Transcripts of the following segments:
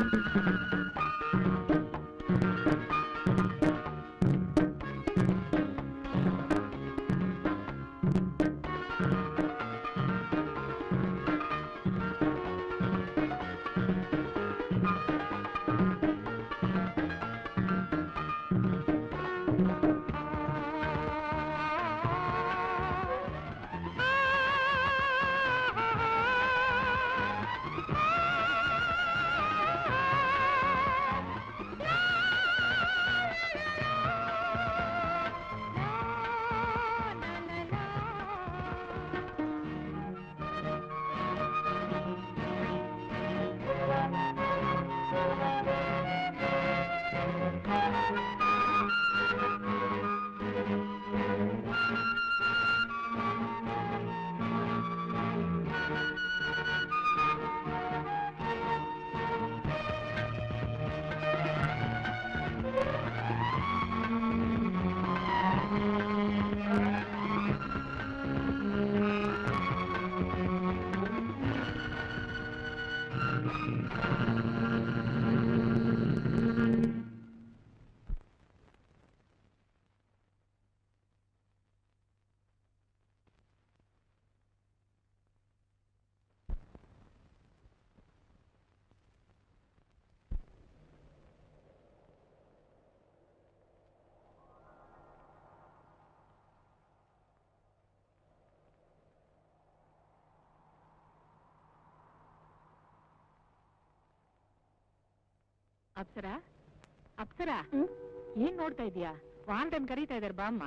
ಅಪ್ಸರ ಅಪ್ಸರ ಏನ್ ನೋಡ್ತಾ ಇದೀಯಾ ವಾರ್ಡನ್ ಕರೀತಾ ಇದಾರೆ ಬಾಮ್ಮ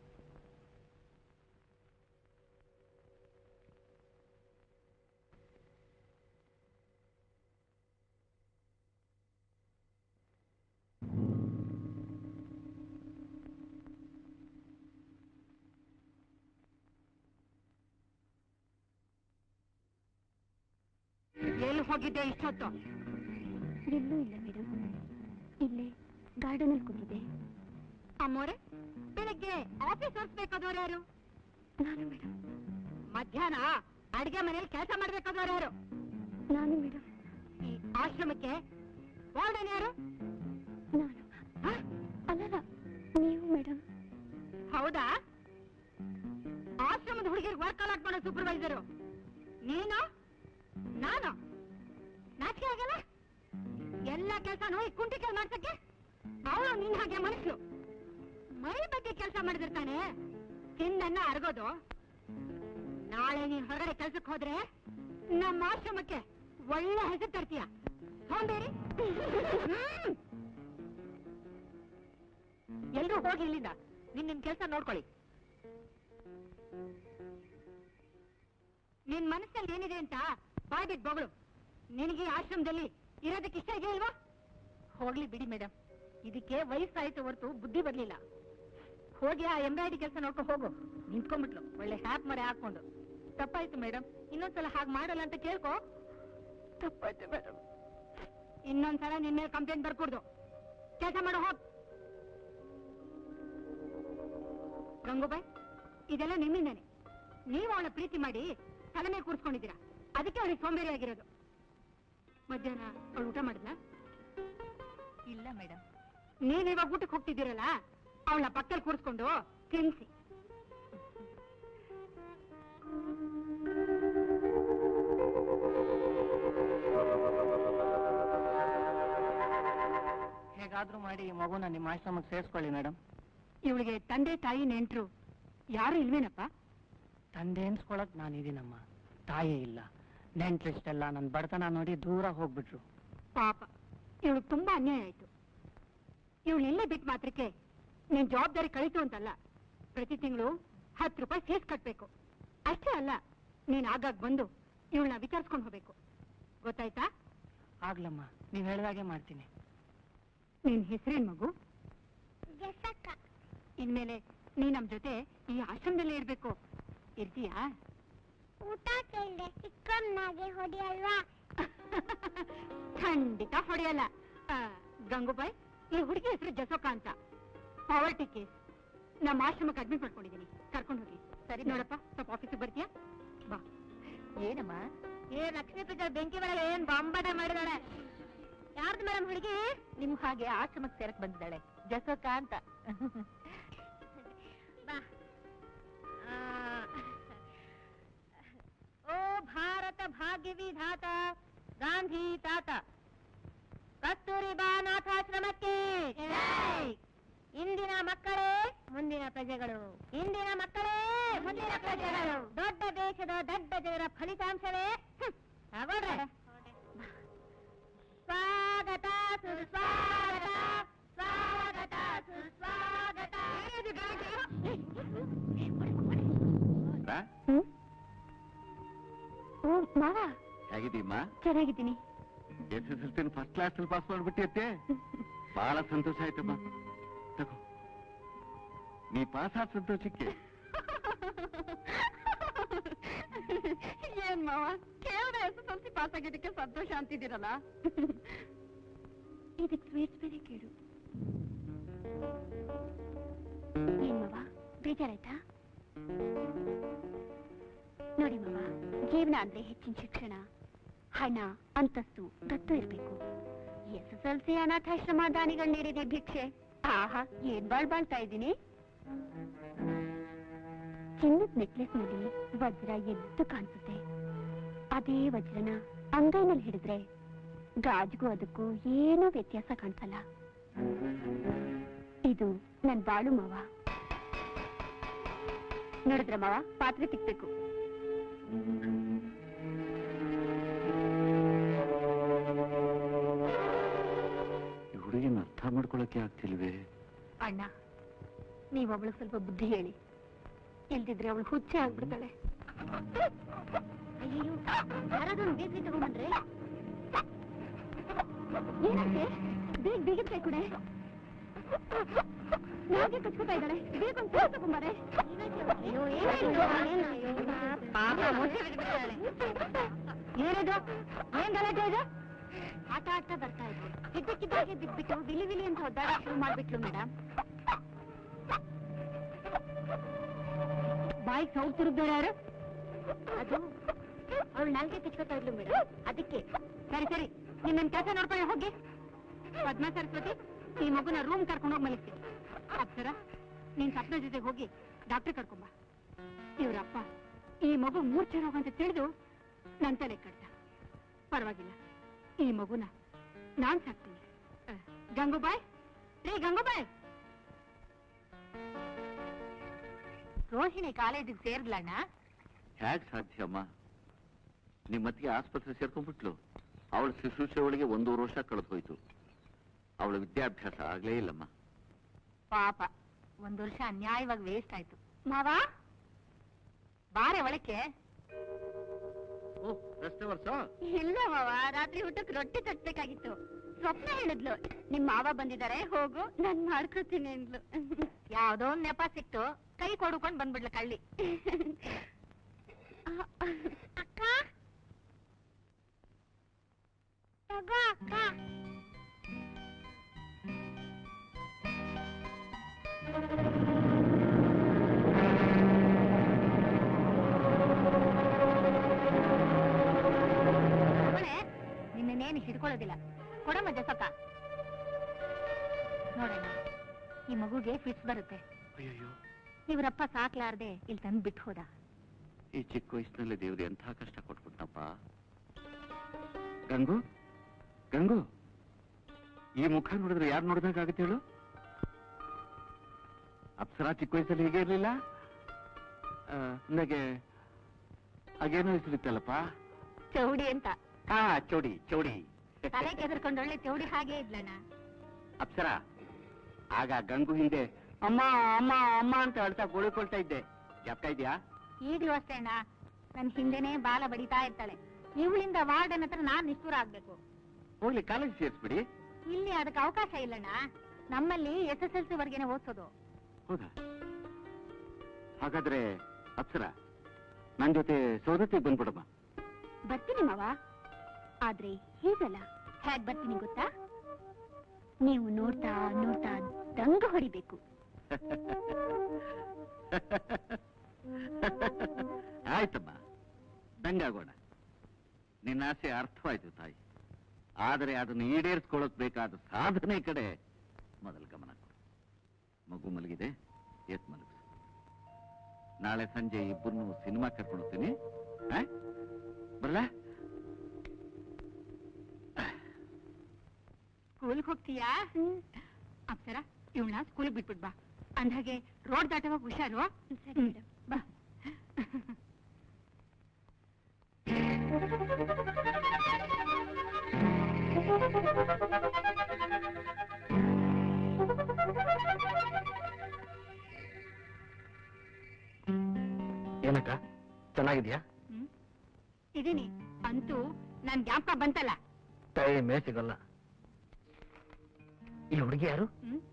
ಎಲ್ಲಿ ಹೋಗಿದ್ದೆ ಇಷ್ಟೊತ್ತು ಎಲ್ಲೂ ಇಲ್ಲ ಮೇಡಮ್ ಇಲ್ಲೇ ಗಾರ್ಡನ್ ಅಲ್ಲಿ ಕೂತಿದೆ ಅಮ್ಮೋರೆ ಬೆಳಗ್ಗೆ ಆಫೀಸ್ ಹೊರಿಸ್ಬೇಕಾದವ್ರು ಯಾರು ನಾನು ಮೇಡಮ್ ಮಧ್ಯಾಹ್ನ ಅಡಿಗೆ ಮನೇಲಿ ಕೆಲಸ ಮಾಡ್ಬೇಕಾದವ್ರು ಯಾರು ನಾನು ಮೇಡಮ್ ಈ ಆಶ್ರಮಕ್ಕೆ ವಾರ್ಡನ್ ಯಾರು ನಾನು ಹ? ಅಲ್ಲಲ್ಲ ನೀವು ಮೇಡಮ್ ಹೌದಾ ಆಶ್ರಮದ ಹುಡುಗಿರಿಗೆ ವರ್ಕ್ ಅಲಾಟ್ ಮಾಡೋ ಸೂಪರ್ವೈಸರು ನೀನು ನಾನು ನಾಚಿಕೆ ಆಗಲ್ಲ ಎಲ್ಲ ಕೆಲಸನೂ ಈ ಕುಂಟಿ ಕೆಲ್ ಮಾಡ್ಸಕ್ಕೆ ಅವಳು ನಿನ್ ಹಾಗೆ ಮನುಷ್ಯರು ಮೈ ಬಗ್ಗೆ ಕೆಲಸ ಮಾಡಿದಿರ್ತಾನೆ ತಿನ್ನನ್ನ ಅರಗೋದು ನಾಳೆ ನೀನ್ ಹೊರಗಡೆ ಕೆಲ್ಸಕ್ಕೆ ಹೋದ್ರೆ ನಮ್ಮ ಆಶ್ರಮಕ್ಕೆ ಒಳ್ಳೆ ಹೆಸರು ತರ್ತೀಯ ಸೋಂಬೇರಿ ಹ್ಮ್. ಎಲ್ರೂ ಹೋಗಿ ಇಲ್ಲಿಂದ ನಿನ್ ನಿನ್ ಕೆಲಸ ನೋಡ್ಕೊಳ್ಳಿ ನಿನ್ ಮನಸ್ಸಲ್ಲಿ ಏನಿದೆ ಅಂತ ಬಾಯ್ಬಿಟ್ ಬಗಳು ನಿನಗೆ ಈ ಆಶ್ರಮದಲ್ಲಿ ಇರೋದಕ್ಕೆ ಇಷ್ಟ ಇದೆಯಾ ಇಲ್ವಾ ಹೋಗ್ಲಿ ಬಿಡಿ ಮೇಡಮ್ ಇದಕ್ಕೆ ವಯಸ್ಸಾಯ್ತು ಹೊರತು ಬುದ್ಧಿ ಬರ್ಲಿಲ್ಲ ಹೋಗಿ ಆ ಎಂಬ್ರಾಯ್ಡಿ ಕೆಲಸ ನೋಡ್ಕೊಂಡು ಹೋಗು ನಿಂತ್ಕೊಂಡ್ಬಿಟ್ಲು ಒಳ್ಳೆ ಹ್ಯಾಪ್ ಮರೆ ಹಾಕೊಂಡು ತಪ್ಪಾಯ್ತು ಮೇಡಮ್ ಇನ್ನೊಂದ್ಸಲ ಹಾಗೆ ಮಾಡಲ್ಲ ಅಂತ ಕೇಳ್ಕೊ ತಪ್ಪಾಯ್ತು ಮೇಡಮ್ ಇನ್ನೊಂದ್ಸಲ ನಿನ್ ಮೇಲೆ ಕಂಪ್ಲೇಂಟ್ ಬರ್ಕೊಡ್ದು ಕೆಲಸ ಮಾಡೋ ಹೋಗ್ ಗಂಗೂಬಾಯ್ ಇದೆಲ್ಲ ನಿಮ್ಮಿಂದಾನೆ ನೀವು ಅವಳ ಪ್ರೀತಿ ಮಾಡಿ ತಲೆ ಮೇಲೆ ಕೂರ್ಸ್ಕೊಂಡಿದ್ದೀರಾ ಅದಕ್ಕೆ ಅವಳಿಗೆ ಸೋಂಬೇರಿ ಆಗಿರೋದು ಮಧ್ಯಾಹ್ನ ಅವಳು ಊಟ ಮಾಡಿದ್ಲಾ ಇಲ್ಲ ಮೇಡಮ್ ನೀವ್ ಇವಾಗ ಊಟಕ್ಕೆ ಹೋಗ್ತಿದ್ದೀರಲ್ಲ ಅವಳ ಪಕ್ಕದಲ್ಲಿ ಕೂರಿಸ್ಕೊಂಡು ತಿನ್ಸಿ ಹೇಗಾದ್ರೂ ಮಾಡಿ ಈ ಮಗುನ ನಿಮ್ಮ ಆಶ್ರಮಕ್ಕೆ ಸೇರಿಸ್ಕೊಳ್ಳಿ ಮೇಡಮ್ ಇವಳಿಗೆ ತಂದೆ ತಾಯಿ ನೆಂಟ್ರು ಯಾರು ಇಲ್ವೇನಪ್ಪ ತಂದೆ ಎನ್ಸ್ಕೊಳಕ್ ನಾನಿದ್ದೀನಮ್ಮ ತಾಯೇ ಇಲ್ಲ ನೆಂಟ್ರಿಷ್ಟೆಲ್ಲ ನನ್ನ ಬಡತನ ನೋಡಿ ದೂರ ಹೋಗ್ಬಿಟ್ರು ಪಾಪ ಇವಳು ತುಂಬಾ ಅನ್ಯಾಯ ಆಯ್ತು ಇವಳು ಇಲ್ಲೇ ಬಿಟ್ಟು ಮಾತ್ರಕ್ಕೆ ನಿನ್ ಜವಾಬ್ದಾರಿ ಕಳೀತು ಅಂತಲ್ಲ ಪ್ರತಿ ತಿಂಗಳು ಹತ್ತು ರೂಪಾಯಿ ಫೀಸ್ ಕಟ್ಬೇಕು ಅಷ್ಟೇ ಅಲ್ಲ ನೀನ್ ಆಗಾಗ್ ಬಂದು ಇವಳನ್ನ ವಿಚಾರಿಸ್ಕೊಂಡು ಹೋಗ್ಬೇಕು ಗೊತ್ತಾಯ್ತಾ ಆಗ್ಲಮ್ಮ ನೀವ್ ಹೇಳ್ದಾಗೆ ಮಾಡ್ತೀನಿ ನಿನ್ ಹೆಸರೇನ್ ಮಗು ಇನ್ಮೇಲೆ ನೀ ನಮ್ ಜೊತೆ ಈ ಆಶ್ರಮದಲ್ಲೇ ಇರ್ಬೇಕು ಇರ್ತೀಯಾ ಊಟ ಕೇಳಿದೆ ಚಿಕ್ಕಮ್ಮನಾಗೆ ಹೊಡಿಯಲ್ವಾ ಖಂಡಿತ ಹೊಡೆಯಲ್ಲ ಆ, ಗಂಗೂಬಾಯ್ ಈ ಹುಡುಗಿ ಹೆಸರು ಜಸೋಕ ಅಂತ ಪಾವರ್ಟಿ ಕೇಸ್ ನಮ್ಮ ಆಶ್ರಮಕ್ಕೆ ಅಡ್ಮಿಟ್ ಮಾಡ್ಕೊಂಡಿದ್ದೀನಿ ಕರ್ಕೊಂಡು ಹೋಗಿ ಸರಿ ನೋಡಪ್ಪ ಸ್ವಲ್ಪ ಆಫೀಸಿಗೆ ಬರ್ತೀಯಾ ಬಾ ಏನಮ್ಮ ಏ ಲಕ್ಷ್ಮೀ ಪೂಜಾ ಬೆಂಕಿ ಒಳಗೆ ಏನ್ ಬಾಂಬಾಟ ಮಾಡಿದಾಳೆ ಯಾರ್ದು ಮೇಡಮ್ ಹುಡುಗಿ ನಿಮ್ ಹಾಗೆ ಆಶ್ರಮಕ್ಕೆ ಸೇರಕ್ ಬಂದಿದ್ದಾಳೆ ಜಸೋಕ ಅಂತ ಬಾ ಆ, ಓ ಭಾರತ ಭಾಗ್ಯ ವಿಧಾತ ಗಾಂಧಿ ತಾತ ಕಸ್ತೂರಿ ನಾಥಾಶ್ರಮಕ್ಕೆ ಇಂದಿನ ಮಕ್ಕಳೇ ಮುಂದಿನ ಪ್ರಜೆಗಳು ಇಂದಿನ ಮಕ್ಕಳೇ ಮುಂದಿನ ಪ್ರಜೆಗಳು ದೊಡ್ಡ ದೇಶದ ದೊಡ್ಡ ಜನರ ಫಲಿತಾಂಶವೇ ಹ್ಮ್, ತಗೊಳ್ರೆ ಸ್ವಾಗತ ಸುಸ್ವಾಗತ ಸ್ವಾಗತ ಸುಸ್ವಾಗತ ಬಾ, ಓ ಮಾವ ಹೇಗಿದ್ದೀಮ್ಮ ಚೆನ್ನಾಗಿದ್ದೀನಿ S S L C first class pass ಮಾಡ್ಬಿಟ್ಟಿಯತ್ತೆ ಬಹಳ ಸಂತೋಷ ಆಯ್ತಮ್ಮ ತಗೋ ನೀ ಪಾಸ್ ಆದ ಸಂತೋಷಕ್ಕೆ ಏನ್ ಮಾವ ಕೇವಲ S S L C pass ಆಗಿದ್ದಕ್ಕೆ ಸಂತೋಷ ಅಂತಿದ್ದೀರಲ್ಲ ಇದಕ್ಕೆ ಸ್ವೀಟ್ಸ್ ಬೇರೆ ಕೇಳು ಏನ್ ಮಾವ ಬೇಜಾರಾಯ್ತಾ ನೋಡಿ ಮಾವ ಜೀವನ ಅಂದ್ರೆ ಹೆಚ್ಚಿನ ಶಿಕ್ಷಣ ಹಣ ಅಂತಸ್ತು ದತ್ತು ಇರ್ಬೇಕು ಎಸ್ ಎಸ್ ಎಲ್ ಸಿ ಅನಾಥಾಶ್ರಮ ದಾನಿಗಳು ನೀಡಿದೆ ಭಿಕ್ಷೆ ಆಹಾ ಏನ್ ಬಾಳ್ ಬಾಳ್ತಾ ಇದ್ದೀನಿ ಚಿನ್ನದ ನೆಕ್ಲೆಸ್ ನಲ್ಲಿ ವಜ್ರ ಎದ್ದು ಕಾಣಿಸುತ್ತೆ ಅದೇ ವಜ್ರನ ಅಂಗೈನಲ್ಲಿ ಹಿಡಿದ್ರೆ ಗಾಜ್ಗೂ ಅದಕ್ಕೂ ಏನೂ ವ್ಯತ್ಯಾಸ ಕಾಣಿಸಲ್ಲ ಇದು ನನ್ ಬಾಳು ಮಾವ ನೋಡಿದ್ರ ಮಾವ ಪಾತ್ರೆ ತಿಕ್ಬೇಕು ಈ ಹುಡುಗಿನ ಅರ್ಥ ಮಾಡ್ಕೊಳಕ್ಕೆ ಆಗ್ತಿಲ್ವೇ ಅಣ್ಣ ನೀವೊಬ್ಳು ಸ್ವಲ್ಪ ಬುದ್ಧಿ ಹೇಳಿ ಇಲ್ದಿದ್ರೆ ಅವಳು ಹುಚ್ಚೆ ಆಗ್ಬಿಡ್ತಾಳೆ ಅಯ್ಯೋ ಯಾರಾದ್ರೂ ಬೇಕ್ರಿ ತಗೊಂಡ್ಬಂದ್ರೆ ಏನಂತೆ ಬೇಗ ಬೇಗ ಕೈ ಕೊಡೆ ನಾಗೆ ಕಚ್ಕೋತಾ ಇದ್ದಾಳೆ ಬೇಗ ಒಂದು ಫೋನ್ ತಗೊಂಬಾರೆ ಅಯ್ಯೋ ಏನಿದು ಏನ್ ಗಲಾಟೆ ಇದು ಆಟ ಆಡ್ತಾ ಬರ್ತಾ ಇದ್ರು ಇದ್ದಕ್ಕಿದ್ದಾಗೆ ಬಿದ್ಬಿಟ್ಟು ವಿಲಿ ವಿಲಿ ಅಂತ ಒದ್ದಾಡ ಶುರು ಮಾಡ್ಬಿಟ್ಲು ಮೇಡಮ್ ಬಾಯಿಗೆ ಸೌಟ್ ತಿರುಗ್ಬೇಡ ಯಾರು ಅದು ಅವಳು ನಾಲ್ಗೆ ಕಚ್ಕೋತಾ ಇದ್ಲು ಮೇಡಮ್ ಅದಕ್ಕೆ ಸರಿ ಸರಿ ನೀನ್ ನನ್ ಕೆಲಸ ನೋಡ್ಕೊಳ್ಳಿ ಹೋಗಿ ಪದ್ಮ ಸರಸ್ವತಿ ಈ ಮಗುನ ರೂಮ್ ಕರ್ಕೊಂಡು ಹೋಗಿ ಮಲಗಿಸಿ ಅಪ್ಸರ ನೀನ್ ಸಪ್ನ ಜೊತೆಗೆ ಹೋಗಿ ಡಾಕ್ಟರ್ ಕರ್ಕೊಂಬ ಇವ್ರಪ್ಪ ಈ ಮಗು ಮೂರ್ಛೆ ರೋಗ ಅಂತ ತಿಳಿದು ನನ್ ತಲೆ ಕಟ್ಟ ಪರವಾಗಿಲ್ಲ ಈ ಮಗುನ ನಾನ್ ಸಾಕ್ತೀನಿ ಅಹ್, ಗಂಗೂಬಾಯ್ ರೇ ಗಂಗೂಬಾಯ್ ರೋಹಿಣಿ ಕಾಲೇಜಿಗೆ ಸೇರ್ಲಣ್ಣ ಹೇಗ್ ಸಾಧ್ಯಮ್ಮ ನಿಮ್ಮತ್ತಿಗೆ ಆಸ್ಪತ್ರೆ ಸೇರ್ಕೊಂಡ್ಬಿಟ್ಲು ಅವಳ ಶುಶ್ರೂಷೆ ಒಳಗೆ ಒಂದೂವರೆ ವರ್ಷ ಕಳೆದು ಹೋಯ್ತು ಅವಳ ವಿದ್ಯಾಭ್ಯಾಸ ಆಗ್ಲೇ ಇಲ್ಲಮ್ಮ ಪಾಪ ಒಂದ್ ವರ್ಷ ಅನ್ಯಾಯವಾಗಿ ವೇಸ್ಟ್ ಆಯ್ತು ಮಾವ ಬಾರೆ ಒಳಕ್ಕೆ ಓ ರಸ್ತೆ ವರ್ಷ ಇಲ್ಲ ಮಾವ ರಾತ್ರಿ ಊಟಕ್ಕೆ ರೊಟ್ಟಿ ತಟ್ಬೇಕಾಗಿತ್ತು ಸ್ವಪ್ನ ಹೇಳಿದ್ಲು ನಿಮ್ ಮಾವ ಬಂದಿದ್ದಾರೆ ಹೋಗು ನಾನ್ ಮಾಡ್ಕೊತೀನಿ ಅಂದ್ಲು ಯಾವ್ದೋ ಒಂದ್ ನೆಪ ಸಿಕ್ತು ಕೈ ಕೊಡ್ಕೊಂಡ್ ಬಂದ್ಬಿಡ್ಲ ಕಳ್ಳಿ ಅಕ್ಕ ತಗೋ ಅಕ್ಕ ಅವಳೆ ನಿನ್ನೇನು ಹಿಡ್ಕೊಳ್ಳೋದಿಲ್ಲ ಕೊಡಮ್ಮ ಜಸಕ್ಕ ನೋಡಣ್ಣ ಈ ಮಗುಗೆ ಫಿಟ್ಸ್ ಬರುತ್ತೆ ಅಯ್ಯಯ್ಯೋ ಇವ್ರಪ್ಪ ಸಾಕ್ಲಾರ್ದೆ ಇಲ್ಲಿ ತಂದು ಬಿಟ್ಟು ಹೋದ ಈ ಚಿಕ್ಕ ವಯಸ್ಸಿನಲ್ಲಿ ದೇವ್ರು ಎಂಥ ಕಷ್ಟ ಕೊಟ್ಬಿಟ್ನಪ್ಪ ಗಂಗು ಗಂಗು ಈ ಮುಖ ನೋಡಿದ್ರೆ ಯಾರು ನೋಡ್ಬೇಕಾಗತ್ತೆ ಹೇಳು ಅಪ್ಸರಾ ಚಿಕ್ಕ ವಯಸ್ಸಲ್ಲಿ ಹೀಗೆ ಇರ್ಲಿಲ್ಲ ಆ, ನನಗೆ ಹಾಗೇನೋ ಹೆಸರಿತ್ತಲ್ಲಪ್ಪ ಚೌಡಿ ಅಂತ ಹಾ ಚೌಡಿ ಚೌಡಿ ತಲೆ ಕೆದರ್ಕೊಂಡು ಒಳ್ಳೆ ಚೌಡಿ ಹಾಗೆ ಇದ್ಲಣ್ಣ ಅಪ್ಸರ ಆಗ ಗಂಗು ಹಿಂದೆ ಅಮ್ಮ ಅಮ್ಮ ಅಮ್ಮ ಅಂತ ಅಳ್ತಾ ಗೋಳಿಕೊಳ್ತಾ ಇದ್ದೆ ಜ್ಞಾಪಕ ಇದೆಯಾ ಈಗ್ಲೂ ಅಷ್ಟೇ ಅಣ್ಣ ನನ್ ಹಿಂದೆನೆ ಬಾಲ ಬಡಿತಾ ಇರ್ತಾಳೆ ಇವಳಿಂದ ವಾರ್ಡನ್ ಹತ್ರ ನಾನ್ ನಿಷ್ಠೂರ ಆಗ್ಬೇಕು ಹೋಗ್ಲಿ ಕಾಲೇಜ್ ಸೇರಿಸ್ಬಿಡಿ ಇಲ್ಲಿ ಅದಕ್ಕೆ ಅವಕಾಶ ಇಲ್ಲಣ್ಣ ನಮ್ಮಲ್ಲಿ ಎಸ್ ಎಸ್ ಎಲ್ ಸಿ ವರ್ಗೆನೆ ಓದ್ಸೋದು ಹೌದಾ ಹಾಗಾದ್ರೆ ಅಪ್ಸರ ನನ್ ಜೊತೆ ಸೌದತ್ತಿಗೆ ಬಂದ್ಬಿಡಮ್ಮ ಬರ್ತೀನಿ ಮಾವ ಆದ್ರೆ ಹೀಗಲ್ಲ ಹೇಗ್ ಬರ್ತೀನಿ ಗೊತ್ತಾ ನೀವು ನೋಡ್ತಾ ನೋಡ್ತಾ ದಂಗ ಹೊಡಿಬೇಕು ಆಯ್ತಮ್ಮ ದಂಗಾಗೋಣ ನಿನ್ನ ಆಸೆ ಅರ್ಥವಾಯ್ತು ತಾಯಿ ಆದರೆ ಅದನ್ನು ಈಡೇರಿಸ್ಕೊಳ್ಳೋಕ್ ಬೇಕಾದ ಸಾಧನೆ ಕಡೆ ಮೊದಲು ಗಮನ ಕೊಡು ಮಗು ಮಲಗಿದೆ ಎತ್ ಮಲಗಿಸು ನಾಳೆ ಸಂಜೆ ಇಬ್ಬರನ್ನು ಸಿನಿಮಾ ಕರ್ಕೊಂಡು ಹೋಗ್ತೀನಿ ಆ? ಬರಲಾ ಸ್ಕೂಲ್ಗೆ ಹೋಗ್ತೀಯಾ ಅಪ್ಸರ ಇವಳನ್ನ ಸ್ಕೂಲ್ಗೆ ಬಿಟ್ಬಿಟ್ ಬಾ ಅಂದಾಗೆ ರೋಡ್ ದಾಟವಾಗ ಹುಷಾರು ಸರಿ ಮೇಡಮ್ ಬಾ ಏನಕ್ಕ ಚೆನ್ನಾಗಿದ್ಯಾ ಹ್ಮ್ ಇದೀನಿ ಅಂತೂ ನನ್ ಜ್ಞಾಪಕ ಬಂತಲ್ಲ ಟೈಮೇ ಸಿಗಲ್ಲ ಈ ಹುಡುಗಿ ಯಾರು ಹ್ಮ್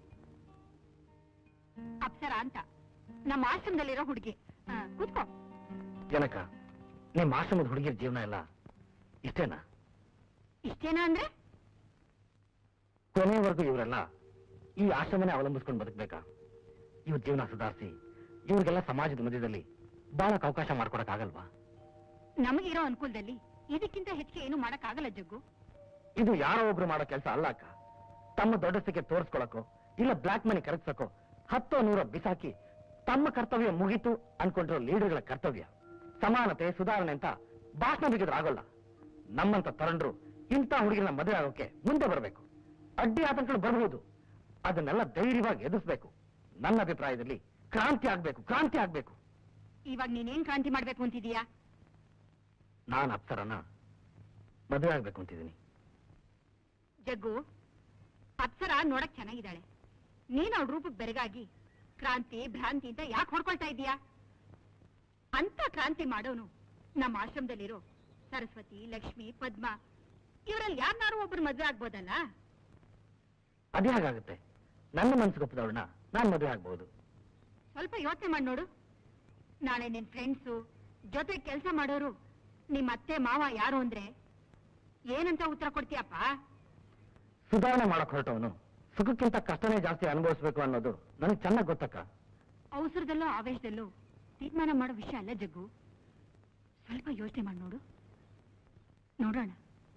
ಅಪ್ಸರ ಅಂತ ನಮ್ಮ ಆಶ್ರಮದಲ್ಲಿರೋ ಹುಡುಗಿ ಆ, ಕೂತ್ಕೋ ಏನಕ್ಕ ನಿಮ್ಮ ಆಶ್ರಮದ ಹುಡುಗಿರ ಜೀವನ ಎಲ್ಲ ಇಷ್ಟೇನಾ ಇಷ್ಟೇನಾ ಅಂದ್ರೆ ಕೊನೆಯವರೆಗೂ ಇವರೆಲ್ಲ ಈ ಆಶ್ರಮನೇ ಅವಲಂಬಿಸ್ಕೊಂಡು ಬದುಕ್ಬೇಕಾ ಇವ್ರ ಜೀವನ ಸುಧಾರಿಸಿ ಇವ್ರಿಗೆಲ್ಲ ಸಮಾಜದ ಮಧ್ಯದಲ್ಲಿ ಬಾಳಕ್ ಅವಕಾಶ ಮಾಡ್ಕೊಡಕ್ಕಾಗಲ್ವಾ ನಮಗಿರೋ ಅನುಕೂಲದಲ್ಲಿ ಇದಕ್ಕಿಂತ ಹೆಚ್ಚಿಗೆ ಏನು ಮಾಡಕ್ಕಾಗಲ್ಲ ಜಗ್ಗು ಇದು ಯಾರೋ ಒಬ್ರು ಮಾಡೋ ಕೆಲಸ ಅಲ್ಲ ಅಕ್ಕ ತಮ್ಮ ದೊಡ್ಡಸ್ತಿಗೆ ತೋರಿಸ್ಕೊಳಕೋ ಇಲ್ಲ ಬ್ಲಾಕ್ ಮನಿ ಕರಗ್ಸಕ್ಕೋ ಹತ್ತೋ ನೂರ ಬಿಸಾಕಿ ತಮ್ಮ ಕರ್ತವ್ಯ ಮುಗೀತು ಅನ್ಕೊಂಡಿರೋ ಲೀಡರ್ಗಳ ಕರ್ತವ್ಯ ಸಮಾನತೆ ಸುಧಾರಣೆ ಅಂತ ಭಾಷಣ ಬಿಗಿದ್ರೆ ಆಗೋಲ್ಲ ನಮ್ಮಂತ ತರಂಡ್ರು ಇಂಥ ಹುಡುಗಿನ ಮದುವೆ ಆಗೋಕೆ ಮುಂದೆ ಬರಬೇಕು ಅಡ್ಡಿ ಆತಂಕಗಳು ಬರಬಹುದು ಅದನ್ನೆಲ್ಲ ಧೈರ್ಯವಾಗಿ ಎದುರಿಸ್ಬೇಕು ನನ್ನ ಅಭಿಪ್ರಾಯದಲ್ಲಿ ಕ್ರಾಂತಿ ಆಗ್ಬೇಕು ಕ್ರಾಂತಿ ಆಗ್ಬೇಕು ಇವಾಗ ನೀನೇನ್ ಕ್ರಾಂತಿ ಮಾಡ್ಬೇಕು ಅಂತಿದೀಯಾ ನಾನು ಅಪ್ಸರನ ಮದುವೆ ಆಗ್ಬೇಕು ಅಂತಿದ್ದೀನಿ ಜಗ್ಗು ಅಪ್ಸರ ನೋಡಕ್ ಚೆನ್ನಾಗಿದ್ದಾಳೆ ನೀನ್ ಅವಳ ರೂಪಕ್ ಬೆರಗಾಗಿ ಕ್ರಾಂತಿ ಭ್ರಾಂತಿ ಅಂತ ಯಾಕೆ ಹೊಡ್ಕೊಳ್ತಾ ಇದೀಯಾ ಅಂತ ಕ್ರಾಂತಿ ಮಾಡೋನು ನಮ್ಮ ಆಶ್ರಮದಲ್ಲಿರೋ ಸರಸ್ವತಿ ಲಕ್ಷ್ಮಿ ಪದ್ಮ ಇವರಲ್ಲಿ ಯಾರನ್ನಾರು ಒಬ್ರು ಮದ್ವೆ ಆಗ್ಬೋದಲ್ಲ ಅದೇ ಹಾಗಾಗುತ್ತೆ ನನ್ನ ಮನ್ಸಿಗೆ ಒಪ್ಪದವಳನ್ನ ನಾನು ಮದುವೆ ಆಗ್ಬಹುದು ಸ್ವಲ್ಪ ಯೋಚನೆ ಮಾಡಿ ನೋಡು ನಾಳೆ ನಿನ್ ಫ್ರೆಂಡ್ಸು ಜೊತೆ ಕೆಲಸ ಮಾಡೋರು ನಿಮ್ಮ ಅತ್ತೆ ಮಾವ ಯಾರು ಅಂದ್ರೆ ಏನಂತ ಉತ್ತರ ಕೊಡ್ತೀಯಪ್ಪ ಸುಧಾರಣೆ ಮಾಡಕ್ ಹೊರಟವನು ಸುಖಕ್ಕಿಂತ ಕಷ್ಟನೇ ಜಾಸ್ತಿ ಅನುಭವಿಸ್ಬೇಕು ಅನ್ನೋದು ನನಗೆ ಚೆನ್ನಾಗಿ ಗೊತ್ತಕ್ಕ ಅವಸರದಲ್ಲೋ ಆವೇಶದಲ್ಲೋ ತೀರ್ಮಾನ ಮಾಡೋ ವಿಷಯ ಅಲ್ಲ ಜಗ್ಗು ಸ್ವಲ್ಪ ಯೋಚನೆ ಮಾಡಿ ನೋಡು ನೋಡೋಣ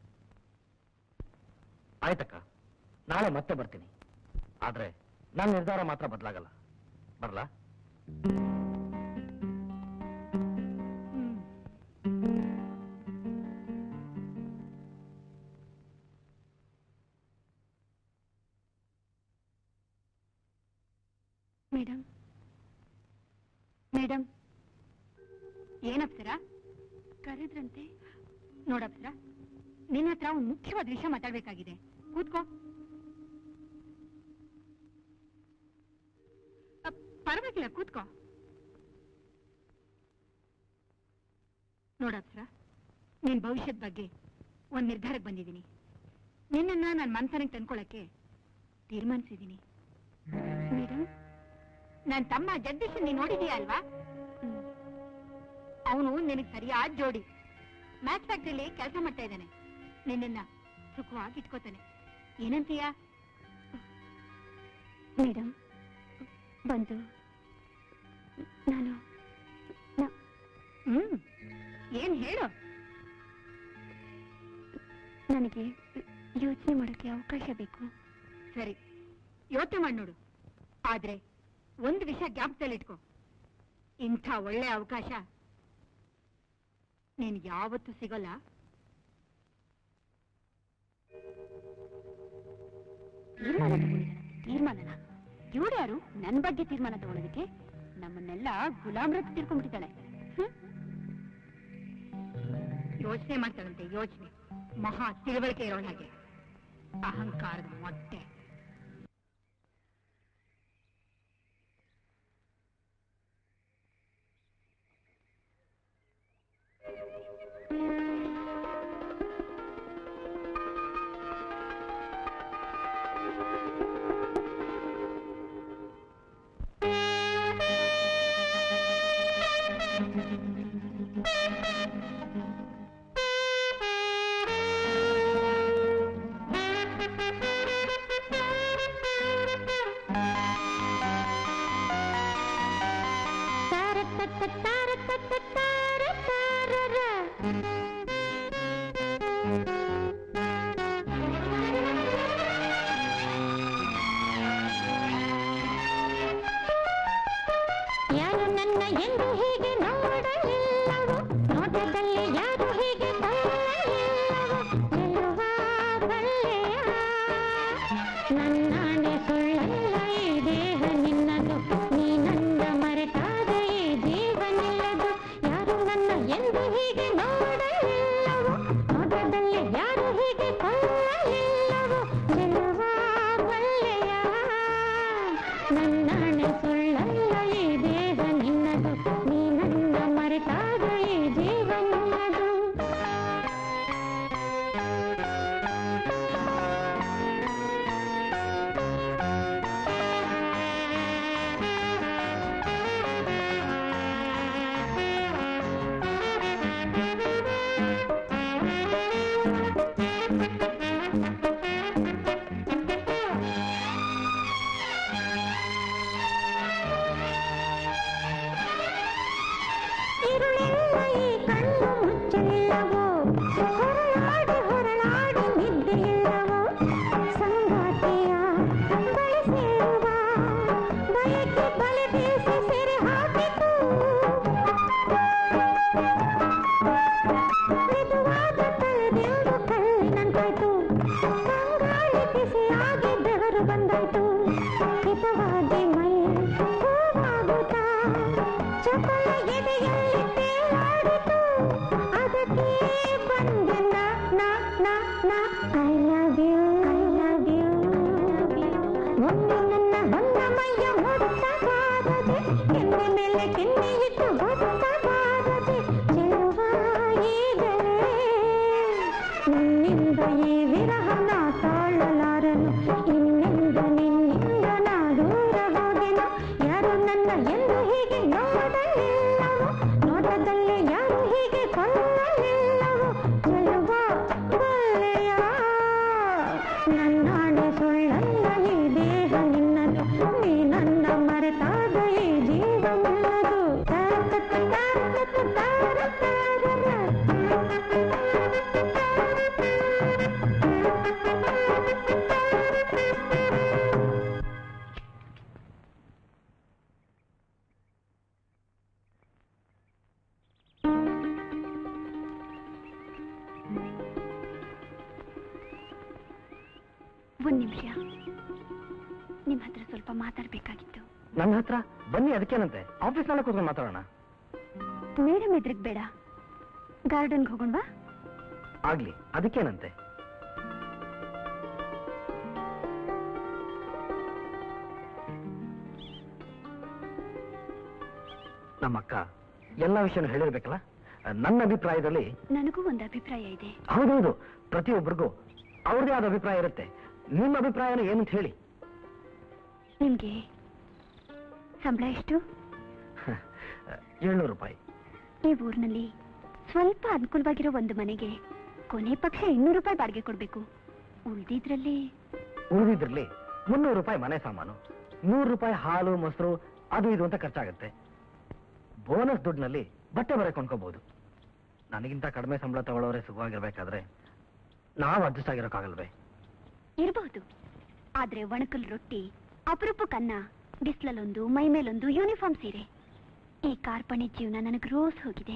ಆಯ್ತಕ್ಕ ನಾಳೆ ಮತ್ತೆ ಬರ್ತೀನಿ ಆದ್ರೆ ನನ್ನ ನಿರ್ಧಾರ ಮಾತ್ರ ಬದಲಾಗಲ್ಲ ಬರ್ಲಾ ಹ್ಮ್ ಮೇಡಮ್ ಮೇಡಮ್ ಏನಪ್ಸರ ಕರೆದ್ರಂತೆ ನೋಡಪ್ಸರ ನಿನ್ನ ಹತ್ರ ಒಂದು ಮುಖ್ಯವಾದ ವಿಷಯ ಮಾತಾಡ್ಬೇಕಾಗಿದೆ ಕೂತ್ಕೋ ಅ, ಪರವಾಗಿಲ್ಲ ಕೂತ್ಕೋ ನೋಡಪ್ಸರ ನಿನ್ ಭವಿಷ್ಯದ ಬಗ್ಗೆ ಒಂದ್ ನಿರ್ಧಾರಕ್ಕೆ ಬಂದಿದ್ದೀನಿ ನಿನ್ನನ್ನ ನನ್ನ ಮನ್ಸನಿಗೆ ತಂದ್ಕೊಳಕ್ಕೆ ತೀರ್ಮಾನಿಸಿದ್ದೀನಿ ಮೇಡಮ್ ನನ್ನ ತಮ್ಮ ಜಗದೀಶ್ ನೀನ್ ನೋಡಿದೀಯ ಅಲ್ವಾ ಅವನು ನಿನಗೆ ಸರಿಯಾದ ಜೋಡಿ ಮ್ಯಾಚ್ ಫ್ಯಾಕ್ಟ್ರಿಲಿ ಕೆಲಸ ಮಾಡ್ತಾ ಇದ್ದಾನೆ ನಿನ್ನನ್ನ ಸುಖವಾಗಿ ಇಟ್ಕೋತಾನೆ ಏನಂತೀಯ ಮೇಡಮ್ ಬಂದು ನಾನು ಹ್ಮ್ ಏನ್ ಹೇಳು ನನಗೆ ಯೋಚನೆ ಮಾಡೋಕ್ಕೆ ಅವಕಾಶ ಬೇಕು ಸರಿ ಯೋಚನೆ ಮಾಡಿ ನೋಡು ಆದ್ರೆ ಒಂದು ವಿಷಯ ಜ್ಞಾಪಕದಲ್ಲಿಟ್ಕೋ ಇಂಥ ಒಳ್ಳೆ ಅವಕಾಶ ನೀನ್ ಯಾವತ್ತೂ ಸಿಗಲ್ಲ ತೀರ್ಮಾನ ತಗೊಂಡಿದ್ದಾನೆ ತೀರ್ಮಾನನ ಇವಳು ಯಾರು ನನ್ನ ಬಗ್ಗೆ ತೀರ್ಮಾನ ತಗೊಳ್ಳೋದಕ್ಕೆ ನಮ್ಮನ್ನೆಲ್ಲ ಗುಲಾಮ್ರತ್ ತಿಳ್ಕೊಂಡ್ಬಿಟ್ಟಿದ್ದಾಳೆ ಹ್ಮ್ ಯೋಚನೆ ಮಾಡ್ತಾಳಂತೆ ಯೋಚನೆ ಮಹಾ ತಿಳುವಳಿಕೆ ಇರೋಳ ಹಾಗೆ ಅಹಂಕಾರದ ಮೊಟ್ಟೆ ಎಂದು ಹೀಗೆ ನೋಡಲಿಲ್ಲವು ನೋಟದಲ್ಲಿ ಯಾರು ಹೀಗೆ ಕೊಲ್ಲಲಿಲ್ಲವು ಚೆಲುವ ಬಲ್ಲೆಯ ನನ್ನಾಣೆ ಸುಳ್ಳಲ್ಲ ಈ ದೇಹ ನಿನ್ನದು ನೀ ನನ್ನ ಮರೆತಾಗ ಈ ಜೀವ ನಿಲ್ಲದು ಯಾರು ನನ್ನ ಎಂದು ಹೀಗೆ ನೋಡಲಿಲ್ಲವು ನೋಟದಲ್ಲಿ ಯಾರು ಹೀಗೆ ಕೊಲ್ಲಲಿಲ್ಲವು ಚೆಲುವ ಬಲ್ಲೆಯ ನನ್ನಾಣೆ ಸುಳ್ಳಲ್ಲ ಈ ದೇಹ ನಿನ್ನದು ನೀ ನನ್ನ ಮರೆತಾಗ ಈ ಜೀವ ನಿಲ್ಲದು ഇരുളില്ല ഈ കണ്ണു മുച്ചില്ലവോ ಹೊರಳಾಡಿ ಹೊರಳಾಡಿ ನಿದ್ದೆಯಿಲ್ಲವೋ ಸಂಗಾತಿಯ ಬಯಸಿರುವ ಬಯಕೆ ಬಲೆ ಬೀಸಿ ಸೆರೆ ಹಾಕಿತು ಮೃದುವಾದ ತಲೆದಿಂದು ಕಲ್ಲಿನಂತಾಯ್ತು ಕಂಗಾಳಿ ಬಿಸಿಯಾಗಿ ಬೆವರು ಬಂದಾಯ್ತು ಹಿತವಾಗಿ ಮೈ ಹೂವಾಗುತ್ತಾ ಚಪಲ ಎದೆಯಲ್ಲಿ ತೇಲಾಡಿತು ಅದಕ್ಕೆ ಬಂದೆ ನಾ ನಾ ನಾ ನಾ I love you I love you ಒಮ್ಮೆ ನನ್ನ ಹೊನ್ನ ಮೈಯ ಮುಡುತ್ತಬಾರದೆ ಕೆನ್ನೆ ಮೇಲೆ ಕೆನ್ನೆ ಇಟ್ಟು ಬದುಕಬಾರದೆ ಚೆಲುವ ಈಗಲೇ ನಿನ್ನಿಂದ ಈ ವಿರಹ ನಾ ತಾಳಲಾರನು ಇನ್ನೆಂದು ನಿನ್ನಿಂದ ನಾ ದೂರ ಹೋದೆನು ಯಾರು ನನ್ನ ಎಂದು ಹೀಗೆ ನೋಡಲಿಲ್ಲವು ನೋಟದಲ್ಲಿ ಯಾರು ಹೀಗೆ ಕೊಲ್ಲಲಿಲ್ಲವು ಚೆಲುವ ಬಲ್ಲೆಯ ನನ್ನಾಣೆ ಸುಳ್ಳಲ್ಲ ಈ ದೇಹ ನಿನ್ನದು ನೀ ನನ್ನ ಮರೆತಾಗ ಈ ಜೀವ ನಿನ್ನದು ತಾರತತ್ತ ತಾರತತ್ತ ಒಂದ್ ನಿಮಿಷ ನಿಮ್ ಹತ್ರ ಸ್ವಲ್ಪ ಮಾತಾಡ್ಬೇಕಾಗಿತ್ತು ನನ್ನ ಹತ್ರ ಬನ್ನಿ ಅದಕ್ಕೇನಂತೆ ಆಫೀಸ್ನಲ್ಲ ಕೂತ್ಕೊಂಡು ಮಾತಾಡೋಣ ಮೇಡಮ್ ಎದ್ರಿಗ್ ಬೇಡ ಗಾರ್ಡನ್ಗೆ ಹೋಗೋಣವಾ ಆಗ್ಲಿ ಅದಕ್ಕೇನಂತೆ ನಮ್ಮಕ್ಕ ಎಲ್ಲ ವಿಷಯನೂ ಹೇಳಿರ್ಬೇಕಲ್ಲ ನನ್ನ ಅಭಿಪ್ರಾಯದಲ್ಲಿ ನನಗೂ ಒಂದು ಅಭಿಪ್ರಾಯ ಇದೆ ಹೌದೌದು ಪ್ರತಿಯೊಬ್ಬರಿಗೂ ಅವ್ರದೇ ಆದ ಅಭಿಪ್ರಾಯ ಇರುತ್ತೆ ನಿಮ್ಮ ಅಭಿಪ್ರಾಯನ ಏನು ಅಂತ ಹೇಳಿ ನಿಮ್ಗೆ ಸಂಬಳ ಎಷ್ಟು ಏಳ್ನೂರು ರೂಪಾಯಿ ಈ ಊರಿನಲ್ಲಿ ಸ್ವಲ್ಪ ಅನುಕೂಲವಾಗಿರೋ ಒಂದು ಮನೆಗೆ ಕೊನೆ ಪಕ್ಷ ಇನ್ನೂರು ರೂಪಾಯಿ ಬಾಡಿಗೆ ಕೊಡ್ಬೇಕು ಉಳ್ದಿದ್ರಲ್ಲಿ ಉಳಿದಿದ್ರಲ್ಲಿ ಮುನ್ನೂರು ರೂಪಾಯಿ ಮನೆ ಸಾಮಾನು ನೂರು ರೂಪಾಯಿ ಹಾಲು ಮೊಸರು ಅದು ಇದು ಅಂತ ಖರ್ಚಾಗುತ್ತೆ ಬೋನಸ್ ದುಡ್ಡಿನಲ್ಲಿ ಬಟ್ಟೆ ಬರೆ ಕೊಂಡ್ಕೋಬಹುದು ನನಗಿಂತ ಕಡಿಮೆ ಸಂಬಳ ತಗೊಳ್ಳೋರೆ ಸುಖವಾಗಿರ್ಬೇಕಾದ್ರೆ ನಾವು ಅಡ್ಜಸ್ಟ್ ಆಗಿರೋಕ್ಕಾಗಲ್ವೇ ಇರಬಹುದು ಆದ್ರೆ ಒಣಕಲ್ ರೊಟ್ಟಿ ಅಪರೂಪಕ್ಕನ್ನ ಬಿಸ್ಲಲ್ಲೊಂದು ಮೈ ಮೇಲೊಂದು ಯೂನಿಫಾರ್ಮ್ ಸೀರೆ ಈ ಕಾರ್ಪಣ್ಯ ಜೀವನ ನನಗೆ ರೋಸ್ ಹೋಗಿದೆ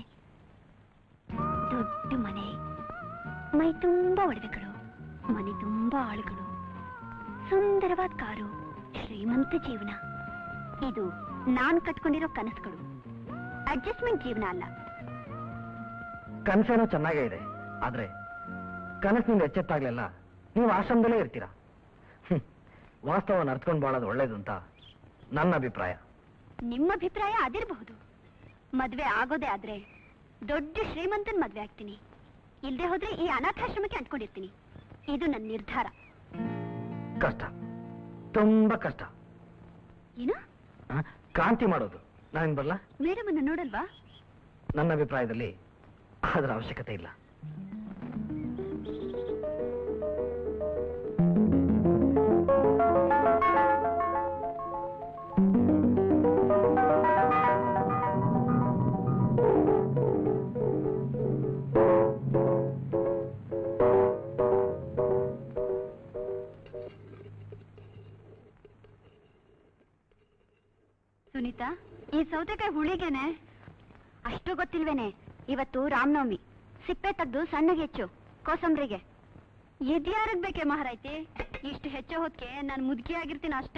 ದೊಡ್ಡ ಮನೆ ಮೈ ತುಂಬಾ ಒಡವೆಗಳು ಮನೆ ತುಂಬಾ ಆಳುಗಳು ಸುಂದರವಾದ ಕಾರು ಶ್ರೀಮಂತ ಜೀವನ ಇದು ನಾನ್ ಕಟ್ಕೊಂಡಿರೋ ಕನಸುಗಳು ಅಡ್ಜಸ್ಟ್ಮೆಂಟ್ ಜೀವನ ಅಲ್ಲ ಕನಸೇನೋ ಚೆನ್ನಾಗೇ ಇದೆ ಆದ್ರೆ ಕನಸಿನಿಂದ ಎಚ್ಚೆತ್ತಾಗ್ಲೆಲ್ಲ ನೀವು ಆಶ್ರಮದಲ್ಲೇ ಇರ್ತೀರಾ ಹ್ಮ್. ವಾಸ್ತವವನ್ನು ಅರ್ತ್ಕೊಂಡು ಬಾಳೋದು ಒಳ್ಳೇದು ಅಂತ ನನ್ನ ಅಭಿಪ್ರಾಯ ನಿಮ್ಮ ಅಭಿಪ್ರಾಯ ಅದಿರಬಹುದು ಮದ್ವೆ ಆಗೋದೇ ಆದ್ರೆ ದೊಡ್ಡ ಶ್ರೀಮಂತನ್ ಮದ್ವೆ ಆಗ್ತೀನಿ ಇಲ್ದೆ ಹೋದ್ರೆ ಈ ಅನಾಥಾಶ್ರಮಕ್ಕೆ ಅಂಟ್ಕೊಂಡಿರ್ತೀನಿ ಇದು ನನ್ನ ನಿರ್ಧಾರ ಕಷ್ಟ ತುಂಬಾ ಕಷ್ಟ ಏನು ಆ? ಕ್ರಾಂತಿ ಮಾಡೋದು ನಾನು ಬರಲ್ಲ ಮೇಡಮ್ ಅನ್ನ ನೋಡಲ್ವಾ ನನ್ನ ಅಭಿಪ್ರಾಯದಲ್ಲಿ ಅದರ ಅವಶ್ಯಕತೆ ಇಲ್ಲ ಸುನೀತಾ ಈ ಸೌತೆಕಾಯಿ ಹುಳಿಗೆನೆ ಅಷ್ಟು ಗೊತ್ತಿಲ್ವೇನೆ ಇವತ್ತು ರಾಮನವಮಿ ಸಿಪ್ಪೆ ತೆಗ್ದು ಸಣ್ಣಗೆ ಹೆಚ್ಚು ಕೋಸಂಬರಿಗೆ ಇದ್ಯಾರಗ್ ಬೇಕೆ ಮಹಾರಾಯ್ತಿ ಇಷ್ಟು ಹೆಚ್ಚು ಹೊತ್ತಿಗೆ ನಾನು ಮುದುಕಿ ಆಗಿರ್ತೀನಿ ಅಷ್ಟೇ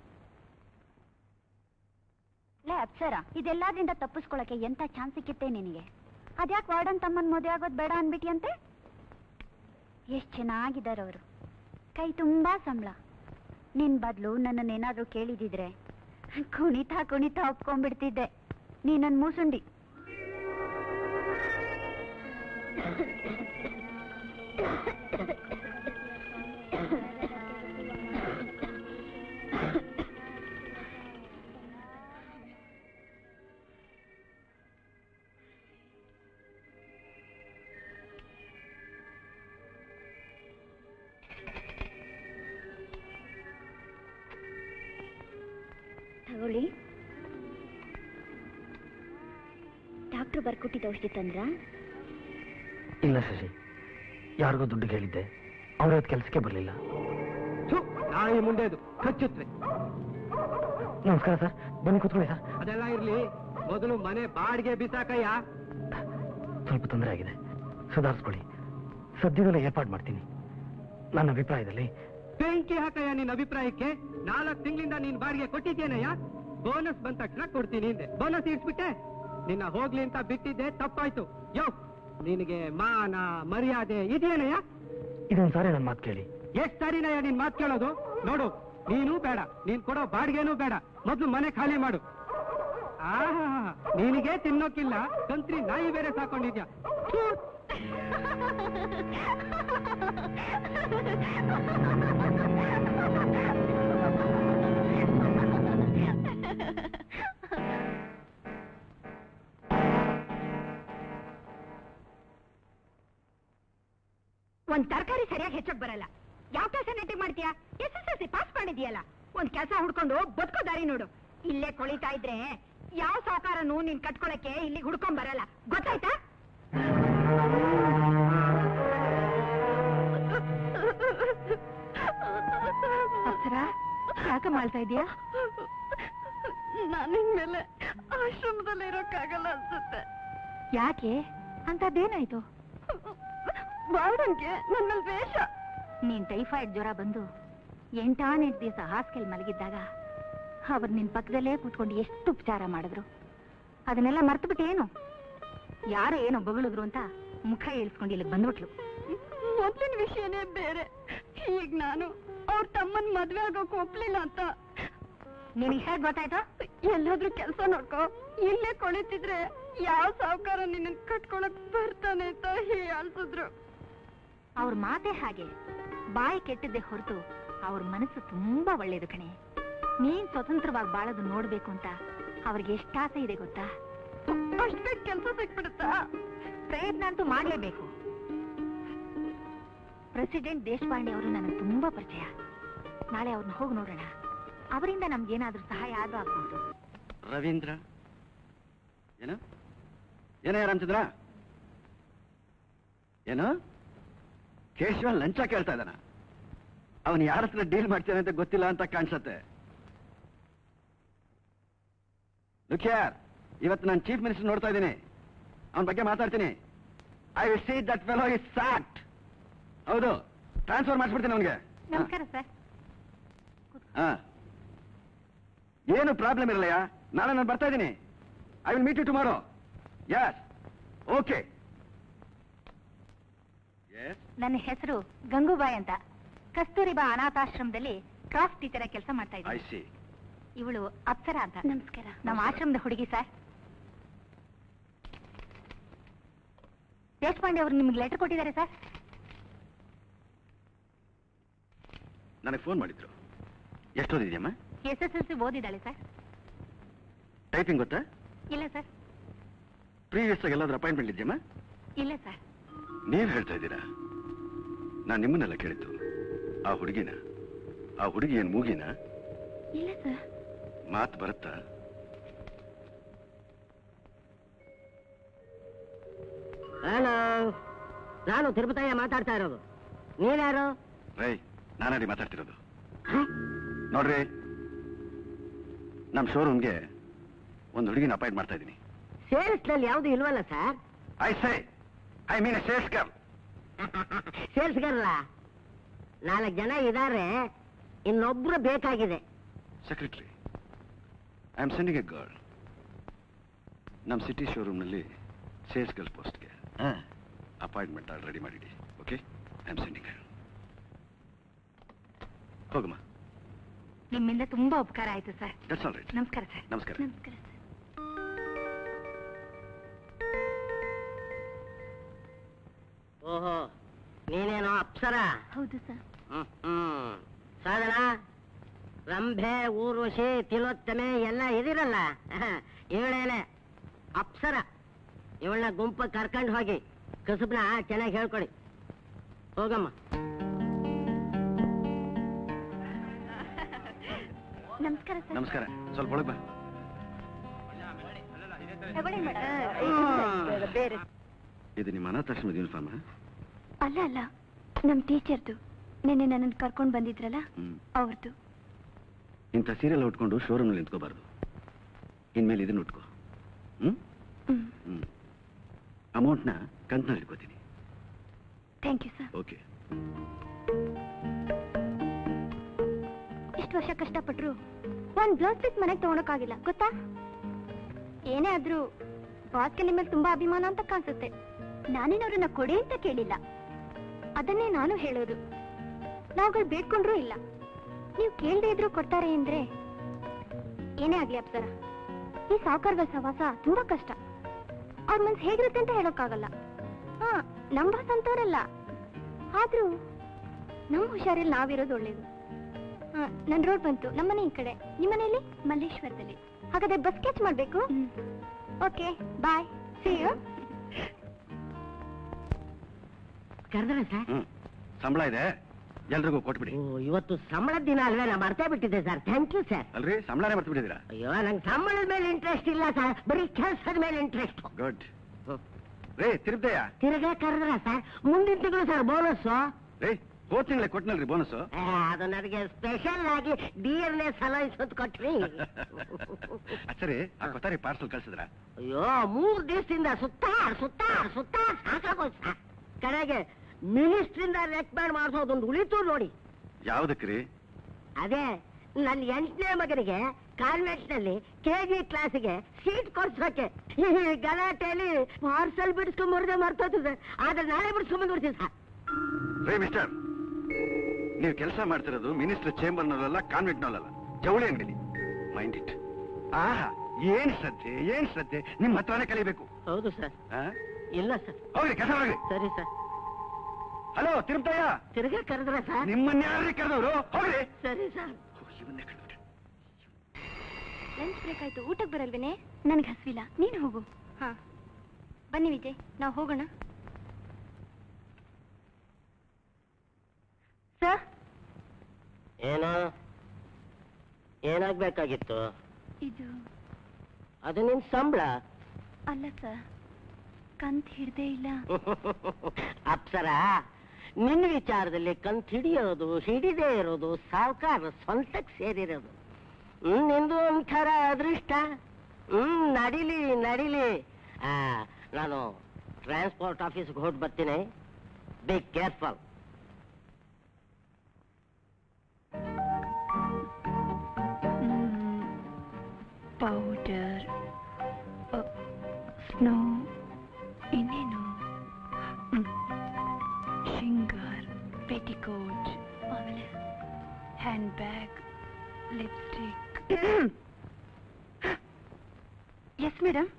ಲೇ ಅಪ್ಸರ ಇದೆಲ್ಲದ್ರಿಂದ ತಪ್ಪಿಸ್ಕೊಳಕ್ಕೆ ಎಂತ ಚಾನ್ಸ್ ಸಿಕ್ಕಿತ್ತೆ ನಿನಗೆ ಅದ್ಯಾಕೆ ವಾರ್ಡನ್ ತಮ್ಮನ್ ಮದುವೆ ಆಗೋದು ಬೇಡ ಅನ್ಬಿಟ್ಟಿ ಎಷ್ಟ್ ಚೆನ್ನಾಗಿದ್ದಾರೆ ಅವರು ಕೈ ತುಂಬಾ ಸಂಬಳ ನಿನ್ ಬದ್ಲು ನನ್ನನ್ನೇನಾದ್ರೂ ಕೇಳಿದಿದ್ರೆ ಕುಣಿತಾ ಕುಣಿತಾ ಒಪ್ಕೊಂಡ್ಬಿಡ್ತಿದ್ದೆ ನೀ ನನ್ ಮೂಸುಂಡಿ ತಗೊಳ್ಳಿ ಡಾಕ್ಟ್ರು ಬರ್ಕೊಟ್ಟಿದ್ದ ಔಷಧಿ ತಂದ್ರ ಇಲ್ಲ ಶಶಿ ಯಾರಿಗೋ ದುಡ್ಡು ಹೇಳಿದ್ದೆ ಅವ್ರ ಕೆಲಸಕ್ಕೆ ಬರಲಿಲ್ಲ ನಾಯಿ ಮುಂಡೆದು ಕಚ್ಚುತ್ತೆ ನಮಸ್ಕಾರ ಸರ್ ಬನ್ನಿ ಕೂತ್ಕೊಳ್ಳಿ ಸರ್ ಅದೆಲ್ಲ ಇರ್ಲಿ ಮೊದಲು ಮನೆ ಬಾಡಿಗೆ ಬಿಸಾಕಯ್ಯ ಸ್ವಲ್ಪ ತೊಂದರೆ ಆಗಿದೆ ಸುಧಾರಿಸ್ಕೊಳ್ಳಿ ಸದ್ಯದಲ್ಲೇ ಏರ್ಪಾಡು ಮಾಡ್ತೀನಿ ನನ್ನ ಅಭಿಪ್ರಾಯದಲ್ಲಿ ಬೆಂಕಿ ಹಾಕಯ್ಯ ನಿನ್ನ ಅಭಿಪ್ರಾಯಕ್ಕೆ ನಾಲ್ಕು ತಿಂಗಳಿಂದ ನೀನ್ ಬಾಡಿಗೆ ಕೊಟ್ಟಿದ್ದೇನಯ್ಯ ಬೋನಸ್ ಬಂದ ತಕ್ಷಣ ಕೊಡ್ತೀನಿ ಹಿಂದೆ ಬೋನಸ್ ಇಡ್ಸ್ಬಿಟ್ಟೆ ನಿನ್ನ ಹೋಗ್ಲಿ ಅಂತ ಬಿಟ್ಟಿದ್ದೆ ತಪ್ಪಾಯ್ತು ಯೋ ನಿನಗೆ ಮಾನ ಮರ್ಯಾದೆ ಇದೆಯೇನಯ್ಯ ಇದೊಂದು ಸಾರಿ ನನ್ನ ಮಾತು ಕೇಳಿ ಎಷ್ಟ್ ಸಾರಿನಯ್ಯ ನೀನ್ ಮಾತ್ ಕೇಳೋದು ನೋಡು ನೀನು ಬೇಡ ನೀನ್ ಕೊಡೋ ಬಾಡಿಗೆನೂ ಬೇಡ ಮೊದ್ಲು ಮನೆ ಖಾಲಿ ಮಾಡು ಆಹಾ ನಿನಗೆ ತಿನ್ನೋಕಿಲ್ಲ ಕಂತ್ರಿ ನಾಯಿ ಬೇರೆ ಸಾಕೊಂಡಿದ್ಯಾ ಥು. ಒಂದ್ ತರಕಾರಿ ಸರಿಯಾಗಿ ಹೆಚ್ಚಕ್ ಬರಲ್ಲ ಯಾವ ಕೆಲಸ ನೆಟ್ಟಿಗೆ ಮಾಡ್ತೀಯಾ S S L C pass ಮಾಡಿದ್ಯಲ್ಲ ಒಂದ್ ಕೆಲಸ ಹುಡ್ಕೊಂಡು ಬದುಕೋ ದಾರಿ ನೋಡು ಇಲ್ಲೇ ಕೊಳಿತಾ ಇದ್ರೆ ಯಾವ ಸಾಕಾರನು ನೀನ್ ಕಟ್ಕೊಳಕ್ಕೆ ಇಲ್ಲಿ ಹುಡ್ಕೊಂಡ್ ಬರಲ್ಲ ಗೊತ್ತಾಯ್ತಾ ಅಪ್ಸರ ಯಾಕ ಮಾಡ್ತಾ ಇದೀಯಾ ನಾನು ಮೇಲೆ ಆಶ್ರಮದಲ್ಲಿ ಇರೋಕ್ಕಾಗಲ್ಲ ಅನ್ಸುತ್ತೆ ಯಾಕೆ ಅಂತದ್ದೇನಾಯ್ತು ವಾರ್ಡನ್ಗೆ ನನ್ನ ದ್ವೇಷ ನೀನ್ ಟೈಫಾಯ್ಡ್ ಜ್ವರ ಬಂದು ಎಂಟಾನೆಂಟು ದಿವಸ ಹಾಸ್ಕೆಲ್ ಮಲಗಿದ್ದಾಗ ಅವ್ರು ನಿನ್ ಪಕ್ಕದಲ್ಲೇ ಕೂತ್ಕೊಂಡು ಎಷ್ಟು ಉಪಚಾರ ಮಾಡಿದ್ರು ಅದನ್ನೆಲ್ಲ ಮರ್ತು ಬಿಟ್ಟೇನು ಯಾರೋ ಏನೋ ಬಗಳಿದ್ರು ಅಂತ ಮುಖ ಇಳಿಸ್ಕೊಂಡು ಇಲ್ಲಿಗೆ ಬಂದ್ಬಿಟ್ಲು ಮೊದ್ಲಿನ ವಿಷಯನೇ ಬೇರೆ ಈಗ ನಾನು ಅವ್ರ ತಮ್ಮನ್ ಮದ್ವೆ ಆಗೋಕ್ ಒಪ್ಲಿಲ್ಲ ಅಂತ ನಿನಗೆ ಹೇಗೆ ಗೊತ್ತಾಯ್ತು ಎಲ್ಲಾದ್ರೂ ಕೆಲ್ಸ ನೋಡ್ಕೋ ಇಲ್ಲೇ ಕೊಳಿತಿದ್ರೆ ಯಾವ ಸಾವುಕಾರ ನಿನ್ನ ಕಟ್ಕೊಳಕ್ ಬರ್ತಾನೆ ಅಂತ ಹೇಳ್ಸಿದ್ರು ಅವ್ರ ಮಾತೇ ಹಾಗೆ ಬಾಯಿ ಕೆಟ್ಟದ್ದೇ ಹೊರತು ಅವ್ರ ಮನಸ್ಸು ತುಂಬಾ ಒಳ್ಳೇದು ಕಣೆ ನೀನ್ ಸ್ವತಂತ್ರವಾಗಿ ಬಾಳೋದು ನೋಡ್ಬೇಕು ಅಂತ ಅವ್ರಿಗೆ ಎಷ್ಟಾಸೆ ಇದೆ ಗೊತ್ತಾ ಅಷ್ಟ್ ಬೇಗ ಕೆಲ್ಸ ಸಿಕ್ಬಿಡುತ್ತಾ ಪ್ರಯತ್ನ ಅಂತೂ ಮಾಡ್ಲೇಬೇಕು ಪ್ರೆಸಿಡೆಂಟ್ ದೇಶಪಾಂಡೆ ಅವರು ನನಗೆ ತುಂಬಾ ಪರಿಚಯ ನಾಳೆ ಅವ್ರನ್ನ ಹೋಗಿ ನೋಡೋಣ ಅವರಿಂದ ನಮ್ಗೇನಾದ್ರೂ ಸಹಾಯ ಆದ್ರೂ ಆಗ್ಬೋದು ರವೀಂದ್ರ ಏನು ಏನೇ ರಾಮಚಂದ್ರ ಏನು ಕೇಶವ ಲಂಚ ಕೇಳ್ತಾ ಇದ್ದಾನ ಅವನು ಯಾರ ಹತ್ರ ಡೀಲ್ ಮಾಡ್ತಾನೆ ಅಂತ ಗೊತ್ತಿಲ್ಲ ಅಂತ ಕಾಣಿಸತ್ತೆ ಲುಕಿಯಾರ್ ಇವತ್ತು ನಾನು ಚೀಫ್ ಮಿನಿಸ್ಟರ್ ನೋಡ್ತಾ ಇದ್ದೀನಿ ಅವನ ಬಗ್ಗೆ ಮಾತಾಡ್ತೀನಿ I will see that fellow is sacked ಹೌದು ಟ್ರಾನ್ಸ್ಫರ್ ಮಾಡಿಸ್ಬಿಡ್ತೀನಿ ಅವನಿಗೆ ನಮಸ್ಕಾರ ಸರ್ ಹಾ ಏನು ಪ್ರಾಬ್ಲಮ್ ಇರಲ್ಲಯ್ಯ ನಾಳೆ ನಾನು ಬರ್ತಾ ಇದ್ದೀನಿ I will meet you tomorrow yes okay yes ನನ್ನ ಹೆಸರು ಗಂಗೂಬಾಯಿ ಅಂತ ಕಸ್ತೂರಿಬಾ ಅನಾಥಾಶ್ರಮದಲ್ಲಿ ಕ್ರಾಫ್ಟ್ ಟೀಚರ್ ಕೆಲಸ ಮಾಡ್ತಾ ಐ ಇದ್ದೀನಿ ಸಿ ಇವಳು ಅಪ್ಸರ ಅಂತ ನಮಸ್ಕಾರ ನಮ್ಮ ಆಶ್ರಮದ ಹುಡುಗಿ ಸರ್ ದೇಶಪಾಂಡೆ ಅವರು ನಿಮ್ಗೆ ಲೆಟರ್ ಕೊಟ್ಟಿದ್ದಾರೆ ಸರ್ ನನಗೆ ಫೋನ್ ಮಾಡಿದ್ರು ಎಷ್ಟೋದಿದೆಯಮ್ಮ ಎಸ್ ಎಸ್ ಎಲ್ ಸಿ ಓದಿದ್ದಾಳೆ ಸರ್ ಟೈಪಿಂಗ್ ಗೊತ್ತಾ ಇಲ್ಲ ಸರ್ ಪ್ರೀವಿಯಸ್ ಆಗಿ ಎಲ್ಲಾದ್ರೂ ಅಪಾಯಿಂಟ್ಮೆಂಟ್ ಇದೆಯಮ್ಮ ಇಲ್ಲ ಸರ್ ನೀವ್ ಹೇಳ್ತಾ ಇದ್ದೀರಾ ನಾನು ನಿಮ್ಮನ್ನೆಲ್ಲ ಕೇಳಿದ್ದು ಆ ಹುಡುಗಿನ ಆ ಹುಡುಗಿ ಏನ್ ಮೂಗಿನ ಇಲ್ಲ ಸರ್ ಮಾತು ಬರುತ್ತಾ ಹಲೋ ನಾನು ತಿರುಪತಯ್ಯ ಮಾತಾಡ್ತಾ ಇರೋದು ನೀವ್ಯಾರು ರೈ ನಾನಡಿ ಮಾತಾಡ್ತಿರೋದು ನೋಡ್ರಿ ನಮ್ಮ ಶೋರೂಮ್ಗೆ ಒಂದು ಹುಡುಗಿನ ಅಪಾಯಿಂಟ್ ಮಾಡ್ತಾ ಇದ್ದೀನಿ ಸೇಲ್ಸ್ ನಲ್ಲಿ ಯಾವ್ದು ಇಲ್ವಲ್ಲ sir I say I mean sales girl sales girl ನಾಲ್ಕು ಜನ ಇದಾರೆ ಇನ್ನೊಬ್ರು ಬೇಕಾಗಿದೆ secretary I am sending a girl ನಮ್ಮ ಸಿಟಿ ಶೋರೂಮ್ನಲ್ಲಿ ಸೇಲ್ಸ್ ಗರ್ಲ್ ಪೋಸ್ಟ್ಗೆ ಅಪಾಯಿಂಟ್ಮೆಂಟ್ ಆರ್ಡರ್ ರೆಡಿ ಮಾಡಿಡಿ ಓಕೆ ಐ ಆಮ್ ಸೆಂಡಿಂಗ್ ಹೋಗಮ್ಮ ನಿಮ್ಮಿಂದ ತುಂಬಾ ಉಪಕಾರ ಆಯ್ತು ಸರ್ ದಟ್ಸ್ ಆಲ್ ರೈಟ್ ನಮಸ್ಕಾರ ಸರ್ ನಮಸ್ಕಾರ ನಮಸ್ಕಾರ ಸರ್ ಓಹೋ ನೀನೇನೋ ಅಪ್ಸರ ಹೌದು ಸರ್ ಹ್ಮ್ ಹ್ಮ್ ಸಾಧನ ರಂಭೆ ಊರ್ವಶಿ ತಿಲೋತ್ತಮೆ ಎಲ್ಲ ಇದಿರಲ್ಲ ಇವಳೇನೆ ಅಪ್ಸರ ಇವಳನ್ನ ಗುಂಪ ಕರ್ಕೊಂಡು ಹೋಗಿ ಕಸುಬ್ನ ಚೆನ್ನಾಗಿ ಹೇಳ್ಕೊಡಿ ಹೋಗಮ್ಮ ನಮಸ್ಕಾರ ಸರ್ ನಮಸ್ಕಾರ ಸ್ವಲ್ಪ ಒಳಗೆ ಬಾ ತಗೊಳ್ಳಿ ಹ್ಮ್. ಬೇರೆ ಇದು ನಿಮ್ಮ ಅನಾಥಾಶ್ರಮದ ಯೂನಿಫಾರ್ಮ್ ಅಲ್ಲ ಅಲ್ಲ ನಮ್ ಟೀಚರ್ದು ನಿನ್ನೆ ನನ್ನನ್ನು ಕರ್ಕೊಂಡು ಬಂದಿದ್ರಲ್ಲ ಹ್ಮ್ ಅವ್ರದ್ದು ಇಂಥ ಸೀರಿಯಲ್ ಉಟ್ಕೊಂಡು ಶೋರೂಮ್ನಲ್ಲಿ ನಿಂತ್ಕೋಬಾರ್ದು ಇನ್ಮೇಲೆ ಇದನ್ನ ಉಟ್ಕೋ ಹ್ಮ್ ಹ್ಮ್ ಹ್ಮ್ ಅಮೌಂಟ್ನ ಕಂತ್ನಲ್ಲಿ ಇಟ್ಕೋತೀನಿ ಥ್ಯಾಂಕ್ ಯು ಸರ್ ಓಕೆ ಇಷ್ಟು ವರ್ಷ ಕಷ್ಟಪಟ್ರು ಒಂದ್ ಬ್ಲೌಸ್ ಪೀಸ್ ಮನೆಗೆ ತಗೊಳಕ್ಕಾಗಿಲ್ಲ ಗೊತ್ತಾ ಏನೇ ಆದ್ರೂ ಬಾಸ್ಗೆ ನಿಮ್ಮ ಮೇಲೆ ತುಂಬಾ ಅಭಿಮಾನ ಅಂತ ಕಾಣಿಸುತ್ತೆ ನಾನೇನವ್ರನ್ನ ಕೊಡಿ ಅಂತ ಕೇಳಿಲ್ಲ ಅದನ್ನೇ ನಾನು ಹೇಳೋದು ನಾವುಗಳು ಬೇಡ್ಕೊಂಡ್ರೂ ಇಲ್ಲ ನೀವು ಕೇಳದೆ ಇದ್ರು ಕೊಡ್ತಾರೆ ಅಂದ್ರೆ ಏನೇ ಆಗ್ಲಿ ಅಪ್ಸರ ಈ ಸಾವುಕಾರಗಳ ಸವಾಸ ತುಂಬಾ ಕಷ್ಟ ಅವ್ರ ಮನ್ಸು ಹೇಗಿರುತ್ತೆ ಅಂತ ಹೇಳೋಕ್ಕಾಗಲ್ಲ ಹಾ ನಮ್ ಬಾಸ್ ಅಂತವ್ರಲ್ಲ ಆದ್ರೂ ನಮ್ ಹುಷಾರಿಲ್ಲಿ ನಾವಿರೋದು ಒಳ್ಳೇದು ಆ, ನನ್ ರೋಡ್ ಬಂತು ನಮ್ಮನೆ ಈ ಕಡೆ ನಿಮ್ಮನೇಲಿ ಮಲ್ಲೇಶ್ವರದಲ್ಲಿ ಹಾಗಾದ್ರೆ ಬಸ್ ಕ್ಯಾಚ್ ಮಾಡ್ಬೇಕು ಓಕೆ ಬಾಯ್ ಸಿ ಯು ಕರೆದ್ರೆ ಸರ್ ಹ್ಮ್ ಸಂಬಳ ಇದೆ ಎಲ್ರಿಗೂ ಕೊಟ್ಬಿಡಿ ಓ ಇವತ್ತು ಸಂಬಳದ ದಿನ ಅಲ್ವೇ ನಾ ಮರ್ತೇ ಬಿಟ್ಟಿದ್ದೆ ಸರ್ ಥ್ಯಾಂಕ್ ಯು ಸರ್ ಅಲ್ರಿ ಸಂಬಳನೇ ಮರ್ತು ಬಿಟ್ಟಿದ್ದೀರಾ ಅಯ್ಯೋ ನಂಗೆ ಸಂಬಳದ ಮೇಲೆ ಇಂಟ್ರೆಸ್ಟ್ ಇಲ್ಲ ಸರ್ ಬರೀ ಕೆಲಸದ ಮೇಲೆ ಇಂಟ್ರೆಸ್ಟ್ ಗುಡ್ ರೇ ತಿರುಪ್ತಯ್ಯ ತಿರ್ಗಾ ಕರೆದ್ರ ಸರ್ ಮುಂದಿನ ತಿಂಗಳು ಸರ್ ಬೋನಸ್ ರೇ ಹೋದ್ ತಿಂಗಳೇ ಕೊಟ್ನಲ್ರಿ ಬೋನಸ್ ಅದು ನನಗೆ ಸ್ಪೆಷಲ್ ಆಗಿ ಡಿ ಎನ್ ಎ ಸಲಹಿಸೋದು ಕೊಟ್ರಿ ಸರಿ ಆ ಕೊತ್ತಾರಿ ಪಾರ್ಸಲ್ ಕಳ್ಸಿದ್ರ ಅಯ್ಯೋ ಮೂರ್ ದಿವಸದಿಂದ ಸುತ್ತಾಡ್ ಸುತ್ತಾಡ್ ಸುತ್ತಾಡ್ ಸಾಕಾಗೋಯ್ತು ಸರ್ ಕಡೆಗೆ ಮಿನಿಸ್ಟ್ರಿಂದ ರೆಕಮೆಂಡ್ ಮಾಡಿಸೋದೊಂದು ಉಳಿತು ನೋಡಿ ಯಾವ್ದಕ್ರಿ ಅದೇ ನನ್ನ ಎಂಟನೇ ಮಗನಿಗೆ ಕಾನ್ವೆಂಟ್ ನಲ್ಲಿ ಕೆಜಿ ಕ್ಲಾಸಿಗೆ ಸೀಟ್ ಕೊಡ್ಸೋಕೆ ಈ ಗಲಾಟೆಯಲ್ಲಿ ಪಾರ್ಸಲ್ ಬಿಡಿಸ್ಕೊಂಬರ್ದೆ ಮರ್ತೋದು ಸರ್ ಆದ್ರೆ ನಾಳೆ ಬಿಡಿಸ್ಕೊಂಬಂದ್ಬಿಡ್ತೀನಿ ಸರ್ ರೇ ಮಿಸ್ಟರ್ ನೀವು ಕೆಲಸ ಮಾಡ್ತಿರೋದು ಮಿನಿಸ್ಟರ್ ಚೇಂಬರ್ನಲ್ಲ ಕಾನ್ವೆಂಟ್ನಲ್ಲ ಜವಳಿ ಅಂಗಡಿಲಿ ಮೈಂಡ್ ಇಟ್ ಆಹಾ ಏನ್ ಶ್ರದ್ಧೆ ಏನ್ ಶ್ರದ್ಧೆ ನಿಮ್ ಹತ್ರನೇ ಕಲಿಬೇಕು ಹೌದು ಸರ್ ಆ? ಇಲ್ಲ ಸರ್ ಹೋಗ್ರಿ ಕೆಲಸ ಹೋಗ್ರಿ ಸರಿ ಸರ್ ಹಲೋ ತಿರುಪತಯ್ಯ ತಿರ್ಗಾ ಕರೆದ್ರ ಸರ್ ನಿಮ್ಮನ್ನ ಯಾರು ಕರೆದವರು ಹೋಗ್ರಿ ಸರಿ ಸರ್ ಓ, ಇವನ್ನೇ ಕರೆದ್ಬಿಟ್ಟೆ ಲಂಚ್ ಬ್ರೇಕ್ ಆಯ್ತು ಊಟಕ್ಕೆ ಬರಲ್ವೇನೆ ನನ್ಗೆ ಹಸ್ವಿಲ್ಲ ನೀನು ಹೋಗು ಹಾ ಬನ್ನಿ ವಿಜಯ್ ನಾವು ಹೋಗೋಣ ಸರ್ ಏನು ಏನಾಗ್ಬೇಕಾಗಿತ್ತು ಇದು ಅದು ನಿನ್ ಸಂಬಳ ಅಲ್ಲ ಸರ್ ಕಂತ್ ಹಿಡ್ದೇ ಇಲ್ಲ ಅಪ್ಸರ ನಿನ್ನ ವಿಚಾರದಲ್ಲಿ ಕಂತ್ ಹಿಡಿಯೋದು ಹಿಡಿದೇ ಇರೋದು ಸಾವುಕಾರ ಸ್ವಂತಕ್ಕೆ ಸೇರಿರೋದು ಹ್ಮ್ ನಿಂದು ಒಂಥರ ಅದೃಷ್ಟ ಹ್ಮ್ ನಡಿಲಿ ನಡಿಲಿ ಆ, ನಾನು ಟ್ರಾನ್ಸ್ಪೋರ್ಟ್ ಆಫೀಸ್ಗೆ ಹೊರಟು ಬರ್ತೀನಿ ಬಿ ಕೇರ್ಫುಲ್ ಪೌಡರ್ ಸ್ನೋ ಇನ್ನೇನು ಶಿಂಗರ್ ಪೆಟಿಕೋಟ್ ಆಮೇಲೆ hand bag lipstick yes madam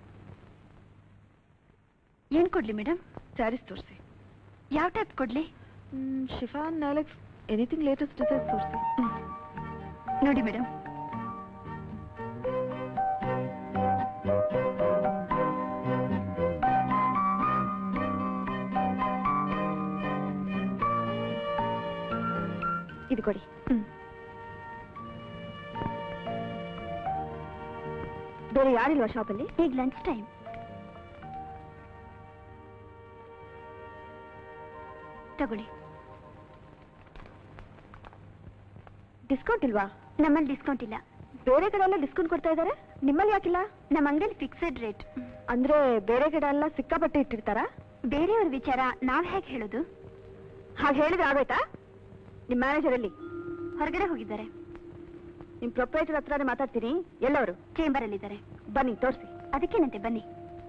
ಏನು ಕೊಡ್ಲಿ ಮೇಡಮ್ ಸ್ಯಾರೀಸ್ ತೋರಿಸಿ ಯಾವ ಟೈಪ್ ಕೊಡ್ಲಿ ಶಿಫಾನ್ ನಾಲೆಕ್ಸ್ ಎನಿಥಿಂಗ್ ಲೇಟೆಸ್ಟ್ ಡಿಸೈನ್ ತೋರಿಸಿ ನೋಡಿ ಮೇಡಮ್ ಇದು ಕೊಡಿ ಬೇರೆ ಯಾರಿಲ್ವಾ ಶಾಪಲ್ಲಿ ಈಗ ಲಂಚ್ ಟೈಮ್ ತಗೊಳ್ಳಿ ಡಿಸ್ಕೌಂಟ್ ಇಲ್ವಾ ನಮ್ಮಲ್ಲಿ ಡಿಸ್ಕೌಂಟ್ ಇಲ್ಲ ಬೇರೆ ಕಡೆ ಎಲ್ಲ ಡಿಸ್ಕೌಂಟ್ ಕೊಡ್ತಾ ಇದ್ದಾರೆ ನಿಮ್ಮಲ್ಲಿ ಯಾಕಿಲ್ಲ ನಮ್ಮ ಅಂಗಡಿಯಲ್ಲಿ ಫಿಕ್ಸೆಡ್ ರೇಟ್ ಅಂದ್ರೆ ಬೇರೆ ಕಡೆ ಎಲ್ಲ ಸಿಕ್ಕಾಪಟ್ಟೆ ಇಟ್ಟಿರ್ತಾರಾ ಬೇರೆಯವ್ರ ವಿಚಾರ ನಾವ್ ಹೇಗೆ ಹೇಳೋದು ಹಾಗೆ ಹೇಳಿದ್ರೆ ಆಗೋಯ್ತಾ ನಿಮ್ ಮ್ಯಾನೇಜರ್ ಅಲ್ಲಿ ಹೊರಗಡೆ ಹೋಗಿದ್ದಾರೆ ನಿಮ್ ಪ್ರೊಪ್ರೈಟರ್ ಹತ್ರನೇ ಮಾತಾಡ್ತೀನಿ ಎಲ್ಲವರು ಚೇಂಬರ್ ಅಲ್ಲಿ ಇದ್ದಾರೆ ಬನ್ನಿ ತೋರಿಸಿ ಅದಕ್ಕೇನಂತೆ ಬನ್ನಿ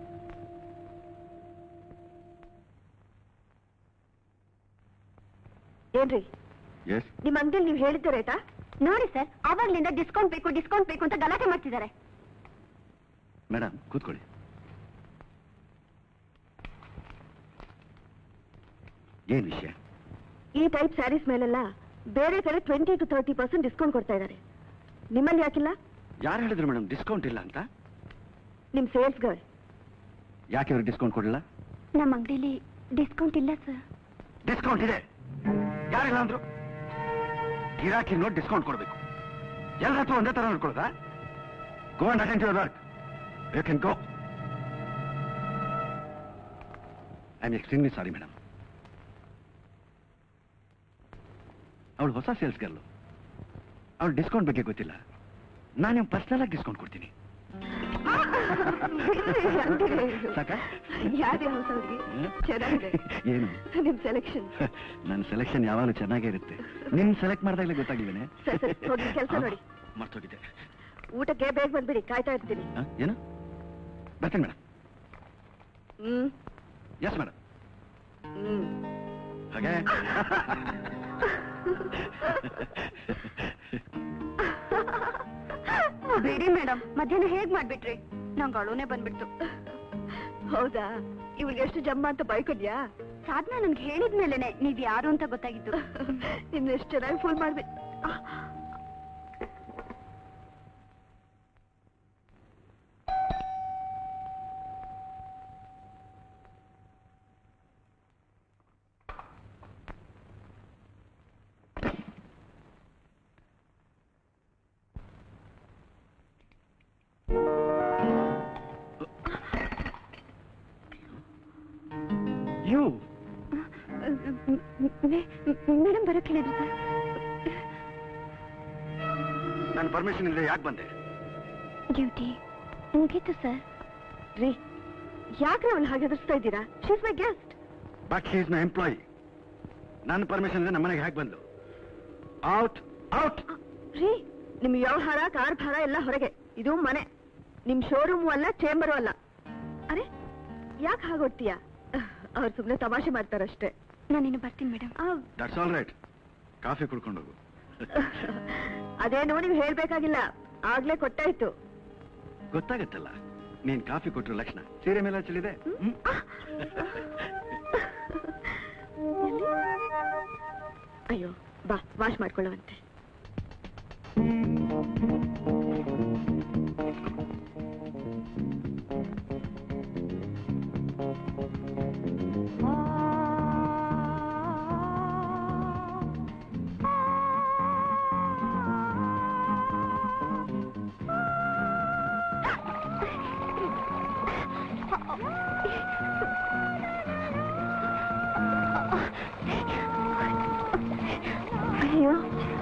ಏನ್ರಿ ಎಸ್ ನಿಮ್ ಅಂಗಡಿಯಲ್ಲಿ ನೀವು ಹೇಳಿದ್ದ ರೇಟಾ ನೋಡಿ ಸರ್ ಅವಾಗ್ಲಿಂದ ಡಿಸ್ಕೌಂಟ್ ಬೇಕು ಡಿಸ್ಕೌಂಟ್ ಬೇಕು ಅಂತ ಗಲಾಟೆ ಮಾಡ್ತಿದ್ದಾರೆ ಮೇಡಮ್ ಕೂತ್ಕೊಳ್ಳಿ ಏನ್ ವಿಷಯ ಈ ಟೈಪ್ ಸ್ಯಾರೀಸ್ ಮೇಲೆಲ್ಲ ಬೇರೆ ಕಡೆ twenty to thirty percent discount ಕೊಡ್ತಾ ಇದ್ದಾರೆ ನಿಮ್ಮಲ್ಲಿ ಯಾಕಿಲ್ಲ ಯಾರು ಹೇಳಿದ್ರು ಮೇಡಮ್ ಡಿಸ್ಕೌಂಟ್ ಇಲ್ಲ ಅಂತ ನಿಮ್ ಸೇಲ್ಸ್ ಗರ್ಲ್ ಯಾಕೆ ಇವ್ರಿಗೆ ಡಿಸ್ಕೌಂಟ್ ಕೊಡಲ್ಲ ನಮ್ಮ ಅಂಗಡಿಲಿ ಡಿಸ್ಕೌಂಟ್ ಇಲ್ಲ ಸರ್ ಡಿಸ್ಕೌಂಟ್ ಇದೆ ಯಾರಿಲ್ಲ ಅಂದ್ರು ಗಿರಾಕಿ ನೋಡಿ ಡಿಸ್ಕೌಂಟ್ ಕೊಡ್ಬೇಕು ಎಲ್ಲರ ಹತ್ರ ಒಂದೇ ತರ ನೋಡ್ಕೊಳ್ದಾ go and attend your work you can go I am extremely sorry madam ಅವಳು ಹೊಸ ಸೇಲ್ಸ್ ಗರ್ಲು ಅವಳು ಡಿಸ್ಕೌಂಟ್ ಬಗ್ಗೆ ಗೊತ್ತಿಲ್ಲ ನಾನು ನಿಮ್ಗೆ ಪರ್ಸನಲ್ ಆಗಿ ಡಿಸ್ಕೌಂಟ್ ಕೊಡ್ತೀನಿ ಸಾಕಾ ಯಾವ್ದೇ ಹೊಸ ಹುಡುಗಿ ಚೆನ್ನಾಗಿದೆ ಏನು ನಿಮ್ ಸೆಲೆಕ್ಷನ್ ನನ್ನ ಸೆಲೆಕ್ಷನ್ ಯಾವಾಗಲೂ ಚೆನ್ನಾಗೇ ಇರುತ್ತೆ ನಿನ್ ಸೆಲೆಕ್ಟ್ ಮಾಡಿದಾಗಲೇ ಗೊತ್ತಾಗಿದ್ದೇನೆ ಸರಿ, ಸರಿ, ಹೋಗಿ ಕೆಲ್ಸ ನೋಡಿ. ಮರ್ತೋಗಿದ್ದೆ ಊಟಕ್ಕೆ ಬೇಗ ಬಂದ್ಬಿಡಿ ಕಾಯ್ತಾ ಇರ್ತೀನಿ ಆ, ಏನು ಬರ್ತೀನಿ ಮೇಡಮ್ ಹ್ಮ್ ಎಸ್ ಮೇಡಮ್ ಹ್ಮ್ ಹಾಗೆ ಬಿಡಿ ಮೇಡಮ್ ಮಧ್ಯಾಹ್ನ ಹೇಗ್ ಮಾಡ್ಬಿಟ್ರಿ ನಂಗೆ ಅಳುನೇ ಬಂದ್ಬಿಡ್ತು ಹೌದಾ ಇವ್ಳಿಗೆ ಎಷ್ಟು ಜಮ್ಮ ಅಂತ ಬೈಕೊಡ್ಯಾ ಸಾಧನ ನನ್ಗೆ ಹೇಳಿದ್ಮೇಲೆನೆ ನೀವ್ ಯಾರು ಅಂತ ಗೊತ್ತಾಗಿತ್ತು ಇನ್ನು ಎಷ್ಟು ಚೆನ್ನಾಗಿ ಫುಲ್ ಮಾಡ್ಬಿ ಯು ಮೇಡಮ್ ಬರೋಕ್ ಹೇಳಿದ್ರು ಸರ್ ನನ್ನ ಪರ್ಮಿಷನ್ ಇಲ್ಲದೆ ಯಾಕೆ ಬಂದೆ ಡ್ಯೂಟಿ ಮುಗೀತು ಸರ್ ರೀ ಯಾಕ್ರೆ ಅವಳು ಹಾಗೆ ಎದುರಿಸ್ತಾ ಇದ್ದೀರಾ she's my guest but she is my employee ನನ್ನ ಪರ್ಮಿಷನ್ ಇದೆ ನಮ್ಮನೆಗೆ ಹೇಗೆ ಬಂದು ಔಟ್ ಔಟ್ ರೀ ನಿಮ್ ವ್ಯವಹಾರ ಕಾರ್ ಭಾರ ಎಲ್ಲ ಹೊರಗೆ ಇದು ಮನೆ ನಿಮ್ ಶೋರೂಮು ಅಲ್ಲ ಚೇಂಬರು ಅಲ್ಲ ಅರೆ ಯಾಕೆ ಹಾಗೊಡ್ತೀಯ ಅವ್ರು ಸುಮ್ನೆ ತಮಾಷೆ ಮಾಡ್ತಾರಷ್ಟೇ ನಾನಿನ್ನು ಬರ್ತೀನಿ madam that's all right coffee ಕುಡ್ಕೊಂಡು ಹೋಗು ಅದೇನೋ ನೀವು ಹೇಳ್ಬೇಕಾಗಿಲ್ಲ ಆಗ್ಲೇ ಕೊಟ್ಟಾಯ್ತು ಗೊತ್ತಾಗತ್ತಲ್ಲ ನೀನ್ ಕಾಫಿ ಕೊಟ್ಟರು ಲಕ್ಷಣ ಸೀರೆ ಮೇಲೆ ಹಚ್ಚಲಿದೆ ಹ್ಮ್? ಎಲ್ಲಿ? ಅಯ್ಯೋ ಬಾ ವಾಶ್ ಮಾಡ್ಕೊಳ್ಳುವಂತೆ ಅಯ್ಯೋ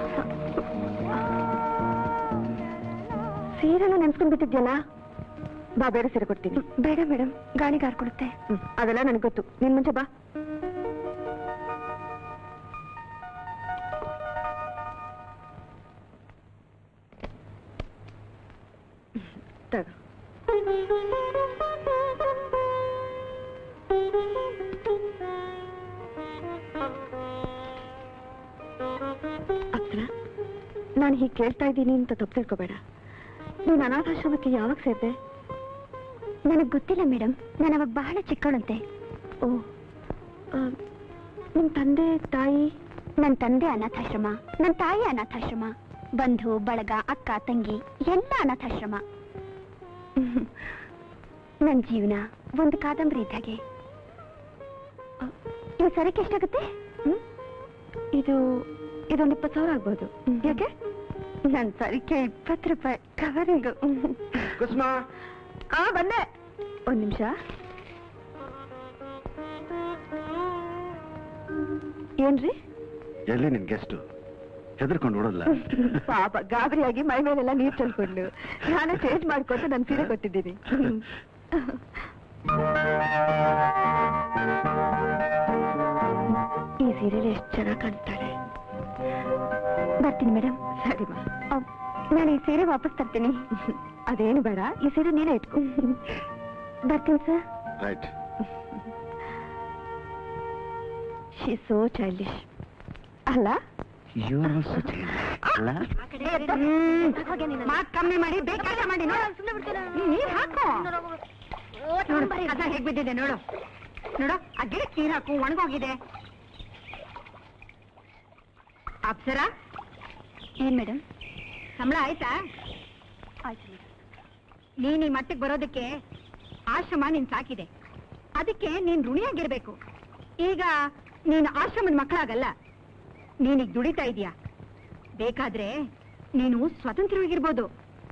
ಸೀರೆಲ್ಲ ನೆನ್ಸ್ಕೊಂಡ್ ಬಿಟ್ಟಿದ್ಯಲ್ಲ ಬಾ ಬೇರೆ ಸೀರೆ ಕೊಡ್ತೀನಿ ಬೇಡ ಮೇಡಮ್ ಗಾಳಿಗೆ ಹಾರ್ಕೊಡುತ್ತೆ ಅದೆಲ್ಲ ನನಗೆ ಗೊತ್ತು ನಿನ್ ಮುಂಚೆ ಬಾ ತಗೋ ಅಪ್ಸರ ನಾನು ಹೀಗೆ ಕೇಳ್ತಾ ಇದ್ದೀನಿ ಅಂತ ತಪ್ಪು ತಿಳ್ಕೊಬೇಡ ನೀನು ಅನಾಥಾಶ್ರಮಕ್ಕೆ ಯಾವಾಗ ಸೇರ್ದೆ ನನಗೆ ಗೊತ್ತಿಲ್ಲ ಮೇಡಮ್ ನಾನು ಅವಾಗ ಬಹಳ ಚಿಕ್ಕವಳಂತೆ ಓ ಆ, ನಿಮ್ ತಂದೆ ತಾಯಿ ನನ್ನ ತಂದೆ ಅನಾಥಾಶ್ರಮ ನನ್ನ ತಾಯಿ ಅನಾಥಾಶ್ರಮ ಬಂಧು ಬಳಗ ಅಕ್ಕ ತಂಗಿ ಎಲ್ಲ ಅನಾಥಾಶ್ರಮ ನನ್ನ ಜೀವನ ಒಂದು ಕಾದಂಬರಿ ಇದ್ದಾಗೆ ಆ, ಈ ಸರಕ್ಕೆ ಎಷ್ಟಾಗುತ್ತೆ ಹ್ಮ್? ಇದು ಇದೊಂದು ಇಪ್ಪತ್ತು ಸಾವಿರ ಆಗ್ಬೋದು ಯಾಕೆ ನನ್ನ ಸರಿಕೆ ಇಪ್ಪತ್ತು ರೂಪಾಯಿ ಕವರಿಂಗು ಕುಸುಮ ಆ ಬಂದೆ ಒಂದ್ ನಿಮಿಷ ಏನ್ರಿ ಎಲ್ಲಿ ನಿನ್ ಗೆಸ್ಟು ಹೆದರ್ಕೊಂಡು ಓಡೋಲ್ಲ ಪಾಪ ಗಾಬರಿಯಾಗಿ ಮೈ ಮೇಲೆಲ್ಲ ನೀರ್ ಚೆಲ್ಕೊಂಡ್ಲು ನಾನು ಚೇಂಜ್ ಮಾಡ್ಕೊತ ನನ್ ಸೀರೆ ಕೊಟ್ಟಿದ್ದೀನಿ ಈ ಸೀರೆಲಿ ಎಷ್ಟು ಚೆನ್ನಾಗಿ ಕಾಣ್ತಾಳೆ ಬರ್ತೀನಿ ಮೇಡಮ್ ಸರಿ ಮಾ ನಾನು ಈ ಸೀರೆ ವಾಪಸ್ ತರ್ತೀನಿ ಅದೇನು ಬೇಡ ಈ ಸೀರೆ ನೀನೇ ಇಟ್ಕೊ ಬರ್ತೀನಿ sir right she so childish ಅಲ್ಲ ಮಾತ್ ಕಮ್ಮಿ ಮಾಡಿ ಬೇಕಾದ ಮಾಡಿ ನೀರ್ ಹಾಕು ನೋಡು, ಕಸ ಹೇಗ್ ಬಿದ್ದಿದೆ ನೋಡು ನೋಡು ಆ ಗಿಡಕ್ಕೆ ನೀರ್ ಹಾಕು ಒಣಗೋಗಿದೆ ಅಪ್ಸರ ಏನ್ ಮೇಡಮ್ ಸಂಬಳ ಆಯ್ತಾ ಆಯ್ತು ನೀನ್ ಈ ಮಟ್ಟಿಗೆ ಬರೋದಕ್ಕೆ ಆಶ್ರಮ ನೀನ್ ಸಾಕಿದೆ ಅದಕ್ಕೆ ನೀನ್ ಋಣಿಯಾಗಿರ್ಬೇಕು ಈಗ ನೀನು ಆಶ್ರಮದ ಮಕ್ಕಳಾಗಲ್ಲ ನೀನೀಗ ದುಡಿತಾ ಇದೀಯ ಬೇಕಾದ್ರೆ ನೀನು ಸ್ವತಂತ್ರವಾಗಿರ್ಬೋದು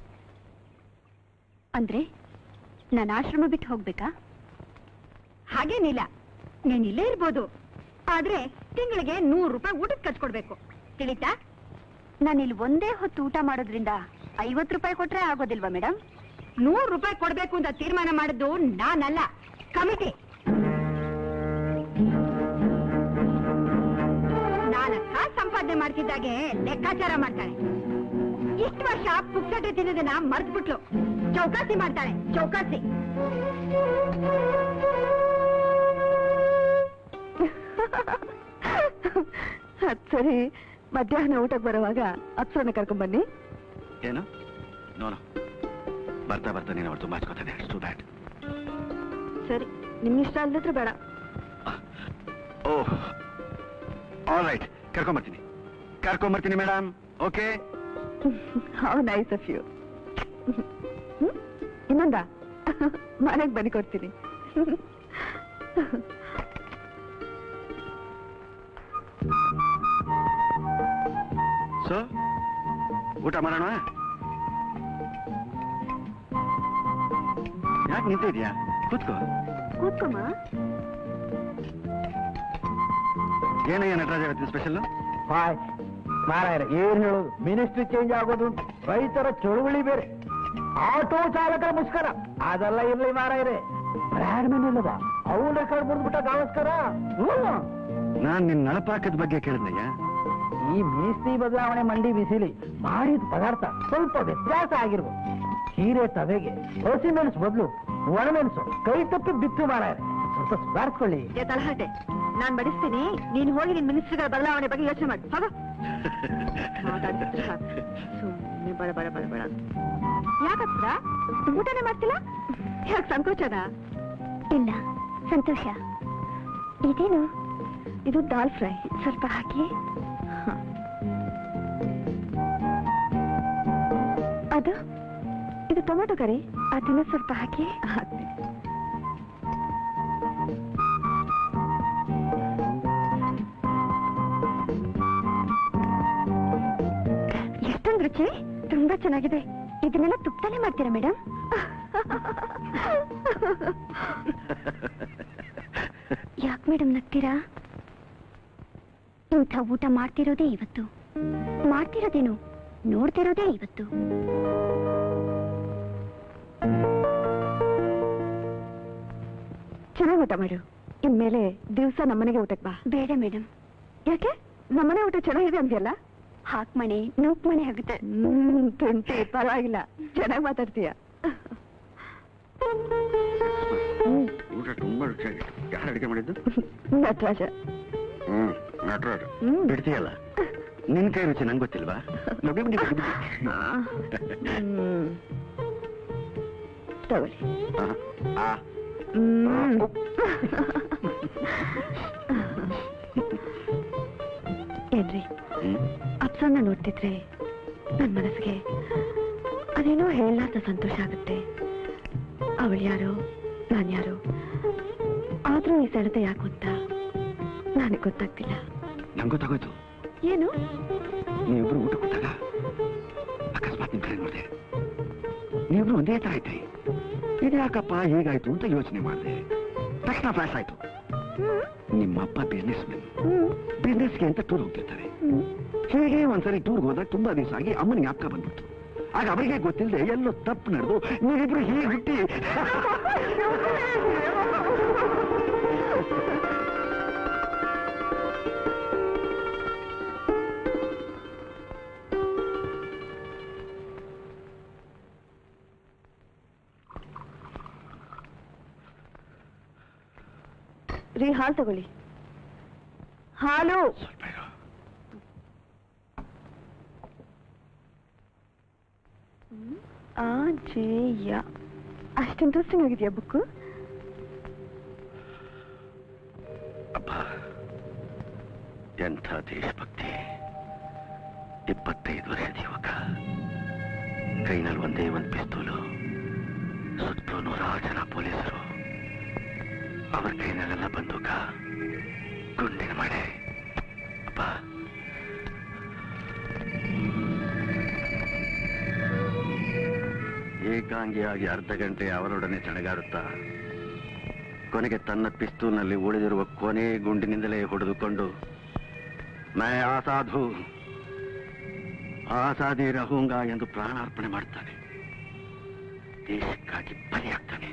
ಅಂದ್ರೆ ನಾನು ಆಶ್ರಮ ಬಿಟ್ಟು ಹೋಗ್ಬೇಕಾ ಹಾಗೇನಿಲ್ಲ ನೀನ್ ಇಲ್ಲೇ ಇರ್ಬೋದು ಆದ್ರೆ ತಿಂಗಳಿಗೆ ನೂರು ರೂಪಾಯಿ ಊಟಕ್ಕೆ ಖರ್ಚು ಕೊಡ್ಬೇಕು ತಿಳಿತಾ ನಾನು ಇಲ್ಲಿ ಒಂದೇ ಹೊತ್ತು ಊಟ ಮಾಡೋದ್ರಿಂದ ಐವತ್ತು ರೂಪಾಯಿ ಕೊಟ್ರೆ ಆಗೋದಿಲ್ವಾ ಮೇಡಮ್ ನೂರು ರೂಪಾಯಿ ಕೊಡ್ಬೇಕು ಅಂತ ತೀರ್ಮಾನ ಮಾಡಿದ್ದು ನಾನಲ್ಲ ಕಮಿಟಿ ನಾಲ್ಕ ಸಂಪಾದನೆ ಮಾಡ್ತಿದ್ದಾಗೆ ಲೆಕ್ಕಾಚಾರ ಮಾಡ್ತಾಳೆ ಇಷ್ಟು ವರ್ಷ ಪುಕ್ಸಟೆ ತಿನ್ನೋದನ್ನ ಮರ್ತ್ಬಿಟ್ಲು ಚೌಕಾಸಿ ಮಾಡ್ತಾಳೆ ಚೌಕಾಸಿ ಅದ್ ಸರಿ ಮಧ್ಯಾಹ್ನ ಊಟಕ್ಕೆ ಬರುವಾಗ ಅಪ್ಸರನ್ನ ಕರ್ಕೊಂಡ್ ಬನ್ನಿ ಏನು ನೋನು ಬರ್ತಾ ಬರ್ತಾ ನೀನು ಅವ್ರು ತುಂಬಾ ಹಚ್ಕೋತಾನೆ ಟು ಬ್ಯಾಡ್ ಸರಿ ನಿಮ್ ಇಷ್ಟ ಅಲ್ಲದ್ರೆ ಬೇಡ ಓಹ್ ಆಲ್ ರೈಟ್ ಕರ್ಕೊಂಬರ್ತೀನಿ ಕರ್ಕೊಂಬರ್ತೀನಿ madam okay how nice of you ಇನ್ನೊಂದ ಮನೆಗೆ ಬನ್ನಿ ಕೊಡ್ತೀನಿ ಸೊ ಊಟ ಮಾಡೋಣ ಯಾಕೆ ನಿಂತಿದ್ಯಾ ಕೂತ್ಕೋ ಕೂತ್ಕೊಮ್ಮ ಏನಯ್ಯ ನಟರಾಜ ಇವತ್ತಿನ ಸ್ಪೆಷಲ್ ಬಾಯ್ ಮಾರಾಯರ ಏನ್ ಹೇಳೋದು ಮಿನಿಸ್ಟ್ರಿ ಚೇಂಜ್ ಆಗೋದು ರೈತರ ಚಳುವಳಿ ಬೇರೆ ಆಟೋ ಚಾಲಕರ ಮುಸ್ಕರ ಅದೆಲ್ಲ ಇರ್ಲಿ ಮಾರಾಯರೆ ಬ್ರ್ಯಾಡ್ ಮೆನ್ ಇಲ್ಲದ ಅವನ ರೆಕಾರ್ಡ್ ಮುರಿದ್ಬಿಟ್ಟ ಗಾವಸ್ಕರ ಹ್ಮ್ ನಾನ್ ನಿನ್ ನಳಪಾಕದ ಬಗ್ಗೆ ಕೇಳಿದ್ನಯ್ಯ ಈ ಮೀಸ್ತಿ ಬದಲಾವಣೆ ಮಂಡಿ ಬಿಸಿಲಿ ಮಾಡಿದ ಪದಾರ್ಥ ಸ್ವಲ್ಪ ವ್ಯತ್ಯಾಸ ಆಗಿರ್ಬೋದು ಹೀರೆ ತವೆಗೆ ಹಸಿಮೆಣಸು ಬದಲು ಒಣಮೆಣಸು ಕೈ ತಪ್ಪಿ ಬಿತ್ತು ಮಾರಾಯರೆ ಸ್ವಲ್ಪ ಸುಧಾರಿಸ್ಕೊಳ್ಳಿ ಏ ತಲಹಟೆ ನಾನ್ ಬಡಿಸ್ತೀನಿ ನೀನ್ ಹೋಗಿ ನಿನ್ ಮಿನಿಸ್ಟ್ರಿಗಳ ಬದಲಾವಣೆ ಬಗ್ಗೆ ಯೋಚನೆ ಮಾಡಿ ಹೋಗ ಮಾತಾಡ್ತಿದ್ರೆ ಸಾಕು. ಸುಮ್ನೆ ಬಡ ಬಡ ಬಡ ಬಡ ಯಾಕಪ್ಪ ಊಟನೇ ಮಾಡ್ತಿಲ್ಲ ಯಾಕೆ ಸಂಕೋಚನ ಇಲ್ಲ ಸಂತೋಷ ಇದೇನು ಇದು ದಾಲ್ ಫ್ರೈ ಸ್ವಲ್ಪ ಹಾಕಿ ಅದು ಇದು ಟೊಮೆಟೊ ಕರಿ ಅದನ್ನ ಸ್ವಲ್ಪ ಹಾಕಿ ಹಾಕ್ತೀನಿ ಎಷ್ಟೊಂದು ರುಚಿ ತುಂಬಾ ಚೆನ್ನಾಗಿದೆ ಇದನ್ನೆಲ್ಲ ತುಪ್ಪದಲ್ಲೇ ಮಾಡ್ತೀರಾ ಮೇಡಮ್ ಯಾಕೆ ಮೇಡಮ್ ನಗ್ತೀರಾ ಇಂಥ ಊಟ ಮಾಡ್ತಿರೋದೇ ಇವತ್ತು ಮಾಡ್ತಿರೋದೇನು ನೋಡ್ತಿರೋದೇ ಇವತ್ತು ಚೆನ್ನಾಗಿ ಊಟ ಮಾಡು ಇನ್ಮೇಲೆ ದಿವಸ ನಮ್ಮನೆಗೆ ಊಟಕ್ಕೆ ಬಾ ಬೇಡ ಮೇಡಮ್ ಯಾಕೆ ನಮ್ಮನೆ ಊಟ ಚೆನ್ನಾಗಿದೆ ಅಂದ್ಯಲ್ಲ ಹಾಕ್ ಮಣೆ ನೂಕ್ ಮಣೆ ಆಗುತ್ತೆ ತುಂಟಿ ಪರವಾಗಿಲ್ಲ ಚೆನ್ನಾಗಿ ಮಾತಾಡ್ತೀಯ ಊಟ ತುಂಬಾ ರುಚಿಯಾಗಿತ್ತು ಯಾರು ಅಡಿಗೆ ಮಾಡಿದ್ದು ನಟರಾಜ ಹ್ಮ್ ನಟರಾಜ ಹ್ಮ್. ಬಿಡ್ತೀಯಲ್ಲ ನಿನ್ ಕೈ ರುಚಿ ನಂಗೆ ಗೊತ್ತಿಲ್ವಾ ಬಿಡಿ, ಬಿಡಿ, ಬಿಡಿ, ಬಿಡಿ. ಹ್ಮ್. ತಗೊಳ್ಳಿ ಆ, ಆ. ಹ್ಮ್. ಏನ್ರಿ ಹ್ಮ್. ಅಪ್ಸನ್ನ ನೋಡ್ತಿದ್ರೆ ನನ್ನ ಮನಸ್ಸಿಗೆ ಅದೇನೋ ಹೇಳಲಾರ್ದ ಸಂತೋಷ ಆಗುತ್ತೆ ಅವಳು ಯಾರೋ ನಾನು ಯಾರೋ ಆದ್ರೂ ಈ ಸೆಳೆತ ಯಾಕೆ ಅಂತ ನನಗೆ ಗೊತ್ತಾಗ್ತಿಲ್ಲ ನಂಗ್ ಗೊತ್ತಾಗೋಯ್ತು ಏನು ನೀವಿಬ್ರು ಊಟ ಕೂತಾಗ ಅಕಸ್ಮಾತ್ ನಿಮ್ ಕಡೆ ನೋಡಿದೆ ನೀವಿಬ್ರು ಒಂದೇ ತರ ಇದ್ರಿ ಇದ್ಯಾಕಪ್ಪ ಹೀಗಾಯ್ತು ಅಂತ ಯೋಚನೆ ಮಾಡಿದೆ ತಕ್ಷಣ ಫ್ಲಾಶ್ ಆಯ್ತು ಹ್ಮ್ ನಿಮ್ಮಪ್ಪ ಬಿಸ್ನೆಸ್ ಮೆನ್ ಹ್ಮ್ ಬಿಸ್ನೆಸ್ಗೆ ಅಂತ ಟೂರ್ ಹೋಗ್ತಿರ್ತಾರೆ ಹ್ಮ್ ಹೀಗೆ ಒಂದ್ಸರಿ ಟೂರ್ಗೆ ಹೋದಾಗ ತುಂಬಾ ದಿವಸ ಆಗಿ ಅಮ್ಮನಿಗೆ ಜ್ಞಾಪಕ ಬಂದ್ಬಿಡ್ತು ಆಗ ಅವರಿಗೆ ಗೊತ್ತಿಲ್ಲದೆ ಎಲ್ಲೋ ತಪ್ಪು ನಡೆದು ನೀವಿಬ್ರು ಹೀಗೆ ಹುಟ್ಟಿ ರೀ ಹಾಲು ತಗೊಳ್ಳಿ ಹಾಲು ಸ್ವಲ್ಪ ಇರು. ಆಜೇಯ ಅಷ್ಟು ಇಂಟ್ರೆಸ್ಟಿಂಗ್ ಆಗಿದೆಯಾ ಬುಕ್ ಅಪ್ಪ ಎಂಥ ದೇಶಭಕ್ತಿ ಇಪ್ಪತ್ತೈದು ವರ್ಷದ ಯುವಕ ಕೈನಲ್ಲಿ ಒಂದೇ ಒಂದು ಪಿಸ್ತೂಲು ಸುತ್ತಲೂ ನೂರಾರು ಜನ ಪೊಲೀಸರು ಅವರ ಕೈನಲ್ಲೆಲ್ಲ ಬಂದೂಕ ಗುಂಡಿನ ಮಳೆ ಅಪ್ಪ ಏಕಾಂಗಿಯಾಗಿ ಅರ್ಧ ಗಂಟೆ ಅವರೊಡನೆ ಚಣಗಾಡುತ್ತಾ ಕೊನೆಗೆ ತನ್ನ ಪಿಸ್ತೂಲ್ನಲ್ಲಿ ಉಳಿದಿರುವ ಕೊನೆ ಗುಂಡಿನಿಂದಲೇ ಹೊಡೆದುಕೊಂಡು ಮೈ ಆಸಾಧು ಆಸಾದಿ ರಹುಂಗ ಎಂದು ಪ್ರಾಣಾರ್ಪಣೆ ಮಾಡ್ತಾನೆ ದೇಶಕ್ಕಾಗಿ ಬಲಿಯಾಗ್ತಾನೆ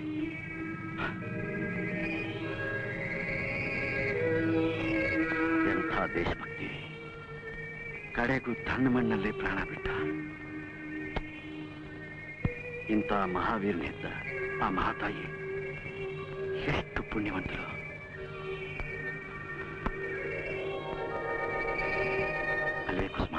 ಎಂಥ ದೇಶಭಕ್ತಿ ಕಡೆಗೂ ತನ್ನ ಮಣ್ಣಲ್ಲೇ ಪ್ರಾಣ ಬಿಟ್ಟ ಇಂಥ ಮಹಾವೀರನಿದ್ದ ಆ ಮಹಾತಾಯಿ ಎಷ್ಟು ಪುಣ್ಯವಂತರು ಅಲ್ಲೇ ಕುಸುಮ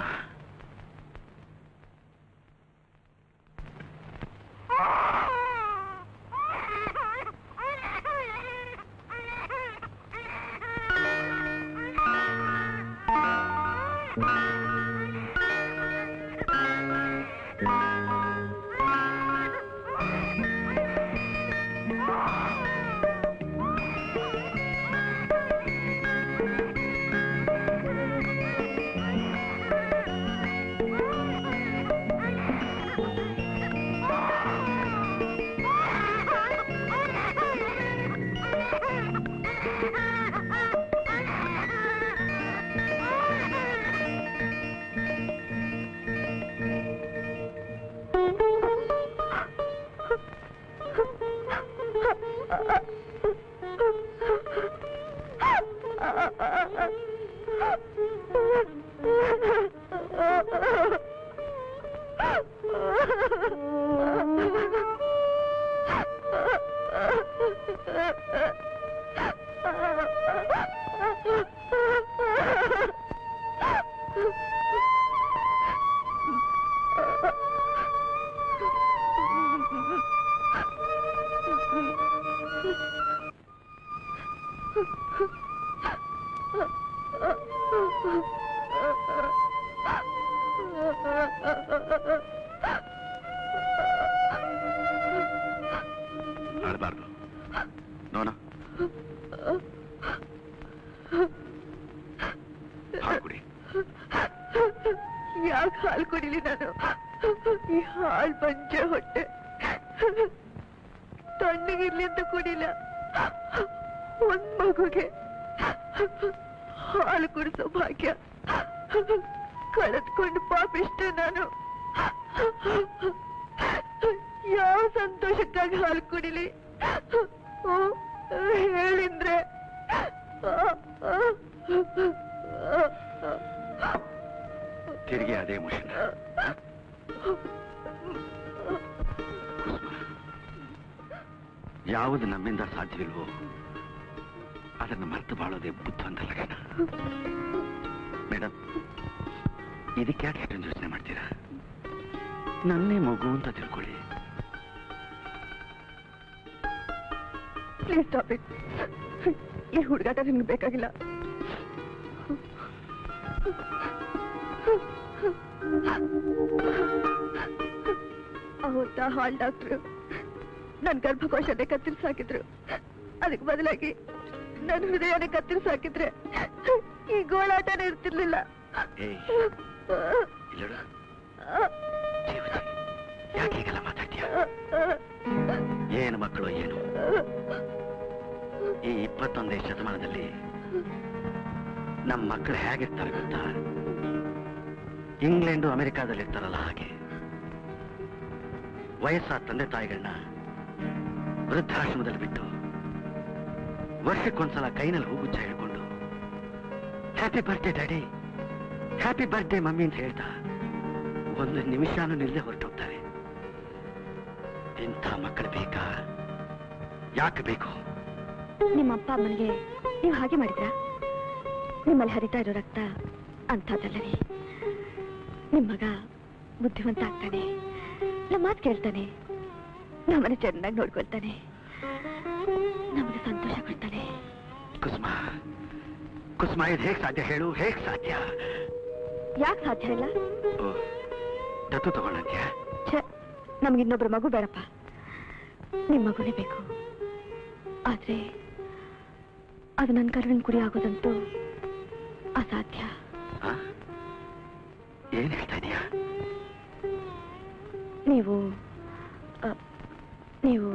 ಆಡಬಾರ್ದು ನೋನ ಹಾಲು ಕುಡಿ ಯಾಕೆ ಹಾಲು ಕುಡಿಲಿ ನಾನು ಈ ಹಾಲು ಪಂಚೆ ಹೊಟ್ಟೆ ತಣ್ಣಗಿರ್ಲಿ ಅಂತ ಕುಡಿಲ್ಲ ಒಂದ್ ಮಗುಗೆ ಹಾಲು ಕುಡಿಸೋ ಭಾಗ್ಯ ಕಳೆದ್ಕೊಂಡು ಪಾಪಿಷ್ಟ ನಾನು ಯಾವ ಸಂತೋಷಕ್ಕಾಗಿ ಹಾಲು ಕುಡಿಲಿ ಓ, ಹೇಳಿಂದ್ರೆ ತಿರುಗಿ ಅದೇ ಮುಷನ್ ಯಾವುದು ನಮ್ಮಿಂದ ಸಾಧ್ಯವಿಲ್ವೋ ಅದನ್ನು ಮರೆತು ಬಾಳೋದೇ ಬುದ್ಧಿವಂತ ಲಕ್ಷಣ ಮೇಡಮ್ ಇದಕ್ಕೆ ಯಾಕೆ ಅಷ್ಟೊಂದು ಯೋಚನೆ ಮಾಡ್ತೀರಾ ನನ್ನೇ ಮಗು ಅಂತ ತಿಳ್ಕೊಳ್ಳಿ ಪ್ಲೀಸ್ ಸ್ಟಾಪ್ ಇಟ್ ಈ ಹುಡುಗಾಟ ನಿಮ್ಗೆ ಬೇಕಾಗಿಲ್ಲ ಅವತ್ತ ಹಾಲ್ ಡಾಕ್ಟ್ರು ನನ್ ಗರ್ಭಕೋಶನೇ ಕತ್ತರಿಸಾಕಿದ್ರು ಅದಕ್ಕೆ ಬದಲಾಗಿ ನನ್ನ ಹೃದಯನೇ ಕತ್ತರಿಸಾಕಿದ್ರೆ ಈ ಗೋಳಾಟನೇ ಇರ್ತಿರ್ಲಿಲ್ಲ ಏಯ್ ಇಲ್ಲೋಡು ಜೀವಜಿ ಯಾಕೆ ಹೀಗೆಲ್ಲ ಮಾತಾಡ್ತೀಯ ಏನು ಮಕ್ಕಳು ಏನು ಈ ಇಪ್ಪತ್ತೊಂದನೇ ಶತಮಾನದಲ್ಲಿ ನಮ್ಮ ಮಕ್ಕಳು ಹೇಗಿರ್ತಾರೆ ಗೊತ್ತಾ ಇಂಗ್ಲೆಂಡು ಅಮೆರಿಕಾದಲ್ಲಿ ಇರ್ತಾರಲ್ಲ ಹಾಗೆ ವಯಸ್ಸಾದ ತಂದೆ ತಾಯಿಗಳನ್ನ ವೃದ್ಧಾಶ್ರಮದಲ್ಲಿ ಬಿಟ್ಟು ವರ್ಷಕ್ಕೊಂದ್ಸಲ ಕೈನಲ್ಲಿ ಹೂಗುಚ್ಚ ಹಿಡ್ಕೊಂಡು happy birthday daddy happy birthday mummy ಅಂತ ಹೇಳ್ತಾ ಒಂದು ನಿಮಿಷನೂ ನಿಲ್ಲದೆ ಹೊರಟೋಗ್ತಾರೆ ಇಂಥ ಮಕ್ಕಳು ಬೇಕಾ ಯಾಕೆ ಬೇಕು ನಿಮ್ಮ ಅಪ್ಪ ಅಮ್ಮನಿಗೆ ನೀವು ಹಾಗೆ ಮಾಡಿದ್ರಾ ನಿಮ್ಮಲ್ಲಿ ಹರಿತಾ ಇರೋ ರಕ್ತ ಅಂಥದ್ದಲ್ಲರಿ ನಿಮ್ಮ ಮಗ ಬುದ್ಧಿವಂತ ಆಗ್ತಾನೆ ನಮ್ಮ ಮಾತು ಕೇಳ್ತಾನೆ ನಮ್ಮನ್ನ ಚೆನ್ನಾಗಿ ನೋಡ್ಕೊಳ್ತಾನೆ ನಮಗೆ ಸಂತೋಷ ಕೊಡ್ತಾನೆ ಕುಸುಮ ಕುಸುಮ ಇದು ಹೇಗ್ ಸಾಧ್ಯ ಹೇಳು ಹೇಗ್ ಸಾಧ್ಯ ಯಾಕೆ ಸಾಧ್ಯ ಇಲ್ಲ ಓ, ದತ್ತು ತಗೊಂಡಂತ್ಯ ಛೆ ನಮ್ಗೆ ಇನ್ನೊಬ್ರು ಮಗು ಬೇಡಪ್ಪ ನಿಮ್ಮ ಮಗುನೇ ಬೇಕು ಆದ್ರೆ ಅದು ನನ್ನ ಕರುಳಿನ ಕುರಿ ಆಗೋದಂತೂ ಅಸಾಧ್ಯ ಏನ್ ಹೇಳ್ತಾ ಇದೀಯಾ ನೀವು ಅ, ನೀವು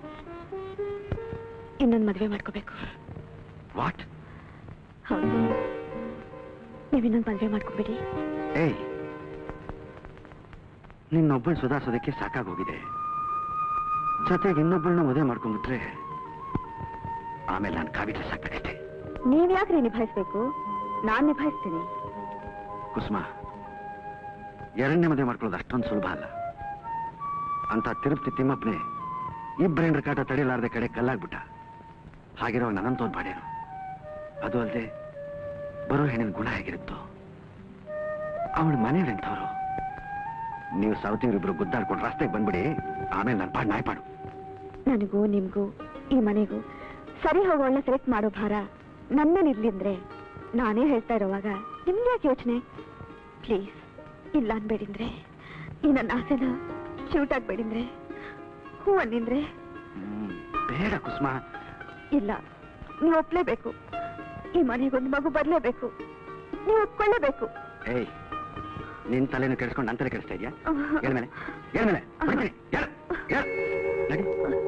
ಇನ್ನೊಂದು ಮದುವೆ ಮಾಡ್ಕೋಬೇಕು ವಾಟ್ ಹೌದು ನೀವು ಇನ್ನೊಂದು ಮದುವೆ ಮಾಡ್ಕೊಬೇಡಿ ಏಯ್ ನಿನ್ನೊಬ್ಬಳನ್ನ ಸುಧಾರಿಸೋದಕ್ಕೆ ಸಾಕಾಗೋಗಿದೆ ಜೊತೆಗೆ ಇನ್ನೊಬ್ಬಳನ್ನ ಮದುವೆ ಮಾಡ್ಕೊಂಡ್ಬಿಟ್ರೆ ಆಮೇಲೆ ನಾನು ಕಾವಿದ್ರೆ ಸಾಕ್ಬೇಕಷ್ಟೇ ನೀವ್ ಯಾಕ್ರಿ ನಿಭಾಯಿಸ್ಬೇಕು ನಾನ್ ನಿಭಾಯಿಸ್ತೀನಿ ಕುಸುಮ ಎರಡನೇ ಮದುವೆ ಮಾಡ್ಕೊಳ್ಳೋದು ಅಷ್ಟೊಂದು ಸುಲಭ ಅಲ್ಲ ಅಂತ ತಿರುಪತಿ ತಿಮ್ಮಪ್ಪನೇ ಇಬ್ಬರೆಂಡ್ರ ಕಾಟ ತಡೆಯಲಾರದೆ ಕಡೆ ಕಲ್ಲಾಗ್ಬಿಟ್ಟ ಹಾಗಿರೋ ನನ್ನಂತೋದ್ ಬಾಡೇನು ಅದು ಅಲ್ಲದೆ ಬರೋ ಹೆಣ್ಣಿನ ಗುಣ ಹೇಗಿರುತ್ತೋ ಅವಳ ಮನೆಯವರೆಂಥವ್ರು ನೀವು ಸೌತಿಯವರಿಬ್ರು ಗುದ್ದಾಡ್ಕೊಂಡು ರಸ್ತೆಗೆ ಬಂದ್ಬಿಡಿ ಆಮೇಲೆ ನನ್ನ ಪಾಡ್ ನಾಯ್ಪಾಡು ನನಗೂ ನಿಮ್ಗೂ ಈ ಮನೆಗೂ ಸರಿ ಹೋಗೋಳ್ನ ಸೆಲೆಕ್ಟ್ ಮಾಡೋ ಭಾರ ನನ್ನೇನಿರ್ಲಿ ಅಂದ್ರೆ ನಾನೇ ಹೇಳ್ತಾ ಇರೋವಾಗ ನಿಮ್ಗೆ ಯಾಕೆ ಯೋಚನೆ ಪ್ಲೀಸ್ ಇಲ್ಲ ಅನ್ಬೇಡಿಂದ್ರೆ ಈ ನನ್ನ ಆಸೆನ ಶೂಟ್ ಆಗ್ಬೇಡಿಂದ್ರೆ ಹೂ ಅನ್ನಿಂದ್ರೆ ಹ್ಮ್, ಬೇಡ ಕುಸುಮ ಇಲ್ಲ ನೀವು ಒಪ್ಲೇಬೇಕು ಈ ಮನೆಗೊಂದು ಮಗು ಬರ್ಲೇಬೇಕು ನೀವು ಒಪ್ಕೊಳ್ಳೇಬೇಕು ಏಯ್ ನಿನ್ ತಲೆನೂ ಕೆಡಿಸ್ಕೊಂಡು ನನ್ನ ತಲೆ ಕೆಡಿಸ್ತಾ ಇದೆಯಾ ಹೇಳ್ಮೇಲೆ ಹೇಳ್ಮೇಲೆ ಹೊಡಿತೀನಿ. ಹೇಳು, ಹೇಳು. ನಡಿ.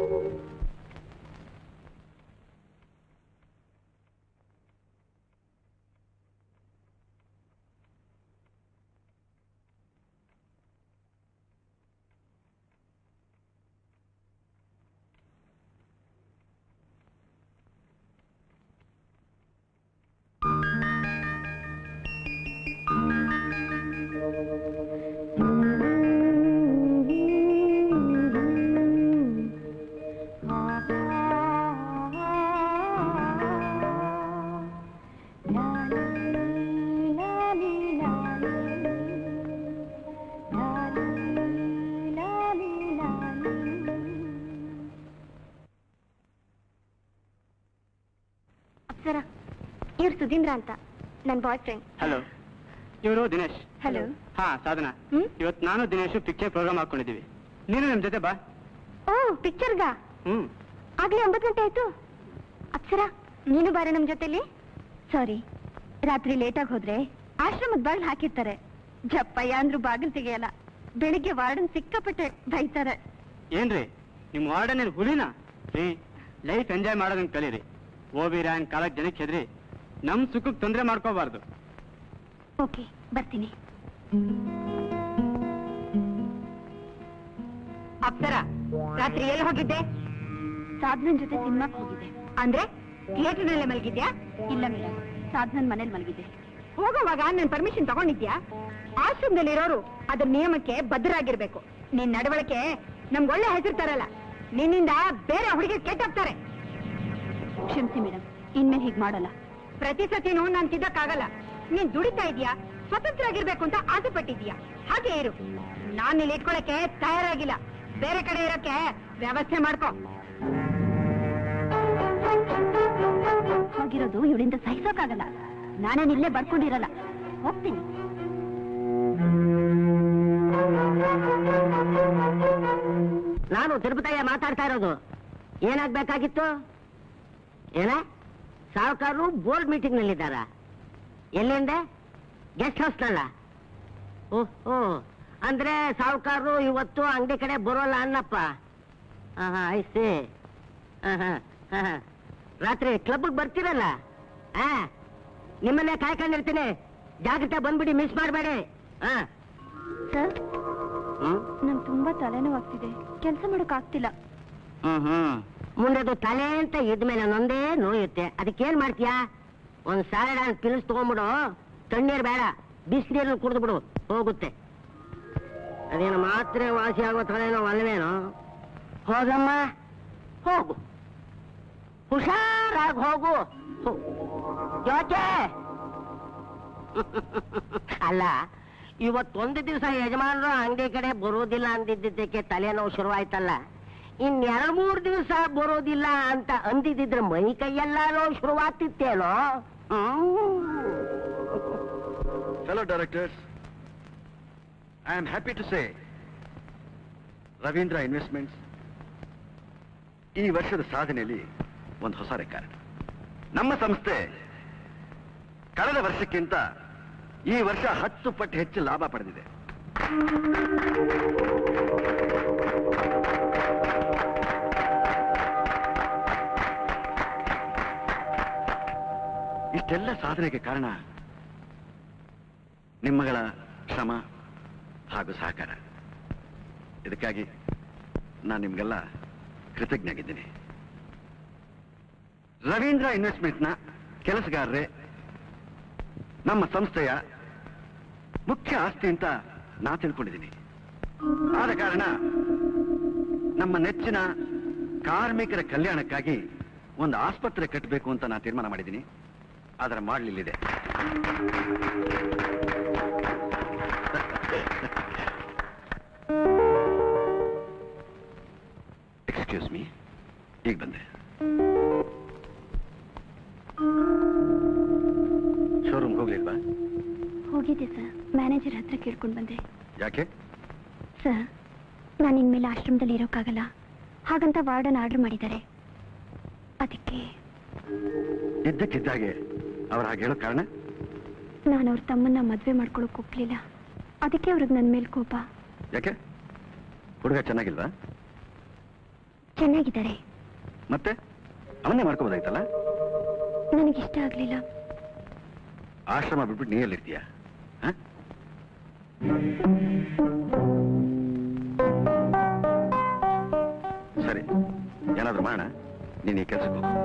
ಅಪ್ಸರ ಇವ್ರು ಸುಧೀಂದ್ರ ಅಂತ ನನ್ನ ಬಾಯ್ ಫ್ರೆಂಡ್ ಹಲೋ ಇವರು ದಿನೇಶ್ ಹಲೋ ಹಾ ಸಾಧನಾ ಹ್ಮ್? ಇವತ್ತು ನಾನು ದಿನೇಶ್ ಪಿಕ್ಚರ್ ಪ್ರೋಗ್ರಾಮ್ ಹಾಕೊಂಡಿದೀವಿ ನೀನು ನಮ್ ಜೊತೆ ಬಾ ಓ ಪಿಕ್ಚರ್ಗಾ ಹ್ಮ್ ಆಗ್ಲೇ ಒಂಬತ್ತು ಗಂಟೆ ಆಯ್ತು ಅಪ್ಸರ ನೀನು ಬಾರ ನಮ್ ಜೊತೆಲಿ ಸಾರಿ ರಾತ್ರಿ ಲೇಟಾಗಿ ಹೋದ್ರೆ ಆಶ್ರಮದ ಬಾಗಿಲು ಹಾಕಿರ್ತಾರೆ ಜಪ್ಪಯ್ಯ ಅಂದ್ರು ಬಾಗಿಲು ತೆಗೆಯಲ್ಲ ಬೆಳಿಗ್ಗೆ ವಾರ್ಡನ್ ಸಿಕ್ಕಾಪಟ್ಟೆ ಬೈತಾರೆ ಏನ್ರಿ ನಿಮ್ ವಾರ್ಡನ್ ಏನ್ ಹುಲಿನಾ ರೀ ಲೈಫ್ ಎಂಜಾಯ್ ಮಾಡೋದನ್ನ ಕಲೀರಿ ಓಬಿ ರ್ಯಾನ್ ಕಾಲಕ್ ಜನಕ್ಕೆ ಹೆದ್ರಿ ನಮ್ ಸುಖಕ್ಕೆ ತೊಂದ್ರೆ ಮಾಡ್ಕೋಬಾರ್ದು ಓಕೆ ಬರ್ತೀನಿ ಅಪ್ಸರ ರಾತ್ರಿ ಎಲ್ಲಿ ಹೋಗಿದ್ದೆ ಸಾಧನನ್ ಜೊತೆ ಸಿನಿಮಾಕ್ ಹೋಗಿದ್ದೆ ಅಂದ್ರೆ ಥಿಯೇಟರ್ನಲ್ಲೇ ಮಲಗಿದ್ಯಾ ಇಲ್ಲ ಮೇಡಮ್ ಸಾಧನನ್ ಮನೇಲಿ ಮಲಗಿದ್ದೆ ಹೋಗುವಾಗ ನನ್ ಪರ್ಮಿಷನ್ ತಗೊಂಡಿದ್ಯಾ ಆಶ್ರಮದಲ್ಲಿರೋರು ಅದ್ರ ನಿಯಮಕ್ಕೆ ಬದ್ಧರಾಗಿರ್ಬೇಕು ನಿನ್ ನಡವಳಿಕೆ ನಮ್ಗೆ ಒಳ್ಳೆ ಹೆಸರು ತರಲ್ಲ ನಿನ್ನಿಂದ ಬೇರೆ ಹುಡುಗಿ ಕೆಟ್ಟಾಗ್ತಾರೆ ಕ್ಷಮಿಸಿ ಮೇಡಮ್ ಇನ್ಮೇಲೆ ಹೀಗೆ ಮಾಡಲ್ಲ ಪ್ರತಿ ಸತಿನೂ ನಾನ್ ತಿದ್ದಕ್ಕಾಗಲ್ಲ ನೀನ್ ದುಡಿತಾ ಇದೀಯಾ ಸ್ವತಂತ್ರ ಆಗಿರ್ಬೇಕು ಅಂತ ಆಸೆ ಪಟ್ಟಿದ್ಯಾ ಹಾಗೆ ಇರು ನಾನ್ ಇಲ್ಲಿ ಇಟ್ಕೊಳಕ್ಕೆ ತಯಾರಾಗಿಲ್ಲ ಬೇರೆ ಕಡೆ ಇರಕ್ಕೆ ವ್ಯವಸ್ಥೆ ಮಾಡ್ಕೋ ಹೋಗಿರೋದು ಇವಳಿಂದ ಸಹಿಸೋಕ್ಕಾಗಲ್ಲ ನಾನೇನ್ ಇಲ್ಲೇ ಬರ್ಕೊಂಡಿರಲ್ಲ ಹೋಗ್ತೀನಿ ನಾನು ತಿರುಪತಯ್ಯ ಮಾತಾಡ್ತಾ ಇರೋದು ಏನಾಗ್ಬೇಕಾಗಿತ್ತು ಏನ ಸಾಹುಕಾರರು ಬೋರ್ಡ್ ಮೀಟಿಂಗ್ ನಲ್ಲಿದ್ದಾರ ಎಲ್ಲಿಂದ ಗೆಸ್ಟ್ ಹೌಸ್ನಲ್ಲ ಓಹೋ ಅಂದ್ರೆ ಸಾಹುಕಾರರು ಇವತ್ತು ಅಂಗಡಿ ಕಡೆ ಬರೋಲ್ಲ ಅನ್ನಪ್ಪ ಹಾ ಐಸಿ ರಾತ್ರಿ ಕ್ಲಬ್ಗೆ ಬರ್ತೀರಲ್ಲ ಆ ನಿಮ್ಮನ್ನೇ ಕಾಯ್ಕೊಂಡಿರ್ತೀನಿ ಜಾಗ್ರತೆ ಬಂದ್ಬಿಡಿ ಮಿಸ್ ಮಾಡಬೇಡಿ ಹಾ ಸರ್ ಹ್ಮ್ ನಂಗೆ ತುಂಬಾ ತಲೆನೋವಾಗ್ತಿದೆ ಕೆಲಸ ಮಾಡಕ್ ಆಗ್ತಿಲ್ಲ ಹ್ಮ್ ಹ್ಮ್ ಮುಂದೆ ಅದು ತಲೆ ಅಂತ ಇದ್ಮೇಲೆ ನೊಂದೇ ನೋಯುತ್ತೆ ಅದಕ್ಕೇನ್ ಮಾಡ್ತೀಯಾ ಒಂದ್ ಸ್ಯಾಲಡ್ ಪಿಲ್ಸ್ ತಗೊಂಡ್ಬಿಡು ತಣ್ಣೀರ್ ಬೇಡ ಬಿಸಿನೀರನ್ನು ಕುಡಿದು ಬಿಡು ಹೋಗುತ್ತೆ ಅದೇನು ಮಾತ್ರೆ ವಾಸಿ ಆಗೋ ತಲೆನೋವು ಅಲ್ವೇನೋ ಹೋಗಮ್ಮ ಹೋಗು ಹುಷಾರಾಗಿ ಹೋಗು ಹೋ- ಯೋಚೆ ಅಲ್ಲ ಇವತ್ತೊಂದು ದಿವಸ ಯಜಮಾನರು ಅಂಗಡಿ ಕಡೆ ಬರೋದಿಲ್ಲ ಅಂದಿದ್ದಕ್ಕೆ ತಲೆನೋವು ಶುರುವಾಯ್ತಲ್ಲ ಇನ್ ಎರಡ್ ಮೂರ್ ದಿವಸ ಬರೋದಿಲ್ಲ ಅಂತ ಅಂದಿದ್ರೆ ಮೈ ಕೈಯೆಲ್ಲ ನೋವು ಶುರುವಾಗ್ತಿತ್ತೇನೋ Fellow directors, I am happy to say Ravindra investments ಈ ವರ್ಷದ ಸಾಧನೆಯಲ್ಲಿ ಒಂದು ಹೊಸ ರೆಕಾರ್ಡ್ ನಮ್ಮ ಸಂಸ್ಥೆ ಕಳೆದ ವರ್ಷಕ್ಕಿಂತ ಈ ವರ್ಷ ಹತ್ತು ಪಟ್ಟು ಹೆಚ್ಚು ಲಾಭ ಪಡೆದಿದೆ ಇಷ್ಟೆಲ್ಲ ಸಾಧನೆಗೆ ಕಾರಣ ನಿಮ್ಮಗಳ ಶ್ರಮ ಹಾಗೂ ಸಹಕಾರ ಇದಕ್ಕಾಗಿ ನಾನು ನಿಮ್ಗೆಲ್ಲ ಕೃತಜ್ಞಾಗಿದ್ದೀನಿ ರವೀಂದ್ರ ಇನ್ವೆಸ್ಟ್ಮೆಂಟ್ನ ಕೆಲಸಗಾರರೇ ನಮ್ಮ ಸಂಸ್ಥೆಯ ಮುಖ್ಯ ಆಸ್ತಿ ಅಂತ ನಾ ತಿಳ್ಕೊಂಡಿದ್ದೀನಿ ಆದ ಕಾರಣ ನಮ್ಮ ನೆಚ್ಚಿನ ಕಾರ್ಮಿಕರ ಕಲ್ಯಾಣಕ್ಕಾಗಿ ಒಂದು ಆಸ್ಪತ್ರೆ ಕಟ್ಟಬೇಕು ಅಂತ ನಾನು ತೀರ್ಮಾನ ಮಾಡಿದ್ದೀನಿ ಅದರ ಮಾಡಲಿಲ್ಲಿದೆ ಎಕ್ಸ್ಕ್ಯೂಸ್ ಮೀ ಈಗ ಬಂದೆ ಶೋರೂಮ್ ಹೋಗ್ಲಿಲ್ವಾ ಹೋಗಿದ್ದೆ ಸರ್ ಮ್ಯಾನೇಜರ್ ಹತ್ರ ಕೇಳ್ಕೊಂಡು ಬಂದೆ ಯಾಕೆ ಸರ್ ನಾನು ಇನ್ಮೇಲೆ ಆಶ್ರಮದಲ್ಲಿ ಇರೋಕ್ಕಾಗಲ್ಲ ಹಾಗಂತ ವಾರ್ಡನ್ ಆರ್ಡರ್ ಮಾಡಿದ್ದಾರೆ ಅದಕ್ಕೆ ಇದ್ದಕ್ಕಿದ್ದಾಗೆ ಅವ್ರು ಹಾಗೆ ಹೇಳೋ ಕಾರಣ ನಾನು ಅವ್ರ ತಮ್ಮನ್ನ ಮದುವೆ ಮಾಡ್ಕೊಳಕ್ ಒಪ್ಲಿಲ್ಲ ಅದಕ್ಕೆ ಅವ್ರಿಗೆ ನನ್ನ ಮೇಲೆ ಕೋಪ ಯಾಕೆ ಹುಡುಗ ಚೆನ್ನಾಗಿಲ್ವಾ ಚೆನ್ನಾಗಿದ್ದಾರೆ ಮತ್ತೆ ಅವನ್ನೇ ಮಾಡ್ಕೋಬೋದಾಯ್ತಲ್ಲ ನನಗಿಷ್ಟ ಆಗ್ಲಿಲ್ಲ ಆಶ್ರಮ ಬಿಟ್ಬಿಟ್ಟು ನೀ ಎಲ್ಲಿರ್ತೀಯ ಹ? ಸರಿ ಏನಾದ್ರೂ ಮಾಡೋಣ ನೀನು ಈ ಕೆಲಸಕ್ಕೆ ಹೋಗು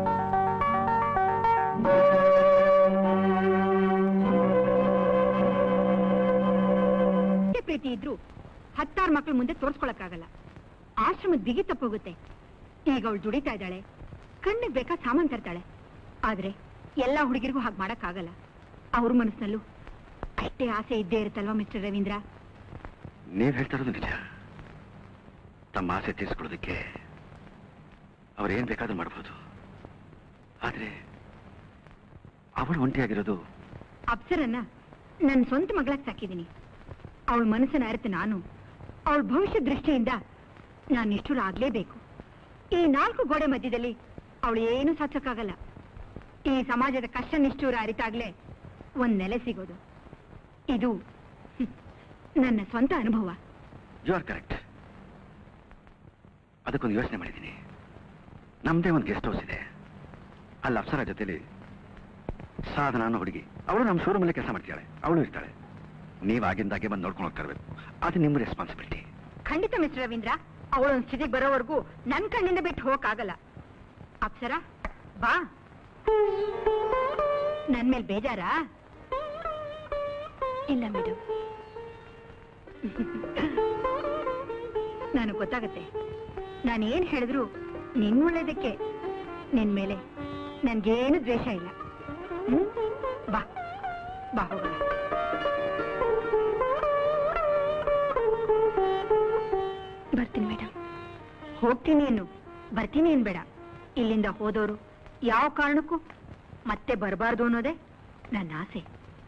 ಎಷ್ಟೇ ಪ್ರೀತಿ ಇದ್ರು ಹತ್ತಾರು ಮಕ್ಳ ಮುಂದೆ ತೋರ್ಸ್ಕೊಳಕ್ಕಾಗಲ್ಲ ಆಶ್ರಮದ ಬಿಗಿ ತಪ್ಪೋಗುತ್ತೆ ಈಗ ಅವಳು ದುಡಿತಾ ಇದ್ದಾಳೆ ಕಣ್ಣಿಗೆ ಬೇಕಾ ಸಾಮಾನ್ ತರ್ತಾಳೆ ಆದ್ರೆ ಎಲ್ಲಾ ಹುಡುಗಿರಿಗೂ ಹಾಗೆ ಮಾಡಕ್ಕಾಗಲ್ಲ ಅವ್ರ ಮನಸ್ಸಿನಲ್ಲೂ ಅಷ್ಟೇ ಆಸೆ ಇದ್ದೇ ಇರುತ್ತಲ್ವಾ ಮಿಸ್ಟರ್ ರವೀಂದ್ರ ನೀವ್ ಹೇಳ್ತಾ ಇರೋದು ನಿಜ ತಮ್ಮ ಆಸೆ ತೀರಿಸ್ಕೊಳ್ಳೋದಕ್ಕೆ ಅವ್ರೇನ್ ಬೇಕಾದ್ರೂ ಮಾಡ್ಬೋದು ಆದ್ರೆ ಅವಳು ಒಂಟಿಯಾಗಿರೋದು ಅಪ್ಸರನ್ನ ನನ್ನ ಸ್ವಂತ ಮಗಳಾಗಿ ಸಾಕಿದ್ದೀನಿ ಅವಳ ಮನಸ್ಸನ್ನ ಅರಿತು ನಾನು ಅವಳ ಭವಿಷ್ಯ ದೃಷ್ಟಿಯಿಂದ ನಾನು ನಿಷ್ಠುರ ಆಗ್ಲೇಬೇಕು ಈ ನಾಲ್ಕು ಗೋಡೆ ಮಧ್ಯದಲ್ಲಿ ಅವಳು ಏನೂ ಸಾಧಿಸೋಕ್ಕಾಗಲ್ಲ ಈ ಸಮಾಜದ ಕಷ್ಟ ನಿಷ್ಠೂರ ಅರಿತಾಗ್ಲೇ ಒಂದ್ ನೆಲೆ ಸಿಗೋದು ಇದು ಹ್ಮ್, ನನ್ನ ಸ್ವಂತ ಅನುಭವ ಯು ಆರ್ ಕರೆಕ್ಟ್ ಅದಕ್ಕೊಂದು ಯೋಚನೆ ಮಾಡಿದ್ದೀನಿ ನಮ್ದೇ ಒಂದು ಗೆಸ್ಟ್ ಹೌಸ್ ಇದೆ ಅಲ್ಲಿ ಅಪ್ಸರ ಜೊತೆಲಿ ಸಾಧನ ಅನ್ನೋ ಹುಡುಗಿ ಅವಳು ನಮ್ಮ ಶೋರೂಮಲ್ಲಿ ಕೆಲಸ ಮಾಡ್ತಾಳೆ ಅವಳು ಇರ್ತಾಳೆ ನೀವು ಆಗಿಂದಾಗೆ ಬಂದು ನೋಡ್ಕೊಂಡು ಹೋಗ್ತಾ ಇರ್ಬೇಕು ಅದು ನಿಮ್ಮ ರೆಸ್ಪಾನ್ಸಿಬಿಲಿಟಿ ಖಂಡಿತ ಮಿಸ್ಟರ್ ರವೀಂದ್ರ ಅವಳೊಂದ್ ಸ್ಥಿತಿಗೆ ಬರೋವರೆಗೂ ನನ್ ಕಣ್ಣಿಂದ ಬಿಟ್ಟು ಹೋಗಕ್ಕಾಗಲ್ಲ ಅಪ್ಸರ ಬಾ ನನ್ ಮೇಲ್ ಬೇಜಾರಾ ಇಲ್ಲ ಮೇಡಮ್ ನನಗೆ ಗೊತ್ತಾಗತ್ತೆ ನಾನು ಏನ್ ಹೇಳಿದ್ರು ನಿನ್ ಒಳ್ಳೇದಕ್ಕೆ ನಿನ್ ಮೇಲೆ ನನ್ಗೇನು ದ್ವೇಷ ಇಲ್ಲ ಹ್ಮ್ ಬಾ ಬಾ ಹೋಗೋಣ ಬರ್ತೀನಿ ಮೇಡಮ್ ಹೋಗ್ತೀನಿ ಏನು ಬರ್ತೀನಿ ಏನ್ ಬೇಡ ಇಲ್ಲಿಂದ ಹೋದವರು ಯಾವ ಕಾರಣಕ್ಕೂ ಮತ್ತೆ ಬರಬಾರ್ದು ಅನ್ನೋದೇ ನನ್ನ ಆಸೆ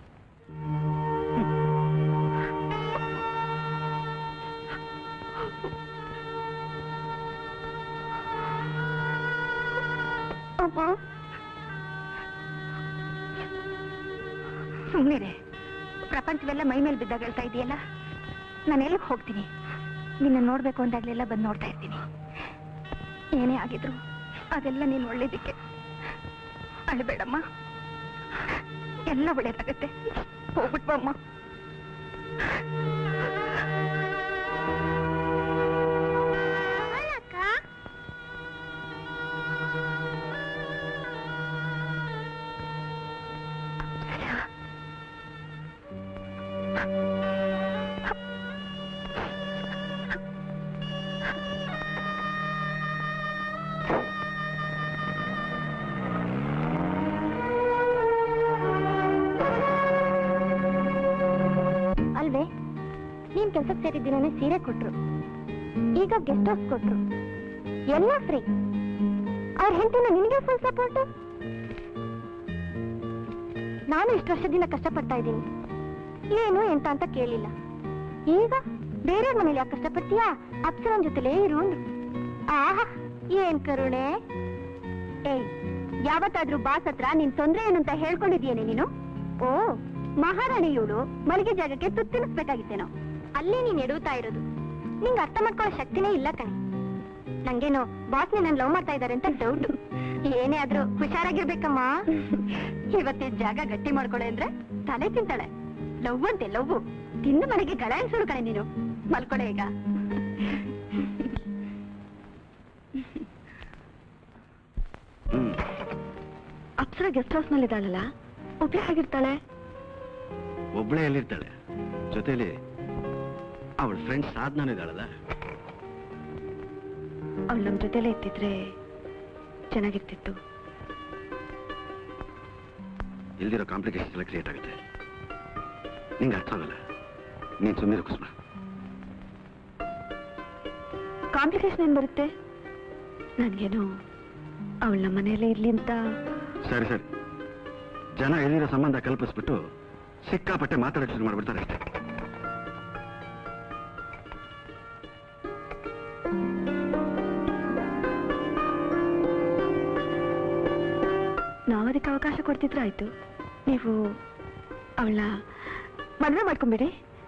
ಸುಮ್ಮನಿರೆ ಪ್ರಪಂಚವೆಲ್ಲ ಮೈ ಮೇಲೆ ಬಿದ್ದಾಗ ಹೇಳ್ತಾ ಇದೆಯಲ್ಲ ನಾನು ಎಲ್ಲಿಗೆ ಹೋಗ್ತೀನಿ ನಿನ್ನ ನೋಡ್ಬೇಕು ಅಂದಾಗ್ಲೆಲ್ಲ ಬಂದು ನೋಡ್ತಾ ಇರ್ತೀನಿ ಏನೇ ಆಗಿದ್ರು ಅದೆಲ್ಲ ನೀನು ಒಳ್ಳೇದಕ್ಕೆ ಅಳಬೇಡಮ್ಮ ಎಲ್ಲ ಒಳ್ಳೇದಾಗತ್ತೆ ಹೋಗ್ಬಿಟ್ವಮ್ಮ ಅಲ್ವೇ ನೀನ್ ಕೆಲ್ಸಕ್ಕೆ ಸೇರಿದ್ದೀನೇ ಸೀರೆ ಕೊಟ್ರು ಈಗ ಗೆಸ್ಟ್ ಹೌಸ್ ಕೊಟ್ರು ಎಲ್ಲ ಫ್ರೀ ಅವ್ರ ಹೆಂಡತಿನ ನಿನಗೆ ಫುಲ್ ಸಪೋರ್ಟ್ ನಾನು ಇಷ್ಟು ವರ್ಷದಿಂದ ಕಷ್ಟಪಡ್ತಾ ಇದ್ದೀನಿ ಏನು ಎಂತ ಅಂತ ಕೇಳಿಲ್ಲ ಈಗ ಬೇರೆ ಮನೇಲಿ ಯಾಕೆ ಕಷ್ಟಪಡ್ತೀಯಾ ಅಪ್ಸರನ್ ಜೊತೆಲೇ ಇರು ಅಂದ್ರು. ಆಹಾ ಏನ್ ಕರುಣೆ ಏಯ್ ಯಾವತ್ತಾದ್ರೂ ಬಾಸ್ ಹತ್ರ ನಿನ್ ತೊಂದ್ರೆ ಏನು ಅಂತ ಹೇಳ್ಕೊಂಡಿದ್ಯೇನೆ ನೀನು ಓ ಮಹಾರಾಣಿ ಇವಳು ಮಳಿಗೆ ಜಾಗಕ್ಕೆ ತುತ್ತಿನಿಸ್ಬೇಕಾಗಿತ್ತೇನೋ ಅಲ್ಲಿ ನೀನ್ ಎಡುತ್ತಾ ಇರೋದು ನಿಂಗ್ ಅರ್ಥ ಮಾಡ್ಕೊಳ್ಳೋ ಶಕ್ತಿನೇ ಇಲ್ಲ ಕಣೆ ನಂಗೇನೋ ಬಾಸ್ ನನ್ ಲವ್ ಮಾಡ್ತಾ ಇದಾರೆ ಅಂತ ಡೌಟ್ ಏನೇ ಆದ್ರೂ ಹುಷಾರಾಗಿರ್ಬೇಕಮ್ಮ ಇವತ್ತಿನ ಜಾಗ ಗಟ್ಟಿ ಮಾಡ್ಕೊಳೆ ಅಂದ್ರೆ ತಲೆ ತಿಂತಾಳೆ ಲವ್ ಅಂತೆ ಲವ್ ತಿಂದು ಮನೆಗೆ ಗಲಾಯಿಸೋಳು ಕಣೆ ನೀನು ಮಲ್ಕೊಳೆ ಈಗ ಹ್ಮ್ ಅಪ್ಸರ ಗೆಸ್ಟ್ ಹೌಸ್ ನಲ್ಲಿ ಇದ್ದಾಳಲ್ಲ ಒಬ್ಳೆ ಆಗಿರ್ತಾಳೆ ಒಬ್ಳೇ ಎಲ್ಲಿರ್ತಾಳೆ ಜೊತೆಲಿ ಅವಳ ಫ್ರೆಂಡ್ ಸಾಧನ ಇದ್ದಾಳಲ್ಲ ಅವಳು ನಮ್ ಜೊತೆಲೇ ಇರ್ತಿದ್ರೆ ಚೆನ್ನಾಗಿರ್ತಿತ್ತು ಇಲ್ದಿರೋ ಕಾಂಪ್ಲಿಕೇಶನ್ಸ್ ಎಲ್ಲ ಕ್ರಿಯೇಟ್ ಆಗುತ್ತೆ ನಿಂಗೆ ಅರ್ಥ ಆಗಲ್ಲ ನೀನ್ ಸುಮ್ಮನೆ ಕುಸುಮ ಕಾಂಪ್ಲಿಕೇಶನ್ ಏನ್ ಬರುತ್ತೆ ನನ್ಗೇನು ಅವಳ ನಮ್ಮ ಮನೆಯಲ್ಲೇ ಇರ್ಲಿ ಅಂತ ಸರಿ ಸರಿ ಜನ ಎಲ್ಲಿರೋ ಸಂಬಂಧ ಕಲ್ಪಿಸ್ಬಿಟ್ಟು ಸಿಕ್ಕಾಪಟ್ಟೆ ಮಾತಾಡೋಕೆ ಶುರು ಮಾಡ್ಬಿಡ್ತಾರೆ ಅಷ್ಟೇ ನಾವ್ ಅದಕ್ಕೆ ಅವಕಾಶ ಕೊಡ್ತಿದ್ರೆ ಆಯ್ತು ನೀವು ಅವಳನ್ನ ಮದ್ವೆ ಮಾಡ್ಕೊಂಬಿಡಿ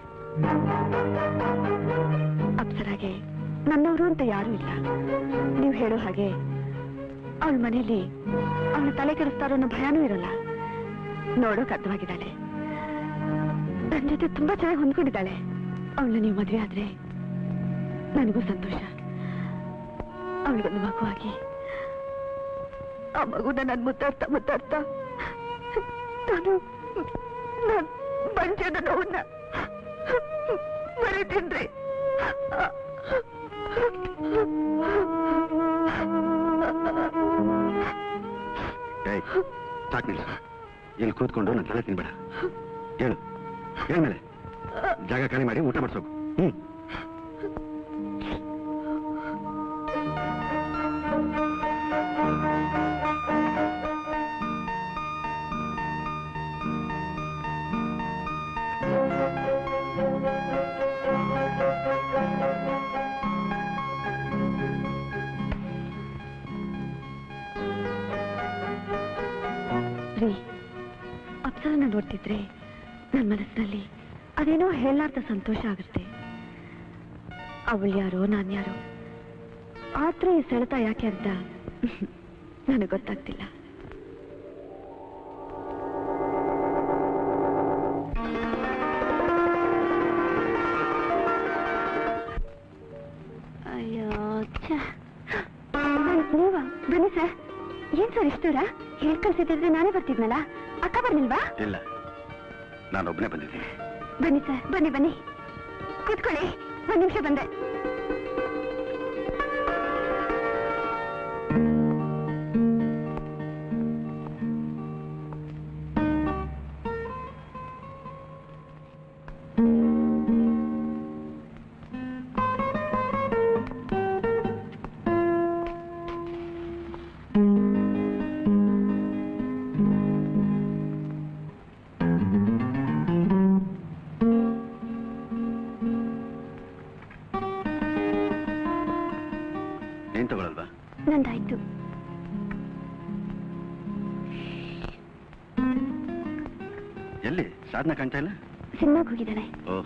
ಅಪ್ಸರಾಗೆ ನನ್ನವರು ಅಂತ ಯಾರೂ ಇಲ್ಲ ನೀವು ಹೇಳೋ ಹಾಗೆ ಅವಳ ಮನೆಯಲ್ಲಿ ಅವಳ ತಲೆ ಕೆಡಿಸ್ತಾರೋ ಅನ್ನೋ ಭಯನೂ ಇರಲ್ಲ ನೋಡೋಕ್ ಅರ್ಥವಾಗಿದ್ದಾಳೆ ನನ್ನ ಜೊತೆ ತುಂಬಾ ಚೆನ್ನಾಗಿ ಹೊಂದ್ಕೊಂಡಿದ್ದಾಳೆ ಅವಳನ್ನ ನೀವು ಮದ್ವೆ ಆದ್ರೆ ನನಗೂ ಸಂತೋಷ ಅವಳಿಗೊಂದು ಮಗುವಾಗಿ ಆ ಮಗುನ ನಾನು ಮುತ್ತಾಡ್ತಾ ಮುತ್ತಾಡ್ತಾ ನಾನು ನಾನು ಬಂಜದ ನೋವನ್ನ ಮರಿತೀನ್ರಿ ಏಯ್ ಸಾಕು ನಿಲ್ಸು ಇಲ್ಲಿ ಕೂತ್ಕೊಂಡು ನನ್ನ ತಲೆ ತಿನ್ಬೇಡ ಹೇಳು ಹೇಳ್ಮೇಲೆ ಜಾಗ ಖಾಲಿ ಮಾಡಿ ಊಟ ಮಾಡ್ಸೋಕು ಹ್ಮ್ ರೀ ಅಪ್ಸರನ್ನ ನೋಡ್ತಿದ್ರೆ ನನ್ನ ಮನಸ್ಸಿನಲ್ಲಿ ಅದೇನೋ ಹೇಳಲಾರ್ದ ಸಂತೋಷ ಆಗುತ್ತೆ ಅವಳು ಯಾರೋ ನಾನು ಯಾರೋ ಆತ್ರ ಈ ಸೆಳೆತ ಯಾಕೆ ಅಂತ ನನಗೆ ಗೊತ್ತಾಗ್ತಿಲ್ಲ ಅಯ್ಯೋ ಛೆ. ನೀವಾ ಬನ್ನಿ ಸರ್ ಏನ್ ಸರ್ ಇಷ್ಟು ದೂರ ಹೇಳ್ ಕಳ್ಸಿದ್ರೆ ನಾನೇ ಬರ್ತಿದ್ನಲ್ಲ ಅಕ್ಕ ಬರ್ಲಿಲ್ವಾ ಇಲ್ಲ ನಾನೊಬ್ಬನೇ ಬಂದಿದ್ದೀನಿ ಬನ್ನಿ ಸರ್ ಬನ್ನಿ ಬನ್ನಿ ಕೂತ್ಕೊಳ್ಳಿ ಒಂದ್ ನಿಮಿಷ ಬಂದೆ ಏನ್ ತಗೊಳಲ್ವಾ ನಂದಾಯ್ತು ಎಲ್ಲಿ ಸಾಧನ ಕಾಣ್ತಾ ಇಲ್ಲ ಸಿನಿಮಾಗ್ ಹೋಗಿದ್ದಾನೆ ಓ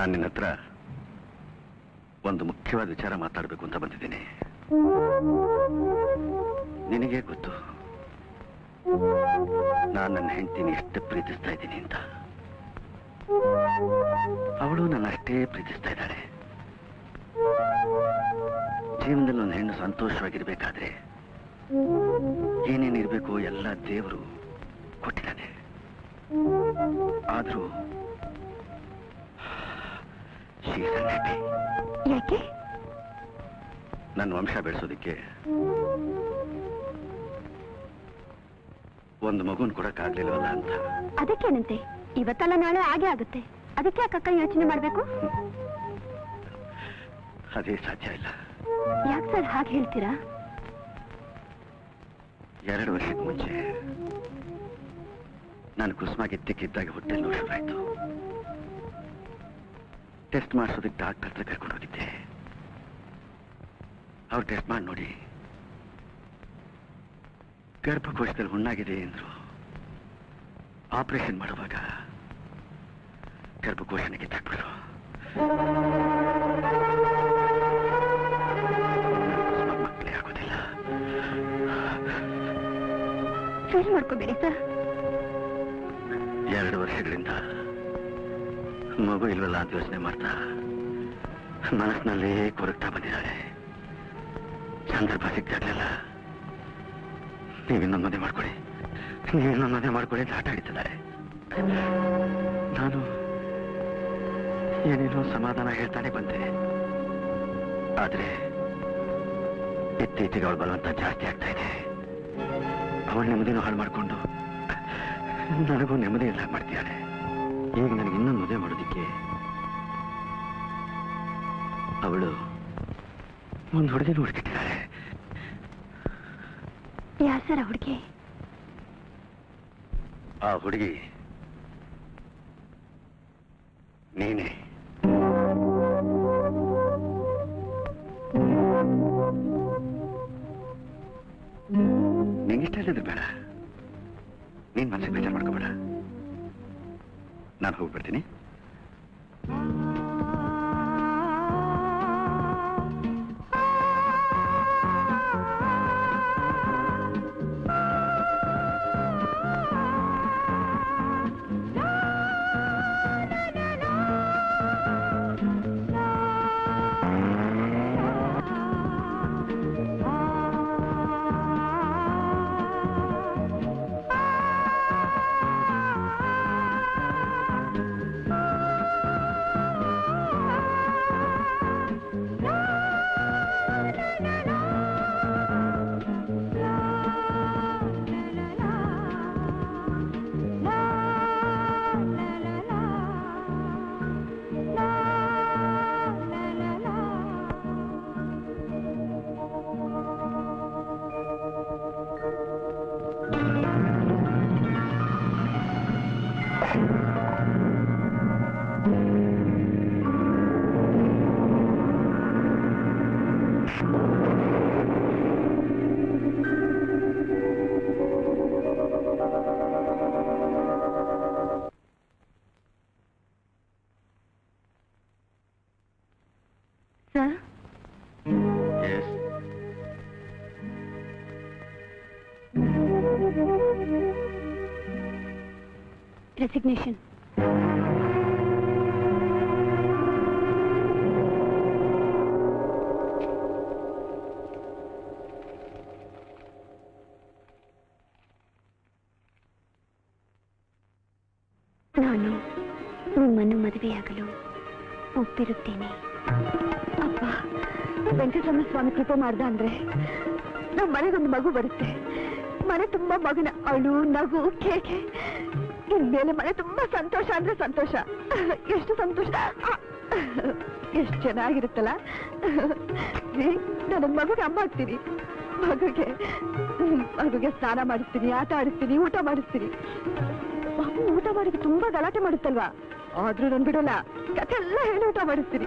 ನಾನು ನಿನ್ನ ಹತ್ರ ಒಂದು ಮುಖ್ಯವಾದ ವಿಚಾರ ಮಾತಾಡಬೇಕು ಅಂತ ಬಂದಿದ್ದೀನಿ ನಿನಗೆ ಗೊತ್ತು ನಾನು ನನ್ನ ಹೆಂಡತಿನ ಎಷ್ಟು ಪ್ರೀತಿಸ್ತಾ ಇದ್ದೀನಿ ಅಂತ ಅವಳು ನನ್ನ ಅಷ್ಟೇ ಪ್ರೀತಿಸ್ತಾ ಇದ್ದಾಳೆ ಜೀವನದಲ್ಲಿ ಒಂದು ಹೆಣ್ಣು ಸಂತೋಷವಾಗಿರ್ಬೇಕಾದ್ರೆ ಏನೇನಿರ್ಬೇಕು ಎಲ್ಲ ದೇವರು ಕೊಟ್ಟಿದ್ದಾನೆ ಆದ್ರೂ she is unhappy. ಯಾಕೆ ನನ್ನ ವಂಶ ಬೆಳೆಸೋದಕ್ಕೆ ಒಂದು ಮಗುನ್ ಕೊಡಕ್ಕಾಗ್ಲಿಲ್ವಲ್ಲ ಅಂತ ಅದಕ್ಕೇನಂತೆ ಇವತ್ತಲ್ಲ ನಾಳೆ ಹಾಗೆ ಆಗುತ್ತೆ ಅದಕ್ಕೆ ಯಾಕಕ್ಕ ಯೋಚನೆ ಮಾಡ್ಬೇಕು ಅದೇ ಸಾಧ್ಯ ಇಲ್ಲ ಯಾಕೆ ಸರ್ ಹಾಗೆ ಹೇಳ್ತೀರಾ ಎರಡು ವರ್ಷಕ್ಕೆ ಮುಂಚೆ ನಾನು ಕುಸುಮಾಗೆ ತಿಕ್ಕಿದ್ದಾಗ ಹೊಟ್ಟೆಲ್ ನೋವು ಶುರುವಾಯ್ತು ಟೆಸ್ಟ್ ಮಾಡಿಸೋದಕ್ಕೆ ಡಾಕ್ಟರ್ ಹತ್ರ ಕರ್ಕೊಂಡು ಹೋಗಿದ್ದೆ ಅವ್ರು ಟೆಸ್ಟ್ ಮಾಡಿ ನೋಡಿ ಗರ್ಭಕೋಶದಲ್ಲಿ ಹುಣ್ಣಾಗಿದೆ ಎಂದ್ರು ಆಪರೇಷನ್ ಮಾಡುವಾಗ ಗರ್ಭಕೋಶನ ಕಿತ್ತಾಕ್ಬಿಟ್ರು ಕುಸುಮಾಗ್ ಮಕ್ಕಳೇ ಆಗೋದಿಲ್ಲ ಫೀಲ್ ಮಾಡ್ಕೋಬೇಡಿ ಸರ್ ಎರಡು ವರ್ಷಗಳಿಂದ ಮಗು ಇಲ್ವಲ್ಲ ಅಂತ ಯೋಚನೆ ಮಾಡ್ತಾ ಮನಸ್ಸಿನಲ್ಲಿ ಕೊರಗ್ತಾ ಬಂದಿದ್ದಾಳೆ ಸಂದರ್ಭ ಸಿಗ್ತಾಗ್ಲಿಲ್ಲ ನೀವಿನ್ನೊಂದು ಮದುವೆ ಮಾಡ್ಕೊಳ್ಳಿ ನೀವಿನ್ನೊಂದು ಮದುವೆ ಮಾಡ್ಕೊಳ್ಳಿ ಅಂತ ಆಟ ಆಡಿತಿದ್ದಾರೆ ನಾನು ಏನೇನೋ ಸಮಾಧಾನ ಹೇಳ್ತಾನೆ ಬಂದೆ ಆದ್ರೆ ಇತ್ತೀಚೆಗೆ ಅವಳ ಬಲವಂತ ಜಾಸ್ತಿ ಆಗ್ತಾ ಇದೆ ಅವಳ ನೆಮ್ಮದಿನೂ ಹಾಳು ಮಾಡಿಕೊಂಡು ನನಗೂ ನೆಮ್ಮದಿ ಇಲ್ಲ ಮಾಡ್ತಿದ್ದಾಳೆ ಈಗ ನನಗೆ ಇನ್ನೊಂದು ಮದುವೆ ಮಾಡೋದಕ್ಕೆ ಅವಳು ಒಂದು ಹುಡುಗಿನ ಹುಡುಕಿಟ್ಟಿದ್ದಾಳೆ ಯಾರು ಸರ್ ಹುಡುಗಿ ಆ ಹುಡುಗಿ ನೀನೇ ನಿಂಗಿಷ್ಟ ಇಲ್ಲದ್ರೆ ಬೇಡ ನೀನ್ ಮನಸ್ಸಿಗೆ ಬೇಜಾರು ಮಾಡ್ಕೋಬೇಡ ನಾನು ಹೋಗ್ಬಿಡ್ತೀನಿ ಸರ್ ಎಸ್ ರೆಸಿಗ್ನೇಷನ್ ನಾನು ನಿಮ್ಮನ್ನು ಮದುವೆಯಾಗಲು ಒಪ್ಪಿರುತ್ತೇನೆ ಅಪ್ಪ ವೆಂಕಟರಮಣ ಸ್ವಾಮಿ ಕೃಪೆ ಮಾಡ್ದ ಅಂದ್ರೆ ನಮ್ಮ ಮನೆಗೊಂದು ಮಗು ಬರುತ್ತೆ ಮನೆ ತುಂಬಾ ಮಗನ ಅಳು ನಗು ಕೇಕೆ ಇನ್ಮೇಲೆ ಮನೆ ತುಂಬಾ ಸಂತೋಷ ಅಂದ್ರೆ ಸಂತೋಷ ಎಷ್ಟು ಸಂತೋಷ ಆ! ಎಷ್ಟು ಚೆನ್ನಾಗಿರುತ್ತಲ್ಲ ರೀ, ನಾನು ಮಗುಗೆ ಅಮ್ಮ ಆಗ್ತೀನಿ ಮಗುಗೆ ಮಗುಗೆ ಸ್ನಾನ ಮಾಡಿಸ್ತೀನಿ ಆಟ ಆಡಿಸ್ತೀನಿ ಊಟ ಮಾಡಿಸ್ತೀನಿ ಮಗು ಊಟ ಮಾಡಿದ್ರೆ ತುಂಬಾ ಗಲಾಟೆ ಮಾಡುತ್ತಲ್ವಾ ಆದ್ರೂ ನನ್ ಬಿಡೋಲ್ಲ ಕಥೆ ಎಲ್ಲ ಹೇಳಿ ಊಟ ಮಾಡಿಸ್ತೀನಿ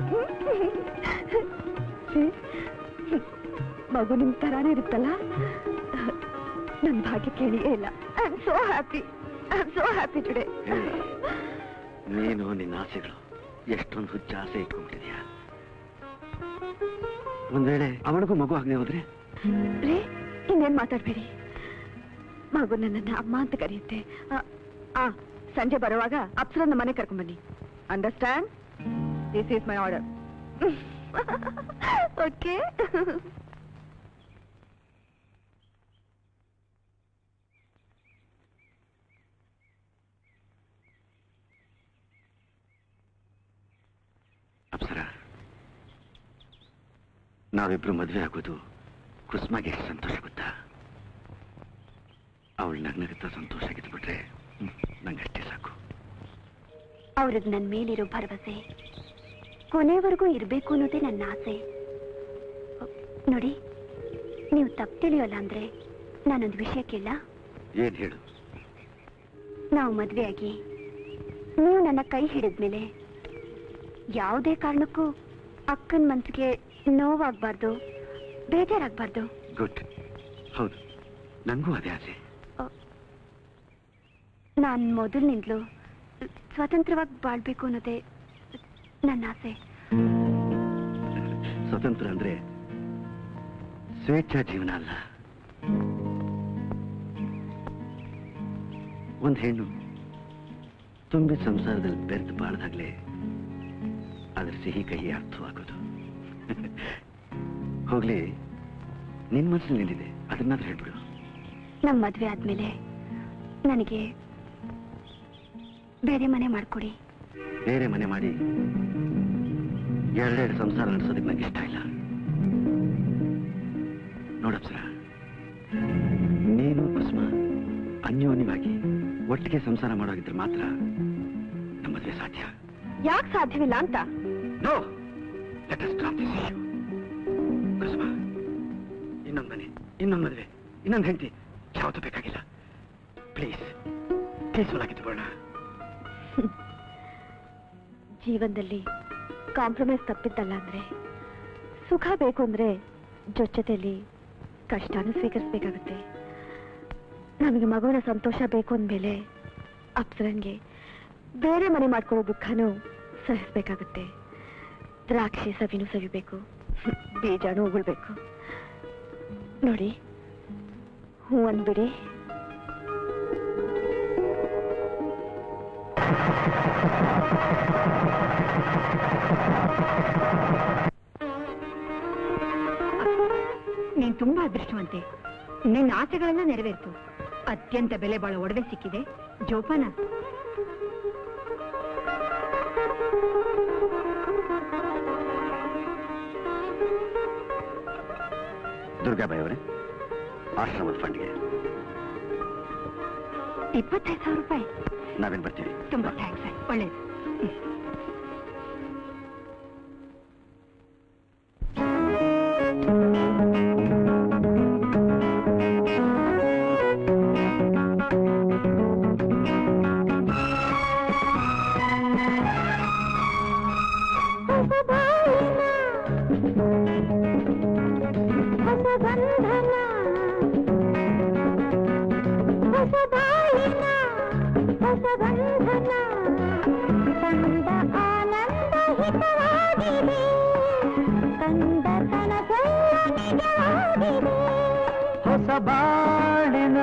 ಛೀ, ಮಗು ನಿಮ್ ತರಾನೇ ಇರುತ್ತಲ್ಲ ನನ್ ಭಾಗ್ಯ ಕೇಳಿಯೇ ಇಲ್ಲ I am so happy I am so happy today ಹೇಳಿ. ನೀನು ನಿನ್ನ ಆಸೆಗಳು ಎಷ್ಟೊಂದು ಹುಚ್ಚ ಆಸೆ ಇಟ್ಕೊಂಡ್ಬಿಟ್ಟಿದ್ಯಾ ಒಂದ್ ವೇಳೆ ಅವಳಿಗೂ ಮಗು ಆಗದೆ ಹೋದ್ರೆ ರೀ ಇನ್ನೇನ್ ಮಾತಾಡ್ಬೇಡಿ ಮಗು ನನ್ನನ್ನ ಅಮ್ಮ ಅಂತ ಕರೆಯುತ್ತೆ ಆ, ಆ ಸಂಜೆ ಬರುವಾಗ ಅಪ್ಸರನ್ನ ಮನೆ ಕರ್ಕೊಂಬನ್ನಿ understand this is my order okay Apsara ನಾವಿಬ್ರು ಮದುವೆ ಆಗೋದು ಕುಸ್ಮಾಗೆ ಎಷ್ಟು ಸಂತೋಷ ಗೊತ್ತಾ ಅವಳು ನಗ್ನಗುತ್ತಾ ಸಂತೋಷ ಆಗಿದ್ಬಿಟ್ರೆ ನಂಗಷ್ಟೇ ಸಾಕು ಅವ್ರಿಗೆ ನನ್ನ ಮೇಲಿರೋ ಭರವಸೆ ಕೊನೆವರೆಗೂ ಇರಬೇಕು ಅನ್ನೋದೇ ನನ್ನ ಆಸೆ ನೋಡಿ ನೀವು ತಪ್ಪು ತಿಳಿಯೋಲ್ಲ ಅಂದ್ರೆ ನಾನೊಂದು ವಿಷಯ ಕೇಳ ಏನ್ ಹೇಳು ನಾವು ಮದುವೆಯಾಗಿ ನೀವು ನನ್ನ ಕೈ ಹಿಡಿದ್ಮೇಲೆ ಯಾವುದೇ ಕಾರಣಕ್ಕೂ ಅಕ್ಕನ ಮನ್ಸಿಗೆ ನೋವಾಗಬಾರ್ದು ಬೇಜಾರಾಗಬಾರ್ದು ಗುಡ್ ಹೌದು ನಂಗೂ ಅದೇ ಆಸೆ ನಾನು ಮೊದಲಿನಿಂದಲೂ ಸ್ವತಂತ್ರವಾಗಿ ಬಾಳ್ಬೇಕು ಅನ್ನೋದೇ ನನ್ನ ಆಸೆ ಸ್ವತಂತ್ರ ಅಂದ್ರೆ ಸ್ವೇಚ್ಛಾ ಜೀವನ ಅಲ್ಲ ಒಂದ್ ಹೆಣ್ಣು ತುಂಬಿದ ಸಂಸಾರದಲ್ಲಿ ಬೆರೆತು ಬಾಳ್ದಾಗ್ಲೇ ಅದ್ರ ಸಿಹಿ ಕಹಿ ಅರ್ಥವಾಗೋದು ಹೋಗ್ಲಿ ನಿನ್ ಮನಸ್ಸಲ್ಲಿ ನಿಂದಿದೆ ಅದನ್ನಾದ್ರೂ ಹೇಳ್ಬಿಡು ನಮ್ಮ ಮದುವೆ ಆದ್ಮೇಲೆ ನನಗೆ ಬೇರೆ ಮನೆ ಮಾಡ್ಕೊಡಿ ಬೇರೆ ಮನೆ ಮಾಡಿ ಎರಡೆರಡು ಸಂಸಾರ ನಡೆಸೋದಕ್ಕೆ ನಂಗೆ ಇಷ್ಟ ಇಲ್ಲ ನೋಡಪ್ಸರ ನೀನು ಕುಸುಮ ಅನ್ಯೋನ್ಯವಾಗಿ ಒಟ್ಟಿಗೆ ಸಂಸಾರ ಮಾಡೋಗಿದ್ರೆ ಮಾತ್ರ ನಮ್ಮ ಮದುವೆ ಸಾಧ್ಯ ಯಾಕೆ ಸಾಧ್ಯವಿಲ್ಲ ಅಂತ no let us drop this issue Kusuma ಇನ್ನೊಂದು ಮನೆ ಇನ್ನೊಂದು ಮದುವೆ ಇನ್ನೊಂದು ಹೆಂಡತಿ ಯಾವುದು ಬೇಕಾಗಿಲ್ಲ ಪ್ಲೀಸ್ ಪೀಸ್ಫುಲ್ ಆಗಿ ತಗೋಣ ಜೀವನದಲ್ಲಿ ಕಾಂಪ್ರಮೈಸ್ ತಪ್ಪಿದ್ದಲ್ಲ ಅಂದ್ರೆ ಸುಖ ಬೇಕು ಅಂದ್ರೆ ಜೊತೆಯಲ್ಲಿ ಕಷ್ಟನೂ ಸ್ವೀಕರಿಸ್ಬೇಕಾಗುತ್ತೆ ನಮಗೆ ಮಗುವಿನ ಸಂತೋಷ ಬೇಕು ಅಂದಮೇಲೆ ಅಪ್ಸರನ್ಗೆ ಬೇರೆ ಮನೆ ಮಾಡ್ಕೊಳ್ಳೋ ದುಃಖನೂ ಸಹಿಸ್ಬೇಕಾಗುತ್ತೆ ದ್ರಾಕ್ಷಿ ಸವಿನೂ ಸವಿಬೇಕು ಬೀಜನೂ ಉಗುಳ್ಬೇಕು ನೋಡಿ ಹೂ ಅಂದ್ಬಿಡಿ ನೀನ್ ತುಂಬಾ ಅದೃಷ್ಟವಂತೆ ನಿನ್ನ ಆಸೆಗಳೆಲ್ಲ ನೆರವೇರ್ತು ಅತ್ಯಂತ ಬೆಲೆ ಬಾಳೋ ಒಡವೆ ಸಿಕ್ಕಿದೆ ಜೋಪಾನ ದುರ್ಗಾಬಾಯಿ ಅವರೇ ಆಶ್ರಮದ ಫಂಡ್ಗೆ ಇಪ್ಪತ್ತೈದು ಸಾವಿರ ರೂಪಾಯಿ ನಾವೇನ್ ಬರ್ತೀವಿ ತುಂಬಾ ಥ್ಯಾಂಕ್ಸ್ ಒಳ್ಳೇದು ಹೊಸ ಬಾಳಿನ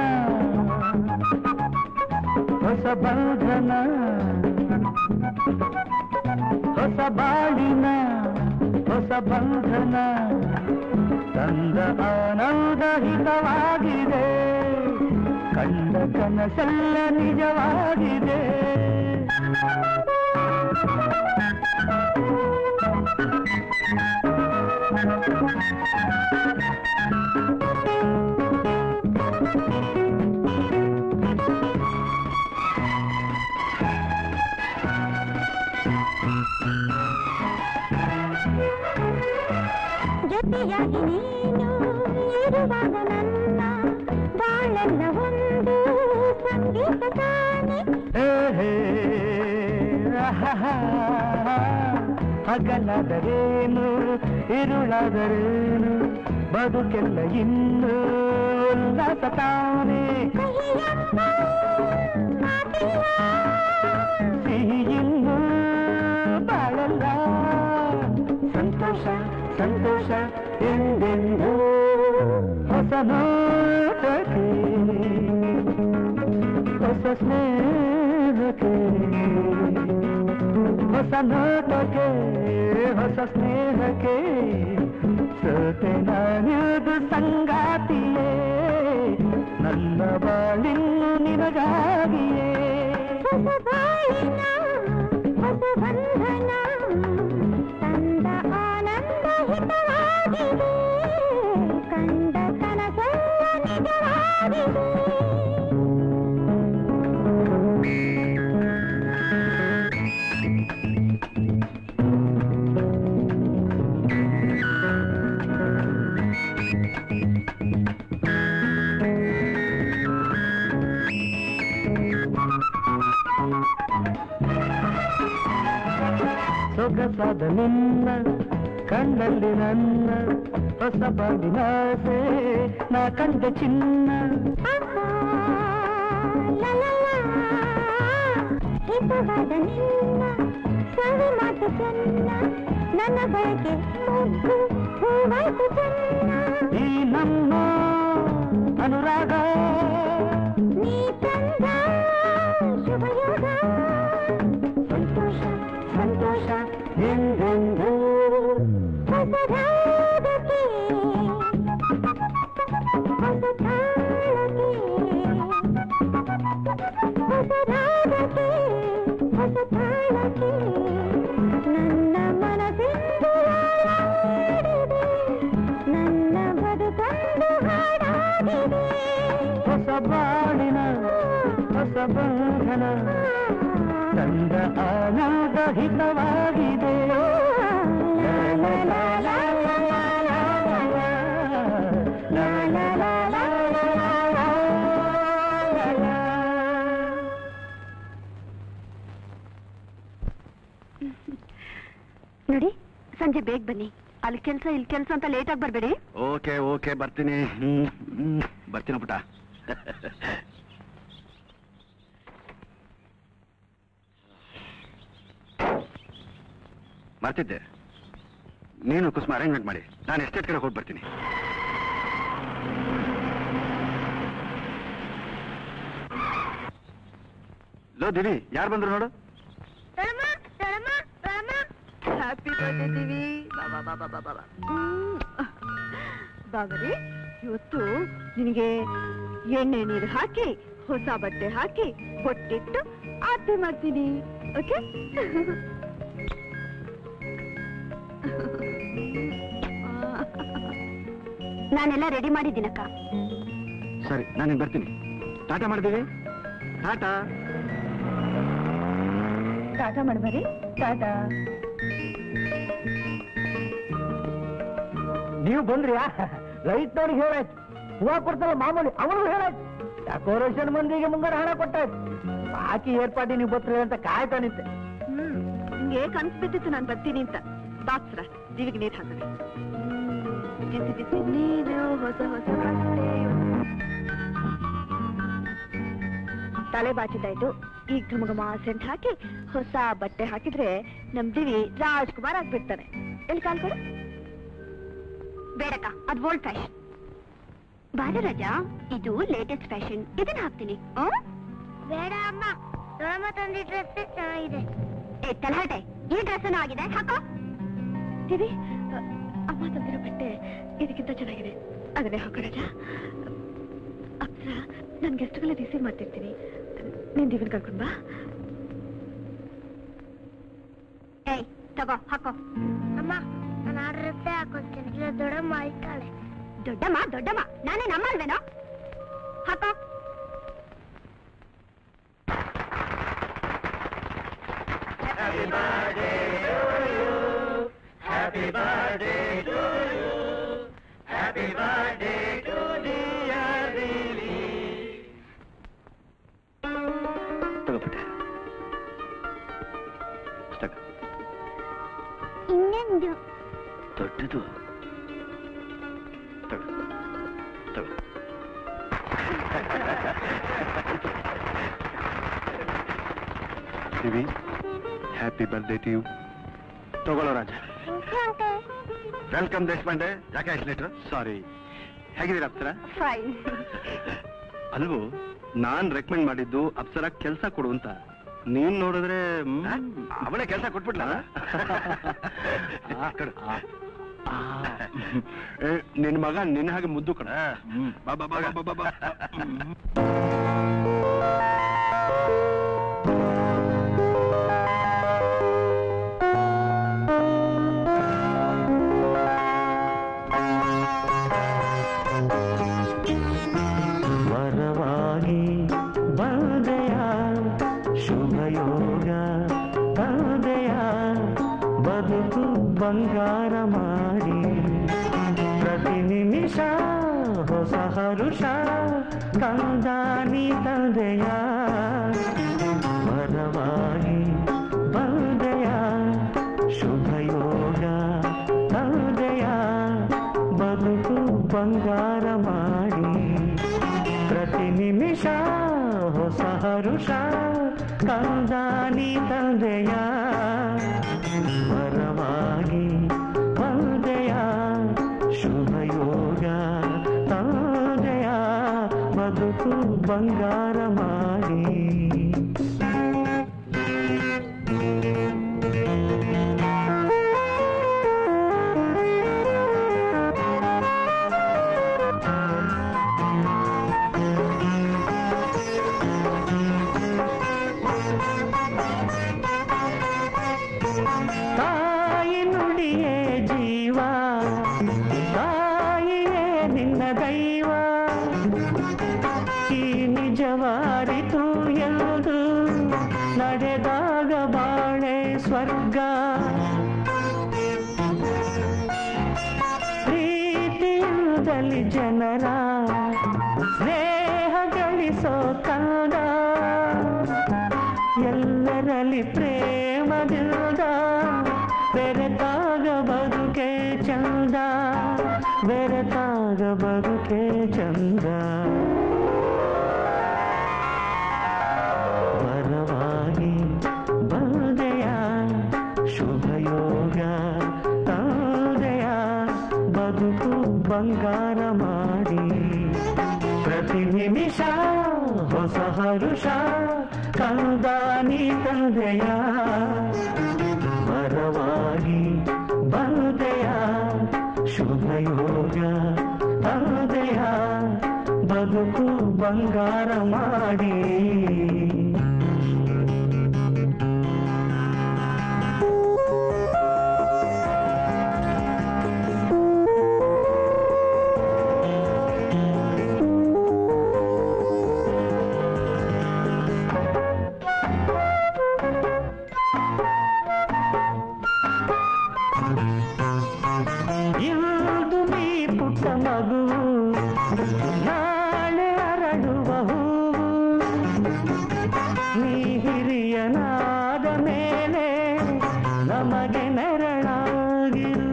ಹೊಸ ಬಂಧನ ಹೊಸ ಬಾಳಿನ ಹೊಸ ಬಂಧನ ತಂದ ಆನಂದ ಹಿತವಾಗಿದೆ ಕಂಡ ಕನಸೆಲ್ಲ ನಿಜವಾಗಿದೆ ಜೊತೆಯಾಗಿ ನೀನು ಇರುವಾಗ ನನ್ನ ಬಾಳೆಲ್ಲ ಒಂದು ಸಂಗೀತ ತಾನೆ ಹೇ ಹೇ ಆಹಾಹಾ. ಹಗಲಾದರೇನು ಇರುಳಾದರೇನು ಬದುಕೆಲ್ಲ ಇನ್ನು ಉಲ್ಲಾಸ ತಾನೇ ಕಹಿಯೆಂಬ ಮಾತಿಲ್ಲ ಸಿಹಿ ಇನ್ನು ಬಾಳ ಲ ಸಂತೋಷ ಸಂತೋಷ ಎಂದೆಂದು ಹೊಸ ನೋಟಕ್ಕೆ ಹೊಸ ಸ್ನೇಹಕ್ಕೆ ಹೊಸ ನೋಟಕ್ಕೆ ಹೊಸ ಸ್ನೇಹಕ್ಕೆ ಸೋತೆ ನಾನಿದು ಸಂಗಾತಿಯೇ ನನ್ನ ಬಾಳಿನ್ನು ನಿನಗಾಗಿಯೇ ಹೊಸ ಬಾಳಿನ ಹೊಸ ಬಂಧನ ತಂದ ಆನಂದ ಹಿತವಾಗಿದೆ ಕಂಡ ಕನಸೆಲ್ಲ ನಿಜವಾಗಿದೆ ಸೊಗಸಾದ ನಿನ್ನ ಕಣ್ಣಲ್ಲಿ ನನ್ನ ಹೊಸ ಬಾಳಿನಾಸೆ ನಾ ಕಂಡ ಚಿನ್ನ ಹಿತವಾದ ನಿನ್ನ ಸವಿ ಮಾತು ಚೆನ್ನ ನನ್ನ ಬಯಕೆ ಮುದ್ದು ಹೂವಾಯ್ತು ಚೆನ್ನ ಈ ನಮ್ಮ ಅನುರಾಗ ನೀ ತಂದ ಶುಭಯೋಗ ಸಂತೋಷ ಸಂತೋಷ ಎಂದೆಂದು ಹೊಸ ರಾಗಕ್ಕೆ ಹೊಸ ತಾಳಕ್ಕೆ ಹೊಸ ರಾಗಕ್ಕೆ ಹೊಸ ತಾಳಕ್ಕೆ ನನ್ನ ಮನಸ್ಸಿಂದು ಹಾಡಾಡಿದೆ ನನ್ನ ಬದುಕಂದು ಹಾಡಾಗಿದೆ ಹೊಸ ಬಾಳಿನ ಹೊಸ ಬಂಧನ ತಂದ ಆನಂದ ಹಿತವಾಗಿದೆ ಲಾ ಲಾ ಲಾ ಲಾ ಲಾ ಲಾ ಲಾ ಲಾ ಲಾ ಲಾ ಲಾ ಲಾ ಲಾ ಲಾ. ನೋಡಿ ಸಂಜೆ ಬೇಗ ಬನ್ನಿ ಅಲ್ಲಿ ಕೆಲಸ ಇಲ್ಲಿ ಕೆಲಸ ಅಂತ ಲೇಟ್ ಆಗಿ ಬರಬೇಡಿ ಓಕೆ ಓಕೆ ಬರ್ತೀನಿ ಹ್ಮ್, ಹ್ಮ್, ಬರ್ತೀನಿ ಪುಟ ಮರ್ತಿದ್ದೆ ನೀನು ಕುಸುಮ ಅರೇಂಜ್ಮೆಂಟ್ ಮಾಡಿ ನಾನು ಎಸ್ಟೇಟ್ ಕಡೆ ಹೋಗಿ ಬರ್ತೀನಿ ಲೋ ದಿವಿ ಯಾರು ಬಂದ್ರು ನೋಡು ಹ್ಯಾಪಿ ಬರ್ಡೇ ದಿವಿ ಬಾಬಾ ಬಾಬಾ ಬಾಬಾ ಬಾಬರಿ ಇವತ್ತು ನಿನಗೆ ಎಣ್ಣೆ ನೀರು ಹಾಕಿ ಹೊಸ ಬಟ್ಟೆ ಹಾಕಿ ಬೊಟ್ಟಿಟ್ಟು ಆರತಿ ಮಾಡ್ತೀನಿ ಓಕೆ ನಾನೆಲ್ಲ ರೆಡಿ ಮಾಡಿದ್ದೀನಕ್ಕ ಸರಿ ನಾನು ಬರ್ತೀನಿ ಟಾಟಾ ಮಾಡಿದ್ದೀವಿ ಟಾಟಾ ಟಾಟಾ ಮಾಡ್ಬರಿ ಟಾಟಾ ನೀವು ಬಂದ್ರಿಯಾ ರೈತನವ್ರಿಗೆ ಹೇಳಾಯ್ತು ಹೂವ ಕೊಡ್ತಲ್ಲ ಮಾಮೂಲಿ ಅವನಿಗೂ ಹೇಳಾಯ್ತು ಡೆಕೋರೇಷನ್ ಮಂದಿಗೆ ಮುಂಗಾರ ಹಣ ಕೊಟ್ಟಾಯ್ತು ಬಾಕಿ ಏರ್ಪಾಟಿ ನೀವು ಬರ್ತೀರಿ ಅಂತ ಕಾಯ್ತಾ ನಿಂತೆ ಹ್ಮ್ ನಿಂಗೆ ಕನ್ಸ್ ಬಿದ್ದಿತ್ತು ನಾನು ಬರ್ತೀನಿ ಅಂತ ಬಾಕ್ಸ್ರ ಜೀವಿಗೆ ನೀರು ಹಾಕಿದೆ ಬಿಸಿ ಬಿಸಿ ನೀರು ಹೊಸ ಹೊಸ ಬಟ್ಟೆ ತಲೆ ಬಾಚಿದ್ದಾಯ್ತು ಈಗ ಘಮಘಮ ಸೆಂಟ್ ಹಾಕಿ ಹೊಸ ಬಟ್ಟೆ ಹಾಕಿದ್ರೆ ನಮ್ ದಿವಿ ರಾಜ್ಕುಮಾರ್ ಆಗ್ಬಿಡ್ತಾನೆ ಎಲ್ಲಿ ಕಾಲ್ ಕೊಡು ಬೇಡಕ್ಕ ಅದು ಓಲ್ಡ್ ಫ್ಯಾಷನ್ ಬಾರ ರಾಜಾ ಇದು ಲೇಟೆಸ್ಟ್ ಫ್ಯಾಷನ್ ಇದನ್ನ ಹಾಕ್ತೀನಿ ಬೇಡ ಅಮ್ಮ ದೊಡ್ಡಮ್ಮ ತಂದಿ ಡ್ರೆಸ್ ಚೆನ್ನಾಗಿದೆ ಏ ತಲಹಟೆ ಈ ಡ್ರೆಸ್ ಆಗಿದೆ ಹಾಕೋ ದಿವಿ ಅ, ಅಮ್ಮ ತಂದಿರೋ ಬಟ್ಟೆ ಇದಕ್ಕಿಂತ ಚೆನ್ನಾಗಿದೆ ಅದನ್ನೇ ಹಾಕೋ ರಾಜ ಅಪ್ಸರ ನನ್ ಗೆಸ್ಟ್ಗಳ ರಿಸೀವ್ ಮಾಡ್ತಿರ್ತೀನಿ ನೀನ್ ದಿವಿನ್ ಕರ್ಕೊಂಡ್ ಬಾ ಏಯ್ ತಗೋ ಹಾಕೋ ಅಮ್ಮ ನಾನು ಆ ಡ್ರೆಸ್ಸೇ ಹಾಕೊಳ್ತೀನಿ ಇಲ್ಲ ದೊಡ್ಡಮ್ಮ ಆಯ್ತಾಳೆ ದೊಡ್ಡಮ್ಮ ದೊಡ್ಡಮ್ಮ ನಾನೇ ನಮ್ಮ ಅಲ್ವೇನೋ ಹಾಕೋ ತಗೋಬಿಟ್ಟೆ ಪುಸ್ತಕ ಇನ್ನೊಂದು ದೊಡ್ಡದು ತಗೋ ತಗೋ Baby, happy birthday to you. ತಗೊಳ್ಳೋ ರಾಜ ವೆಲ್ಕಮ್ ದೇಶಪಾಂಡೆ ಯಾಕೆ ಎಷ್ಟು ಲೇಟ್ರು ಸಾರಿ ಹೇಗಿದ್ದೀರಾ ಅಪ್ಸರ ಫೈನ್ ಅಲ್ವೋ ನಾನ್ ರೆಕಮೆಂಡ್ ಮಾಡಿದ್ದು ಅಪ್ಸರ ಕೆಲಸ ಕೊಡು ಅಂತ ನೀನ್ ನೋಡಿದ್ರೆ ಅವಳೇ ಕೆಲಸ ಕೊಟ್ಬಿಟ್ಲ ನಿನ್ ಮಗ ನಿನ್ನ ಹಾಗೆ ಮುದ್ದು ಕಣ ಬಾ ಬಾ ಬಾ ಬಾ ಬಾ ಬಾ ವರವಾಗಿ ಬಂದೆಯ ಶುಭಯೋಗ ತಂದೆಯ ಬದುಕು ಬಂಗಾರ ಮಾಡಿ ಪ್ರತಿ ನಿಮಿಷ ಹೊಸ ಹರುಷ ತಂದಾನಿ ತಂದೆಯ ವರವಾಗಿ ಬಂದೆಯ ಶುಭಯೋಗ ತಂದೆಯ ಬದುಕು ಬಂಗಾರ ಮಾಡಿ ಪ್ರತಿ ನಿಮಿಷ ಹೊಸ ಹರುಷ ಕಂದಾನಿ ತಂದೆಯ ವರವಾಗಿ ತಂದೆಯ ಶುಭಯೋಗ ತಂದೆಯ ಬದುಕು ಬಂಗಾರ ಮಾಡಿ ತಾಯಿ ನುಡಿಯೇ ಜೀವ ತಾಯಿಯೇ ನಿನ್ನ ದೈವ ಈ ನಿಜವಾರಿತು ಎಂದು ನಡೆದಾಗ ಬಾಳೆ ಸ್ವರ್ಗ ಪ್ರೀತಿಯಿಂದಲಿ ಜನರ ಸ್ನೇಹ ಗಳಿಸೋ ಕಂದ ಎಲ್ಲರಲ್ಲಿ ಪ್ರೇಮದಿಂದ ಬೆರೆತಾಗ ಬದುಕೆ ಚಂದ ಬೆರೆತಾಗ ಬದುಕೆ ಚಂದ ವರವಾಗಿ ಬಂದೆಯ ಶುಭಯೋಗ ತಂದೆಯ ಬದುಕು ಬಂಗಾರ ಮಾಡಿ ಪ್ರತಿ ನಿಮಿಷ ಹೊಸ ಹರುಷ ಕಂದಾನಿ ತಂದೆಯ ವರವಾಗಿ ಬಂದೆಯ ಶುಭಯೋಗ ತಂದೆಯ ಬದುಕು ಬಂಗಾರ ಮಾಡಿ ಇಂದು ನೀ ಪುಟ್ಟ ಮಗು ನಾಳೆ ಅರಳುವ ಹೂವು ನೀ ಹಿರಿಯನಾದ ಮೇಲೆ ನಮಗೆ ನೆರಳಾಗಿರು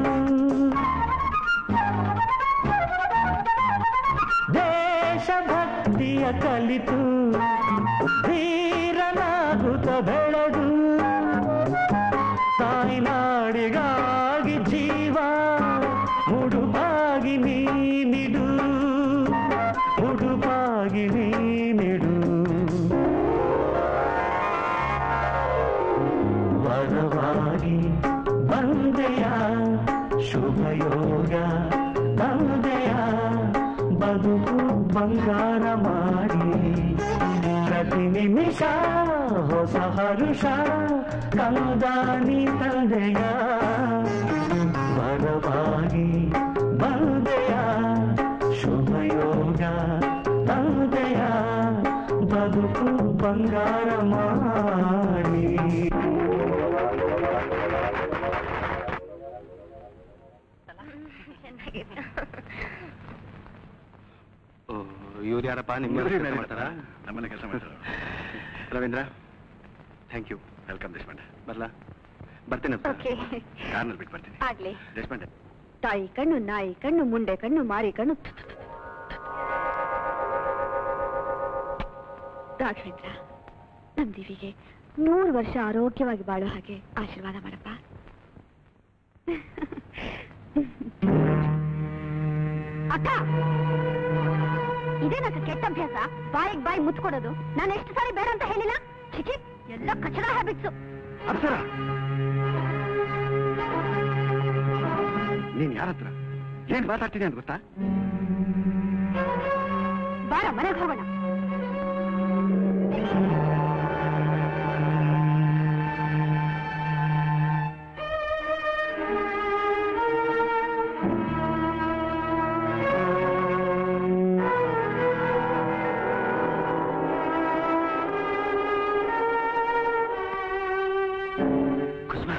ದೇಶಭಕ್ತಿಯ ಕಲಿತು ಧೀರನಾಗುತ್ತ ಬೆಳೆದು ತಾಯ್ನಾಡಿಗಾಗಿ ಜೀವ ಮುಡುಪಾಗಿ ನೀನಿಡು ಮುಡುಪಾಗಿ ನೀನಿಡು ವರವಾಗಿ ಬಂದೆಯ ಶುಭಯೋಗ ತಂದೆಯ ಬದುಕು ಬಂಗಾರ ಮಾಡಿ ಪ್ರತಿ ನಿಮಿಷ ಹೊಸ ಹರುಷ ಕಂದಾನಿ ತಂದೆಯ ವರವಾಗಿ ಬಂದೆಯ ಶುಭಯೋಗ ತಂದೆಯ ಬದುಕು ಬಂಗಾರ ಮಾಡಿ ಇವ್ರು ಯಾರಪ್ಪ ನಿಮ್ಮ ಮಾಡ್ತಾರಾ ನಮ್ಮನೆ ಕೆಲಸ ಮಾಡ್ತಾರೆ Ravindra thank you welcome Deshpande ಬರ್ಲಾ ಬರ್ತೀನಿ ಓಕೆ ಕಾರ್ನಲ್ಲಿ ಬಿಟ್ಟು ಬರ್ತೀನಿ ಆಗ್ಲಿ ದೇಶಪಾಂಡೆ ತಾಯಿ ಕಣ್ಣು ನಾಯಿ ಕಣ್ಣು ಮುಂಡೆ ಕಣ್ಣು ಮಾರಿ ಕಣ್ಣು ರಾಘವೇಂದ್ರ ನಮ್ ದಿವಿಗೆ ನೂರು ವರ್ಷ ಆರೋಗ್ಯವಾಗಿ ಬಾಳೋ ಹಾಗೆ ಆಶೀರ್ವಾದ ಮಾಡಪ್ಪ ಅಕ್ಕ ಇದೇನಕ್ಕ ಕೆಟ್ಟ ಅಭ್ಯಾಸ ಬಾಯಿಗೆ ಬಾಯಿ ಮುತ್ಕೊಡೋದು ನಾನು ಎಷ್ಟು ಸಾರಿ ಬೇಡ ಅಂತ ಹೇಳಿಲ್ಲ ಚಿಚಿ ಎಲ್ಲ ಕಚಡ ಹ್ಯಾಬಿಟ್ಸು ಅಪ್ಸರ ನೀನ್ ಯಾರ ಹತ್ರ ಏನ್ ಮಾತಾಡ್ತೀನಿ ಅಂತ ಗೊತ್ತಾ ಬಾರ ಮನೆಗೆ ಹೋಗೋಣ ಕುಸುಮ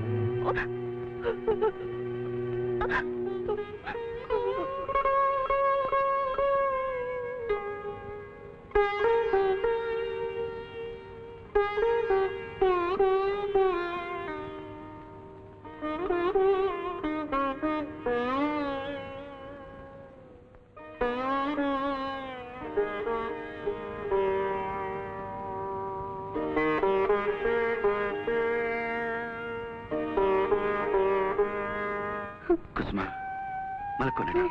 ಕುಸುಮ ಮಲ್ಕೊ ನಡಿ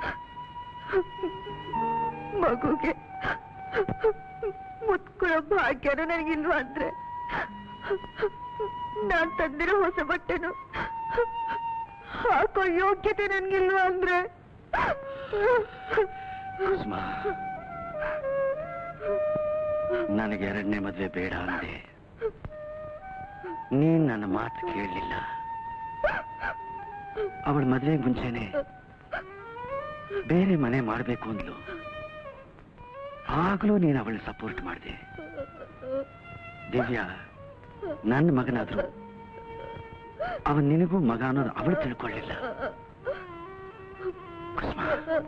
ಮಗುಗೆ ಮುತ್ಕೊಳ್ಳೋ ಭಾಗ್ಯನೂ ನನಗಿಲ್ವಾ ಅಂದ್ರೆ ನಾನ್ ತಂದಿರೋ ಹೊಸ ಬಟ್ಟೆನು ಹಾಕೋ ಯೋಗ್ಯತೆ ನನ್ಗಿಲ್ವಾ ಅಂದ್ರೆ ಕುಸುಮ ನನಗೆ ಎರಡನೇ ಮದ್ವೆ ಬೇಡ ಅಂದೆ ನೀನ್ ನನ್ನ ಮಾತು ಕೇಳಲಿಲ್ಲ ಅವಳ ಮದ್ವೆಗೆ ಮುಂಚೆನೆ ಬೇರೆ ಮನೆ ಮಾಡಬೇಕು ಅಂದ್ಲು ಆಗ್ಲೂ ನೀನು ಅವಳ ಸಪೋರ್ಟ್ ಮಾಡಿದೆ ದಿವ್ಯಾ ನನ್ನ ಮಗನಾದ್ರು ಅವನ್ ನಿನಗೂ ಮಗ ಅನ್ನೋದು ಅವಳು ತಿಳ್ಕೊಳ್ಳಿಲ್ಲ ಕುಸುಮ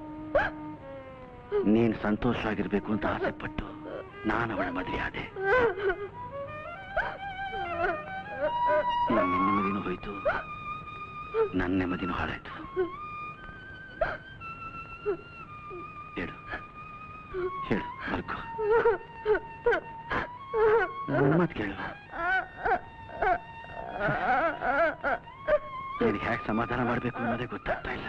ನೀನ್ ಸಂತೋಷವಾಗಿರ್ಬೇಕು ಅಂತ ಆಸೆ ಪಟ್ಟು ನಾನು ಅವಳ ಮದುವೆ ಆದೆ ನನ್ನ ನೆಮ್ಮದಿನೂ ಹೋಯ್ತು ನನ್ನ ನೆಮ್ಮದಿನೂ ಹಾಳಾಯ್ತು ಹೇಳು ಹೇಳು ಮಲ್ಕೋ ನನ್ನ ಮಾತು ಕೇಳು ನಿನಗೆ ಹೇಗೆ ಸಮಾಧಾನ ಮಾಡಬೇಕು ಅನ್ನೋದೇ ಗೊತ್ತಾಗ್ತಾ ಇಲ್ಲ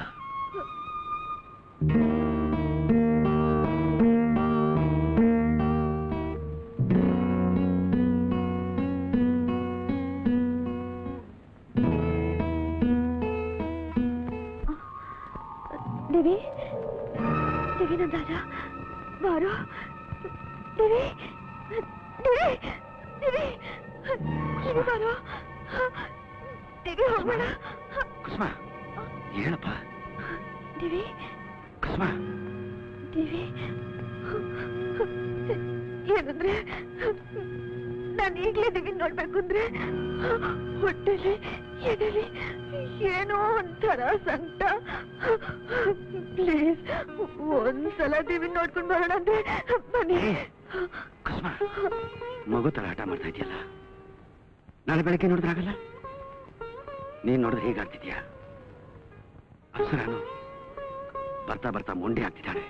ದೇವಿ ದೇವಿ ನನ್ನ ರಾಜ ಬಾರೋ ದೇವಿ ದೇವಿ ದೇವಿ ದೇವಿ ಬಾರೋ ದೇವಿ ಹೋಗೋಣ ಕುಸುಮ ಹೇಳಪ್ಪ ದೇವಿ ಕುಸುಮ ದೇವಿ ಏನಂದ್ರೆ ನಾನು ಈಗ್ಲೇ ದೇವಿ ನೋಡ್ಬೇಕು ಅಂದ್ರೆ ಹೊಟ್ಟೆಲಿ ಎದೆಲಿ ಏನೋ ಒಂಥರ ಸಂಕಟ ಪ್ಲೀಸ್ ಒಂದ್ಸಲ ದೇವಿ ನೋಡ್ಕೊಂಡು ಬರೋಣ ಅಂದ್ರೆ ಬನ್ನಿ ಕುಸುಮ ಮಗು ತರ ಆಟ ಮಾಡ್ತಾ ಇದೆಯಲ್ಲ ನಾಳೆ ಬೆಳಗ್ಗೆ ನೋಡಿದ್ರಾಗಲ್ಲ ನೀನ್ ನೋಡಿದ್ರೆ ಹೇಗಾಗ್ತಿದ್ಯಾ ಅಪ್ಸರಾನು ಬರ್ತಾ ಬರ್ತಾ ಮೊಂಡಿ ಆಗ್ತಿದ್ದಾಳೆ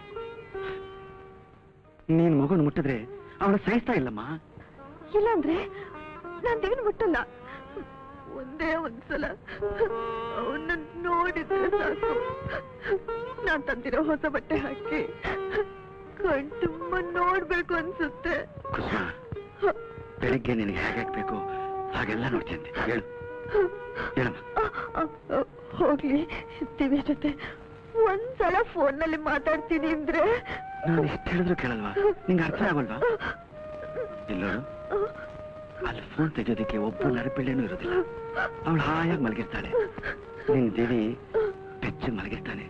ನೀನ್ ಮಗುನ ಮುಟ್ಟಿದ್ರೆ ಅವಳು ಸಹಿಸ್ತಾ ಇಲ್ಲಮ್ಮ ಇಲ್ಲಾಂದ್ರೆ ನಾನ್ ದೇವಿನ ಮುಟ್ಟಲ್ಲ ಒಂದೇ ಒಂದ್ಸಲ ಅವನ್ನ ನೋಡಿದ್ರೆ ಸಾಕು ನಾನ್ ತಂದಿರೋ ಹೊಸ ಬಟ್ಟೆ ಹಾಕಿ ಕಣ್ ತುಂಬ ನೋಡ್ಬೇಕು ಅನ್ಸುತ್ತೆ ಕುಸುಮ ಬೆಳಿಗ್ಗೆ ನಿನಗೆ ಹೇಗೆ ಬೇಕು ಹಾಗೆಲ್ಲ ನೋಡ್ತೀನಿ ಹೇಳು ಹೇಳಮ್ಮ ಹೋಗ್ಲಿ ದಿವ್ಯ ಜೊತೆ ಒಂದ್ಸಲ ಫೋನ್ ನಲ್ಲಿ ಮಾತಾಡ್ತೀನಿ ಅಂದ್ರೆ ನಾನು ಎಷ್ಟು ಹೇಳಿದ್ರು ಕೇಳಲ್ವಾ ನಿಂಗೆ ಅರ್ಥ ಆಗಲ್ವಾ ಇಲ್ಲೋಡು ಅಲ್ಲಿ ಫೋನ್ ತೆಗೆಯೋದಕ್ಕೆ ಒಬ್ಬ ನರಪಿಳ್ಳೆನೂ ಇರೋದಿಲ್ಲ ಅವಳು ಹಾಯಾಗಿ ಮಲಗಿರ್ತಾಳೆ ನಿನ್ ದೇವಿ ಬೆಚ್ಚ ಮಲಗಿರ್ತಾನೆ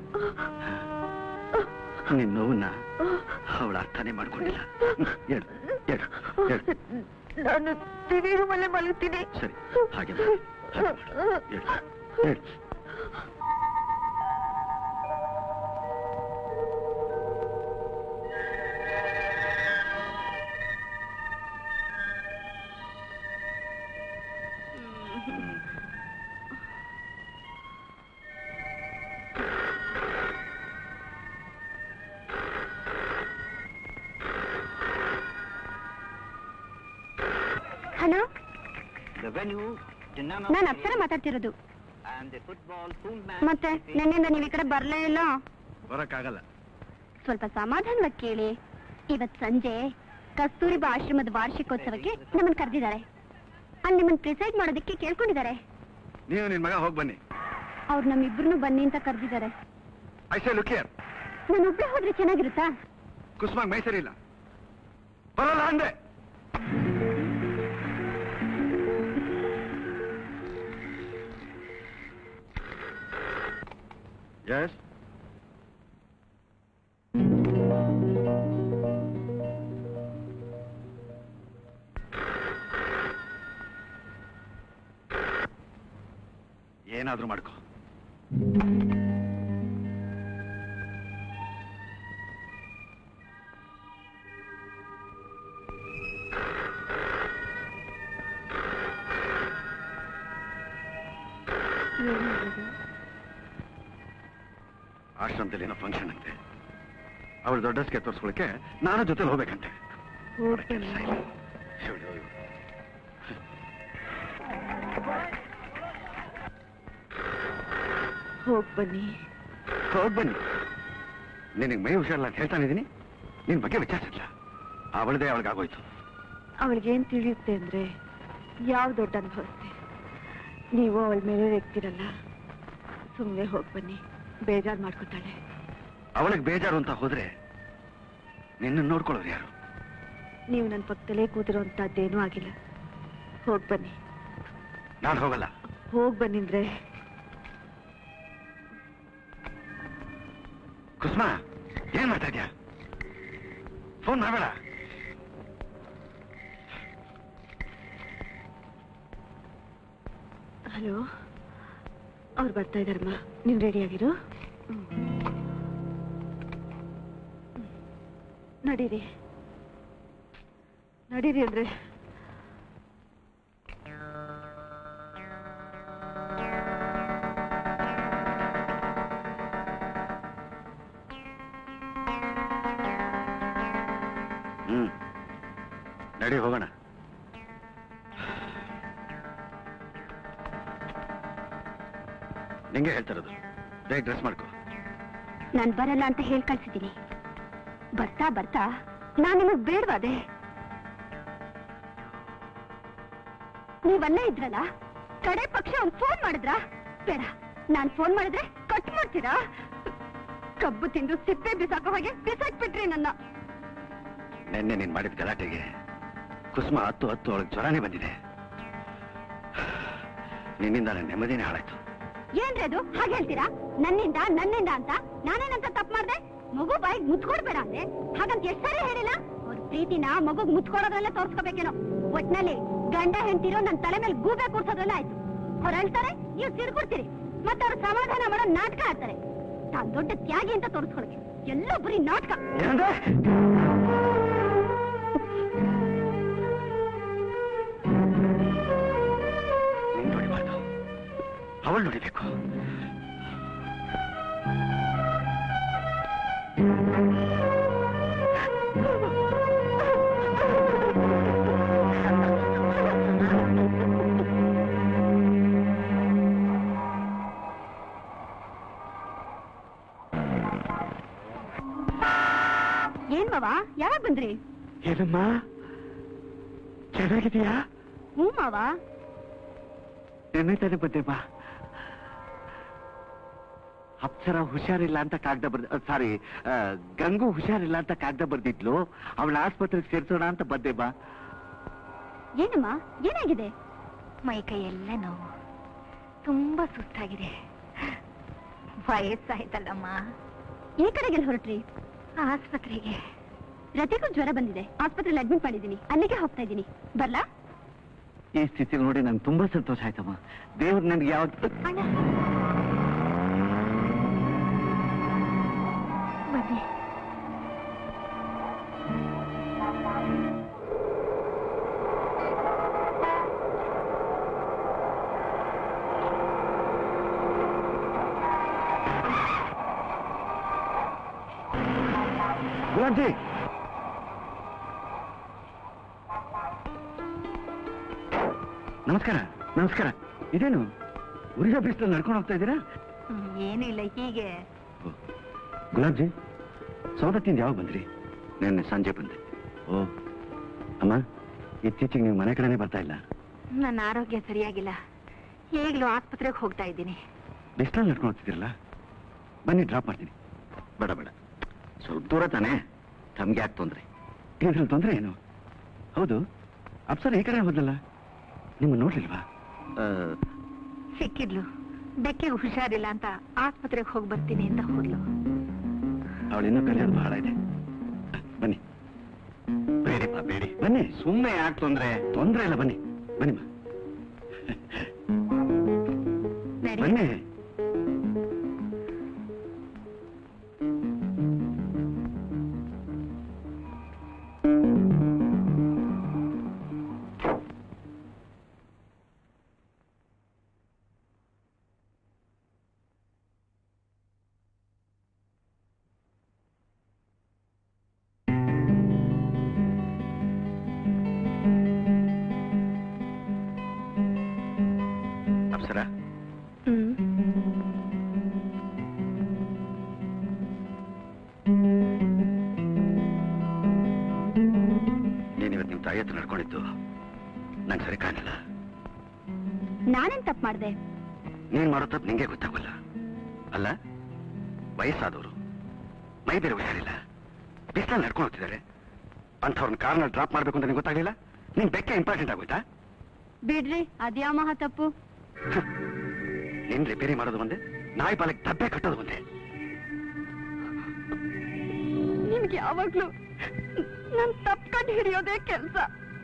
ನಿನ್ ನೋವನ್ನ ಅವಳು ಅರ್ಥನೇ ಮಾಡ್ಕೊಂಡಿಲ್ಲ ಹೇಳು ಹೇಳು ಹೇಳು ನಾನು ದಿವಿ ರೂಮಲ್ಲೇ ಮಲಗ್ತೀನಿ ಸರಿ ಹಾಗೆ ಮಾಡು, ಹಾಗೆ ಮಾಡು. ಹೇಳು ಹೇಳು ಹಲೋ The venue, Jannana ನಾನು ಅಪ್ಸರ ಮಾತಾಡ್ತಿರೋದು and the football tournament. ಮತ್ತೆ ನಿನ್ನಿಂದ ನೀವು ಈ ಕಡೆ ಬರ್ಲೇ ಇಲ್ಲ ಬರೋಕ್ಕಾಗಲ್ಲ ಸ್ವಲ್ಪ ಸಮಾಧಾನವಾಗಿ ಕೇಳಿ ಇವತ್ ಸಂಜೆ ಕಸ್ತೂರಿಬಾ ಆಶ್ರಮದ ವಾರ್ಷಿಕೋತ್ಸವಕ್ಕೆ ನಮ್ಮನ್ನ ಕರೆದಿದ್ದಾರೆ ಅಲ್ಲಿ ನಿಮ್ಮನ್ನ ಪ್ರಿಸೈಡ್ ಮಾಡೋದಕ್ಕೆ ಕೇಳ್ಕೊಂಡಿದ್ದಾರೆ ನೀವು ನಿನ್ ಮಗ ಹೋಗಿ ಬನ್ನಿ ಅವ್ರು ನಮ್ಮಿಬ್ರು ಬನ್ನಿ ಅಂತ ಕರೆದಿದ್ದಾರೆ ಐಸೆ ಲುಕಿಯರ್ ನಾನು ಒಬ್ಳೆ ಹೋದ್ರೆ ಚೆನ್ನಾಗಿರುತ್ತಾ ಕುಸುಮಾಗ್ ಮೈಸೂರು ಇಲ್ಲ ಬರಲ್ಲ ಅಂದೆ ಎಸ್ ಏನಾದ್ರೂ ಮಾಡ್ಕೋ ಆಶ್ರಮದಲ್ಲಿ ಏನೋ ಫಂಕ್ಷನ್ ಅಂತೆ ಅವಳು ದೊಡ್ಡಸ್ಗೆ ತೋರಿಸ್ಕೊಳಕ್ಕೆ ನಾನು ಜೊತೆಲಿ ಹೋಗ್ಬೇಕಂತೆ ಒಳ್ಳೆ ಕೆಲ್ಸ ಇಲ್ಲ. ಇವ್ಳು- ಹೋಗ್ ಬನ್ನಿ ಹೋಗ್ ಬನ್ನಿ ನಿನಗೆ ಮೈ ಹುಷಾರಿಲ್ಲ ಅಂತ ಹೇಳ್ತಾನೆ ಇದೀನಿ ನಿನ್ ಬಗ್ಗೆ ವಿಚಾರಿಸಿಲ್ಲ ಅವಳದೇ ಅವಳಿಗಾಗೋಯ್ತು ಅವಳಿಗೇನ್ ತಿಳಿಯುತ್ತೆ ಅಂದ್ರೆ ಯಾವ ದೊಡ್ಡ ಅನುಭವಿಸ್ತೆ ನೀವು ಅವಳ ಮೇಲೆ ರೆಗ್ತಿರಲ್ಲ ಸುಮ್ಮನೆ ಹೋಗ್ ಬನ್ನಿ ಬೇಜಾರ್ ಮಾಡ್ಕೊತಾಳೆ ಅವಳಿಗೆ ಬೇಜಾರು ಅಂತ ಹೋದ್ರೆ ನಿನ್ನ ನೋಡ್ಕೊಳ್ಳೋರು ಯಾರು ನೀವು ನನ್ನ ಪಕ್ಕದಲ್ಲೇ ಕೂತಿರೋಂಥದ್ದೇನೂ ಆಗಿಲ್ಲ ಹೋಗ್ ಬನ್ನಿ ನಾನು ಹೋಗಲ್ಲ ಹೋಗ್ ಬನ್ನಿಂದ್ರೆ ಕುಸುಮಾ ಏನ್ ಮಾಡ್ತಾ ಇದ್ಯಾ ಫೋನ್ ಮಾಡಬೇಡ ಹಲೋ ಅವ್ರು ಬರ್ತಾ ಇದಾರಮ್ಮ ನೀನ್ ರೆಡಿ ಆಗಿರು ಹ್ಮ್. ನಡೀರಿ ನಡೀರಿ ಅಂದ್ರೆ ಹ್ಮ್ ನಡಿ ಹೋಗೋಣ ನಿಂಗೆ ಹೇಳ್ತಿರೋದು ಬೇಗ ಡ್ರೆಸ್ ಮಾಡ್ಕೋ ನಾನ್ ಬರಲ್ಲ ಅಂತ ಹೇಳ್ ಕಳ್ಸಿದ್ದೀನಿ ಬರ್ತಾ ಬರ್ತಾ ನಾನ್ ನಿಮಗ್ ಬೇಡವಾದೆ ನೀವಲ್ಲೇ ಇದ್ರಲ್ಲ ಕಡೆ ಪಕ್ಷ ಒಂದ್ ಫೋನ್ ಮಾಡಿದ್ರ ಬೇಡ ನಾನ್ ಫೋನ್ ಮಾಡಿದ್ರೆ ಕಟ್ ಮಾಡ್ತೀರಾ ಕಬ್ಬು ತಿಂದು ಸಿಪ್ಪೆ ಬಿಸಾಕೋ ಹಾಗೆ ಬಿಸಾಕ್ಬಿಟ್ರಿ ನನ್ನ ನಿನ್ನೆ ನೀನ್ ಮಾಡಿದ ಗಲಾಟೆಗೆ ಕುಸುಮ ಹತ್ತು ಹತ್ತು ಅವಳಿಗೆ ಜ್ವರನೇ ಬಂದಿದೆ ನಿನ್ನಿಂದ ನನ್ನ ನೆಮ್ಮದಿನೇ ಹಾಳಾಯ್ತು ಏನ್ರಿ ಅದು ಹಾಗೆ ಹೇಳ್ತೀರಾ ನನ್ನಿಂದ ನನ್ನಿಂದ ಅಂತ ನಾನೇನಂತ ತಪ್ಪು ಮಾಡ್ದೆ ಮಗು ಬಾಯಿಗೆ ಮುತ್ಕೊಡ್ಬೇಡ ಅಂದೆ ಹಾಗಂತ ಎಷ್ಟ್ ಸರಿ ಹೇಳಿಲ್ಲ ಅವ್ರ ಪ್ರೀತಿನ ಮಗುಗ್ ಮುತ್ಕೊಡೋದ್ರಲ್ಲೇ ತೋರ್ಸ್ಕೋಬೇಕೇನೋ ಒಟ್ನಲ್ಲಿ ಗಂಡ ಹೆಂಡ್ತಿರೋ ನನ್ ತಲೆ ಮೇಲೆ ಗೂಬೆ ಕೂರ್ಸೋದ್ರಲ್ಲ ಆಯ್ತು ಅವ್ರು ಹೇಳ್ತಾರೆ ನೀವು ಸಿಡ್ಬಿಡ್ತೀರಿ ಮತ್ತೆ ಅವ್ರು ಸಮಾಧಾನ ಮಾಡೋ ನಾಟಕ ಆಡ್ತಾರೆ ತಾನ್ ದೊಡ್ಡ ತ್ಯಾಗಿ ಅಂತ ತೋರಿಸ್ಕೊಳಕ್ಕೆ ಎಲ್ಲೋ ಬರೀ ನಾಟಕ ಏನಂದ್ರೆ ನೀನ್ ನೋಡಿಬಾರ್ದು ಅವಳು ನೋಡಿಬೇಕು ಏನ್ ಮಾವ ಯಾವಾಗ ಬಂದ್ರಿ ಏನಮ್ಮ ಚೆನ್ನಾಗಿದೆಯಾ ಹ್ಞೂ ಮಾವ ನಿನ್ನೆ ತಾನೇ ಬಂದೆ ಬಾ ಅಪ್ಸರ ಹುಷಾರಿಲ್ಲ ಅಂತ ಕಾಗ್ದ ಬರ್ದ ಸಾರಿ ಗಂಗು ಹುಷಾರಿಲ್ಲ ಅಂತ ಕಾಗ್ದ ಬರ್ದಿದ್ಲು ಅವಳ ಆಸ್ಪತ್ರೆಗೆ ಸೇರ್ಸೋಣ ಅಂತ ಬಂದೆ ಬಾ ಏನಮ್ಮ ಏನಾಗಿದೆ ಮೈ ಕೈ ಎಲ್ಲ ನೋವು ತುಂಬಾ ಸುಸ್ತಾಗಿದೆ ವಯಸ್ಸಾಯ್ತಲ್ಲಮ್ಮ ಈ ಕಡೆಗೆಲ್ಲ ಹೊರಟ್ರಿ ಆಸ್ಪತ್ರೆಗೆ ರತಿಗೂ ಜ್ವರ ಬಂದಿದೆ ಆಸ್ಪತ್ರೆಯಲ್ಲಿ ಅಡ್ಮಿಟ್ ಮಾಡಿದ್ದೀನಿ ಅಲ್ಲಿಗೆ ಹೋಗ್ತಾ ಇದ್ದೀನಿ ಬರ್ಲಾ ಈ ಸ್ಥಿತಿ ನೋಡಿ ನಂಗೆ ತುಂಬಾ ಸಂತೋಷ ಆಯ್ತಮ್ಮ ದೇವ್ರು ನನ್ಗೆ ಯಾವ ಅಣ್ಣ ಬನ್ನಿ ಗುಲಾಂಟಿ ನಮಸ್ಕಾರ ನಮಸ್ಕಾರ ಇದೇನು ಉರಿಯ ಬಿಸಿಲು ನಡ್ಕೊಂಡು ಹೋಗ್ತಾ ಇದ್ದೀರಾ ಹ್ಮ್, ಏನೂ ಇಲ್ಲ ಹೀಗೆ ಗುಲಾಬ್ಜಿ ಸೌದತ್ತಿಂದ ಯಾವಾಗ ಬಂದ್ರಿ ನಿನ್ನೆ ಸಂಜೆ ಬಂದೆ ಓ ಅಮ್ಮ ಇತ್ತೀಚೆಗೆ ನೀವು ಮನೆ ಕಡೆನೇ ಬರ್ತಾ ಇಲ್ಲ ನನ್ನ ಆರೋಗ್ಯ ಸರಿಯಾಗಿಲ್ಲ ಈಗಲೂ ಆಸ್ಪತ್ರೆಗೆ ಹೋಗ್ತಾ ಇದ್ದೀನಿ ಬಿಸ್ಲಲ್ಲಿ ನಡ್ಕೊಂಡು ಹೋಗ್ತಿದ್ದೀರಲ್ಲ ಬನ್ನಿ ಡ್ರಾಪ್ ಮಾಡ್ತೀನಿ ಬೇಡ ಬೇಡ ಸ್ವಲ್ಪ ದೂರ ತಾನೇ ತಮ್ಗೆ ಯಾಕೆ ತೊಂದರೆ ಇದ್ರಲ್ಲಿ ತೊಂದರೆ ಏನು ಹೌದು ಅಪ್ಸರ ಈ ಕಡೆ ಹೋದಲ್ಲ ನಿಮ್ಮ ನೋಡ್ಲಿಲ್ವಾ ಆ, ಸಿಕ್ಕಿದ್ಲು ಬೆಕ್ಕಿಗೆ ಹುಷಾರಿಲ್ಲ ಅಂತ ಆಸ್ಪತ್ರೆಗೆ ಹೋಗಿ ಬರ್ತೀನಿ ಅಂತ ಹೋದ್ಲು ಅವಳು ಇನ್ನೂ ಕಲಿಯೋದು ಬಹಳ ಇದೆ ಬನ್ನಿ ಬೇಡಿಪ್ಪ ಬೇಡಿ ಬನ್ನಿ ಸುಮ್ಮನೆ ಯಾಕೆ ತೊಂದ್ರೆ ತೊಂದ್ರೆ ಇಲ್ಲ ಬನ್ನಿ ಬನ್ನಿಮ್ಮ ನಡಿ. ಬನ್ನಿ ಅಪ್ಸರ ಹ್ಮ್ ನೀನಿವತ್ತು ನಿಮ್ಮ ತಾಯಿ ಹತ್ರ ನಡ್ಕೊಂಡಿದ್ದು ನಂಗೆ ಸರಿ ಕಾಣಿಲ್ಲ ನಾನೇನ್ ತಪ್ಪು ಮಾಡ್ದೆ ನೀನ್ ಮಾಡೋ ತಪ್ಪು ನಿಂಗೆ ಗೊತ್ತಾಗಲ್ಲ ಅಲ್ಲ ವಯಸ್ಸಾದವರು ಮೈ ಬೇರೆ ಹುಷಾರಿಲ್ಲ ಬಿಸಿಲಲ್ಲಿ ನಡ್ಕೊಂಡು ಹೋಗ್ತಿದ್ದಾರೆ ಅಂಥವ್ರನ್ನ ಕಾರ್ನಲ್ಲಿ ಡ್ರಾಪ್ ಮಾಡ್ಬೇಕು ಅಂತ ನಿಂಗೆ ಗೊತ್ತಾಗಲಿಲ್ಲ ನಿನ್ ಬೆಕ್ಕೆ ಇಂಪಾರ್ಟೆಂಟ್ ಆಗೋಯ್ತಾ ಬಿಡ್ರಿ ಅದ್ಯಾವ ಮಹಾ ತಪ್ಪು ನಿನ್ ರಿಪೇರಿ ಮಾಡೋದು ಒಂದೇ ನಾಯಿ ಪಾಲಕ್ಕೆ ದಬ್ಬೆ ಕಟ್ಟೋದು ಒಂದೇ ನಿಮ್ಗೆ ಯಾವಾಗ್ಲೂ ನನ್ ತಪ್ಕೊಂಡು ಹಿಡಿಯೋದೇ ಕೆಲ್ಸ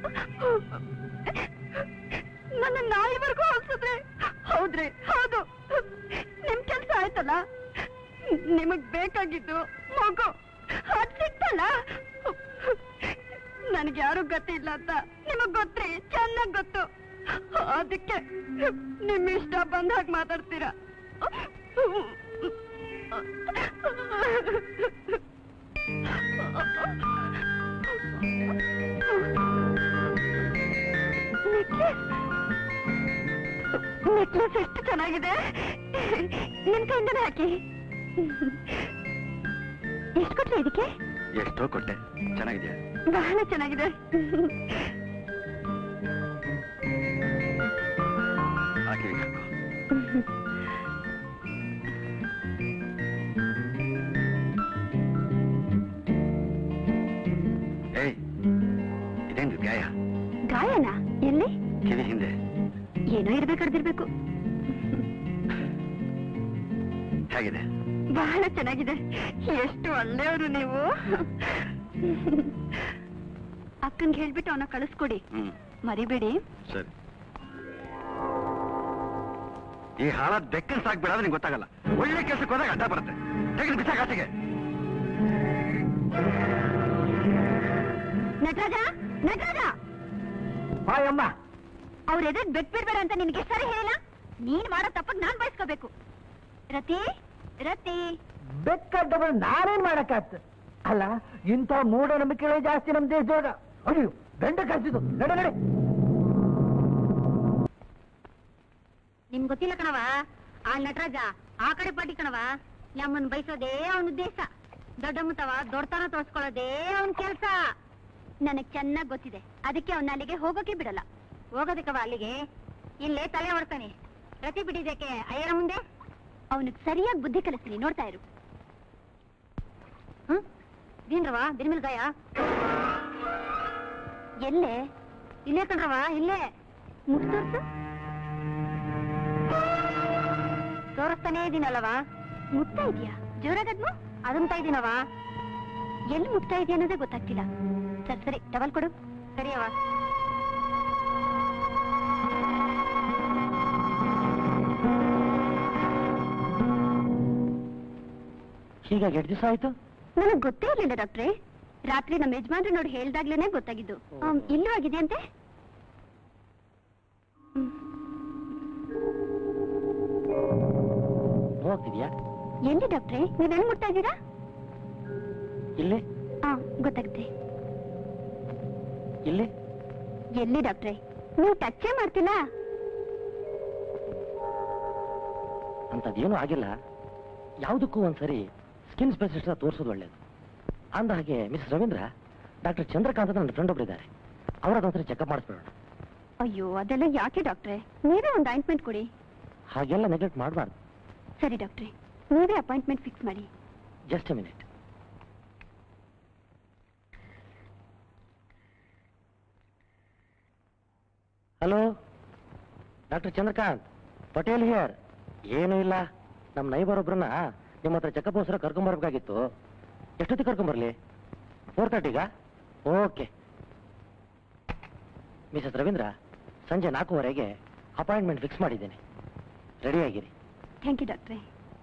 ನನ್ನ ನಾಯಿವರೆಗೂ ಹೋಲ್ಸಿದ್ರೆ ಹೌದ್ರಿ ಹೌದು ನಿಮ್ ಕೆಲ್ಸ ಆಯ್ತಲ್ಲ ನಿಮಗ್ ಬೇಕಾಗಿದ್ದು ಮಗು ಅದ್ ಸಿಕ್ತಲ್ಲ ನನಗೆ ಯಾರು ಗತಿ ಇಲ್ಲ ಅಂತ ನಿಮಗ್ ಗೊತ್ತ್ರಿ ಚೆನ್ನಾಗ್ ಗೊತ್ತು ಅದಕ್ಕೆ ನಿಮ್ ಇಷ್ಟ ಬಂದ ಹಾಗೆ ಮಾತಾಡ್ತೀರಾ ನೆಕ್ಲೆಸ್ ಎಷ್ಟು ಚೆನ್ನಾಗಿದೆ ನಿಮ್ ಕೈಯಿಂದನೇ ಹಾಕಿ ಎಷ್ಟು ಕೊಟ್ರಿ ಇದಕ್ಕೆ ಎಷ್ಟೋ ಕೊಟ್ಟೆ ಚೆನ್ನಾಗಿದೆಯಾ ಬಹಳ ಚೆನ್ನಾಗಿದೆ ಹಾಕಿ ಹಾಕು ಏಯ್ ಇದೇನು ಗಾಯ ಗಾಯನ ಎಲ್ಲಿ ಕಿವಿ ಹಿಂದೆ ಏನೋ ಇರ್ಬೇಕಾಡ್ದಿರ್ಬೇಕು ಹೇಗಿದೆ ಬಹಳ ಚೆನ್ನಾಗಿದೆ ಎಷ್ಟು ಒಳ್ಳೆಯವರು ನೀವು ಅಕ್ಕನ್ಗೆ ಹೇಳ್ಬಿಟ್ಟು ಅವನ ಕಳಿಸ್ಕೊಡಿ ಹ್ಮ್ ಮರಿಬೇಡಿ ಸರಿ ಈ ಹಾಳಾದ ಬೆಕ್ಕನ್ ಸಾಕ್ಬೇಡ ನಿಂಗೆ ಗೊತ್ತಾಗಲ್ಲ ಒಳ್ಳೆ ಕೆಲಸಕ್ಕೆ ಹೋದಾಗ ಅಡ್ಡ ಬರುತ್ತೆ ತೆಗೆದು ಬಿಸಾಕ ಆಚೆಗೆ ನಟರಾಜ ನಟರಾಜ ಬಾಯಮ್ಮ ಅವ್ರ ಎದುರು ಬೆಟ್ ಬಿಡ್ಬೇಡ ಅಂತ ನಿನ್ಗೆ ಸರಿ ಹೇಳಿಲ್ಲ ನೀನ್ ಮಾಡೋ ತಪ್ಪಗ್ ನಾನ್ ಬಯಸ್ಕೋಬೇಕು ರತಿ ರತಿ ಬೆಕ್ಕಡ್ಡಬಲ್ ನಾನೇನ್ ಮಾಡಕ್ಕಾಗ್ತ ಅಲ್ಲ ಇಂಥ ಮೂಢನಂಬಿಕೆಗಳೇ ಜಾಸ್ತಿ ನಮ್ ದೇಶದೊಳಗ ಅಯ್ಯೋ ಗಂಡ ಕಳ್ಸಿದ್ದು ನಡೆ ನಡೆ ನಿಮ್ ಗೊತ್ತಿಲ್ಲ ಕಣವ ಆ ನಟರಾಜ ಆ ಕಡೆ ಪಾಟಿ ಕಣವ ನಮ್ಮನ್ ಬಯಸೋದೇ ಅವನ ಉದ್ದೇಶ ದೊಡ್ಡಮ್ಮತವ ದೊಡ್ಡತನ ತೋರ್ಸ್ಕೊಳ್ಳೋದೇ ಅವನ್ ಕೆಲ್ಸ ನನಗ್ ಚೆನ್ನಾಗ್ ಗೊತ್ತಿದೆ ಅದಕ್ಕೆ ಅವನ ಅಲ್ಲಿಗೆ ಹೋಗೋಕೆ ಬಿಡಲ್ಲ ಹೋಗೋದಕ್ಕವ ಅಲ್ಲಿಗೆ ಇಲ್ಲೇ ತಲೆ ಹೊಡ್ತಾನೆ ರತಿ ಬಿಟ್ಟಿದ್ದಕ್ಕೆ ಅಯ್ಯರ ಮುಂದೆ ಅವನಿಗೆ ಸರಿಯಾಗಿ ಬುದ್ಧಿ ಕಲಿಸ್ತೀನಿ ನೋಡ್ತಾ ಇರು ಹ್ಮ್ ದೀನ್ರವ ದಿನಮೇಲ್ ಗಾಯ ಎಲ್ಲೇ ಇಲ್ಲೇ ಕಣ್ರವ ಇಲ್ಲೇ ಮುಟ್ಟು ತೋರ್ಸು ತೋರಿಸ್ತಾನೇ ಇದೀನಲ್ಲವಾ ಮುಟ್ತಾ ಇದೀಯಾ ಜೋರಾಗದ್ನು ಅದಂತ ಇದೀನವ ಎಲ್ಲಿ ಮುಟ್ತಾ ಇದೆಯಾ ಅನ್ನೋದೇ ಗೊತ್ತಾಗ್ತಿಲ್ಲ ಸರಿ ಸರಿ ಟವಲ್ ಕೊಡು ಸರಿ ಅವ ಹೀಗಾಗಿ ಎಷ್ಟು ದಿವಸ ಆಯ್ತು ನನಗ್ ಗೊತ್ತೇ ಇರ್ಲಿಲ್ಲ ಡಾಕ್ಟ್ರೆ ರಾತ್ರಿ ನಮ್ಮ ಯಜಮಾನ್ರು ನೋಡಿ ಹೇಳ್ದಾಗ್ಲೇನೆ ಗೊತ್ತಾಗಿದ್ದು ಆಮ್, ಇಲ್ಲೂ ಆಗಿದೆಯಂತೆ ಹೋಗ್ತಿದ್ಯಾ ಎಲ್ಲಿ ಡಾಕ್ಟ್ರೆ ನೀವೆಲ್ಲಿ ಮುಟ್ತಾ ಇದ್ದೀರಾ ಇಲ್ಲಿ ಹಾ ಗೊತ್ತಾಗುತ್ತೆ ಇಲ್ಲಿ ಎಲ್ಲಿ ಡಾಕ್ಟ್ರೆ ನೀವು ಟಚ್ಚೇ ಮಾಡ್ತಿಲ್ಲ ಅಂತದೇನು ಆಗಿಲ್ಲ ಯಾವುದಕ್ಕೂ ಒಂದ್ಸರಿ ಸ್ಕಿನ್ ಸ್ಪೆಷಲಿಸ್ಟ್ ತೋರಿಸೋದು ಒಳ್ಳೇದು ಅಂದ ಹಾಗೆ ಮಿಸ್ ರವೀಂದ್ರ ಡಾಕ್ಟರ್ ಚಂದ್ರಕಾಂತ್ ಅಂತ ನನ್ನ ಫ್ರೆಂಡ್ ಒಬ್ಬರಿದ್ದಾರೆ ಅವರ ಒಂದ್ಸರಿ ಚೆಕಪ್ ಮಾಡಿಸ್ಬಿಡೋಣ ಅಯ್ಯೋ ಅದೆಲ್ಲ ಯಾಕೆ ಡಾಕ್ಟ್ರೆ ನೀವೇ ಒಂದು ಅಪಾಯಿಂಟ್ಮೆಂಟ್ ಕೊಡಿ ಹಾಗೆಲ್ಲ ನೆಗ್ಲೆಕ್ಟ್ ಮಾಡಬಾರ್ದು ಸರಿ ಡಾಕ್ಟ್ರೆ ನೀವೇ ಅಪಾಯಿಂಟ್ಮೆಂಟ್ ಫಿಕ್ಸ್ ಮಾಡಿ just a minute hello doctor Chandrakant Patel here ಏನೂ ಇಲ್ಲ ನಮ್ಮ ನೈಬರ್ ಒಬ್ರನ್ನ ನಿಮ್ಮ ಹತ್ರ ಚೆಕಪ್ ಅವಸರ ಕರ್ಕೊಂಬರ್ಬೇಕಾಗಿತ್ತು ಎಷ್ಟೊತ್ತಿಗೆ ಕರ್ಕೊಂಬರ್ಲಿ ಫೋರ್ ತರ್ಟಿಗಾ ಓಕೆ ಮಿಸಸ್ ರವೀಂದ್ರ ಸಂಜೆ ನಾಲ್ಕೂವರೆಗೆ ಅಪಾಯಿಂಟ್ಮೆಂಟ್ ಫಿಕ್ಸ್ ಮಾಡಿದ್ದೇನೆ ರೆಡಿಯಾಗಿರಿ ಥ್ಯಾಂಕ್ ಯು ಡಾಕ್ಟ್ರೆ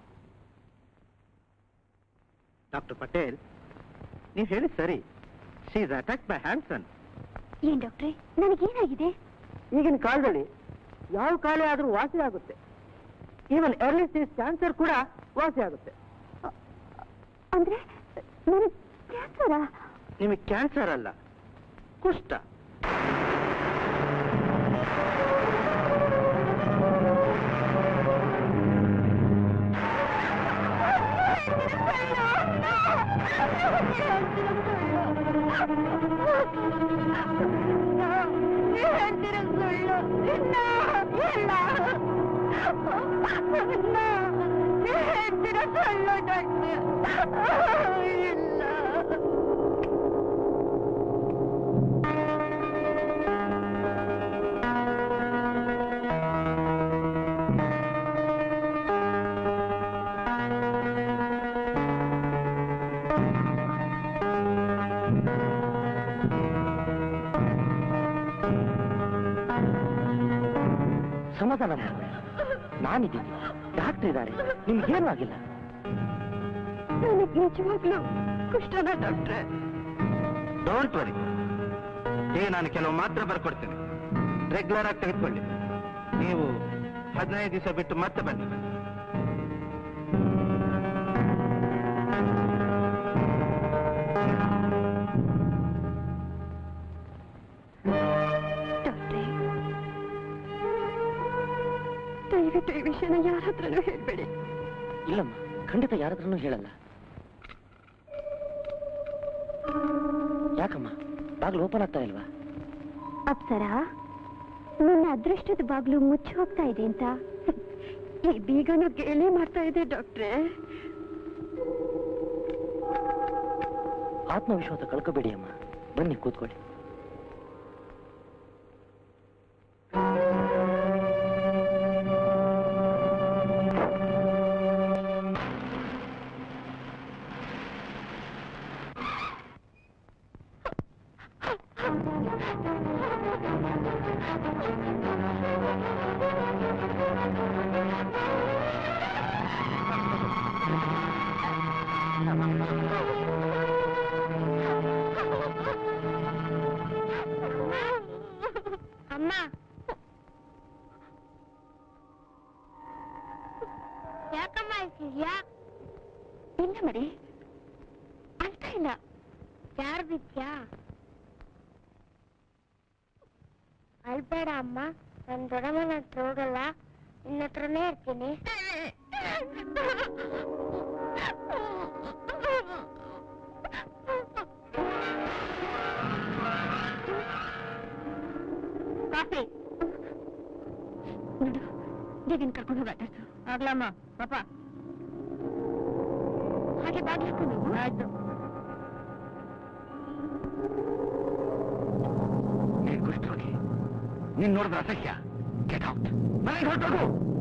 ಡಾಕ್ಟರ್ ಪಟೇಲ್ ನೀವು ಹೇಳಿ ಸರಿ she is attack by Hanson ಏನ್ ಡಾಕ್ಟ್ರೆ ನನಗೇನಾಗಿದೆ ಈಗಿನ ಕಾಲದಲ್ಲಿ ಯಾವ ಕಾಯಿಲೆ ಆದರೂ ವಾಸಿ ಆಗುತ್ತೆ ಈವನ್ ಎರ್ಲಿ ಸ್ಟೇಜ್ ಕ್ಯಾನ್ಸರ್ ಕೂಡ ವಾಸಿ ಆಗುತ್ತೆ ಅಂದ್ರೆ ನನಗೆ ಕ್ಯಾನ್ಸರಾ ನಿಮಗೆ ಕ್ಯಾನ್ಸರ್ ಅಲ್ಲ ಕುಷ್ಠ ಸಮಾಧಾನ ಮಾಡಿ ನಾನಿದ್ದೀನಿ ಡಾಕ್ಟರ್ ಇದ್ದಾರೆ ನಿಮ್ಗೇನು ಆಗಿಲ್ಲ ನನಗೆ ನಿಜವಾಗ್ಲೂ ಕುಷ್ಠನ ಡಾಕ್ಟ್ರೆ ಡೋಂಟ್ ವರಿ ಈಗ ನಾನು ಕೆಲವು ಮಾತ್ರ ಬರ್ಕೊಡ್ತೀನಿ ರೆಗ್ಯುಲರ್ ಆಗಿ ತೆಗೆದುಕೊಳ್ಳಿ ನೀವು ಹದಿನೈದು ದಿವಸ ಬಿಟ್ಟು ಮತ್ತೆ ಬನ್ನಿ ಡಾಕ್ಟ್ರೆ ದಯವಿಟ್ಟು ಈ ವಿಷಯನ ಯಾರ ಹತ್ರನೂ ಹೇಳ್ಬೇಡಿ ಇಲ್ಲಮ್ಮ ಖಂಡಿತ ಯಾರ ಹತ್ರನೂ ಹೇಳಲ್ಲ ಯಾಕಮ್ಮ ಬಾಗಿಲು ಓಪನ್ ಆಗ್ತಾ ಇಲ್ವಾ ಅಪ್ಸರ ನನ್ನ ಅದೃಷ್ಟದ ಬಾಗ್ಲು ಮುಚ್ಚಿ ಹೋಗ್ತಾ ಇದೆ ಅಂತ ಈ ಬೀಗನು ಗೇಲಿ ಮಾಡ್ತಾ ಇದೆ ಡಾಕ್ಟ್ರೆ ಆತ್ಮವಿಶ್ವಾಸ ಕಳ್ಕೋಬೇಡಿ ಅಮ್ಮ ಬನ್ನಿ ಕೂತ್ಕೊಳ್ಳಿ ಅಮ್ಮ ಯಾಕಮ್ಮ ಇರ್ತಿದ್ಯಾ ಇಲ್ಲ ಮರಿ ಅಂತ ಇಲ್ಲ ಯಾರು ಬಿದ್ಯಾ ಅಲ್ಬೇಡ ಅಮ್ಮ ನನ್ ದೊಡ್ಡಮ್ಮನ ಹತ್ರ ಹೋಗಲ್ಲ ನಿನ್ನ ಹತ್ರನೇ ಇರ್ತೀನಿ ಕಾಫಿ ನೋಡು ದೇವಿನ ಕರ್ಕೊಂಡು ಹೋಗ ಆಗ್ಲಮ್ಮ ಪಾಪ ಹಾಗೆ ಬಾಗಿಸ್ಕೊಂಡು ಆಯ್ತು ನೀನ್ ಕುಷ್ಠರೋಗಿ ನೀನ್ ನೋಡಿದ್ರೆ ಅಸಹ್ಯ ಗೆಟ್ ಔಟ್ ಮನೆಗೆ ಹೊರಟೋಗು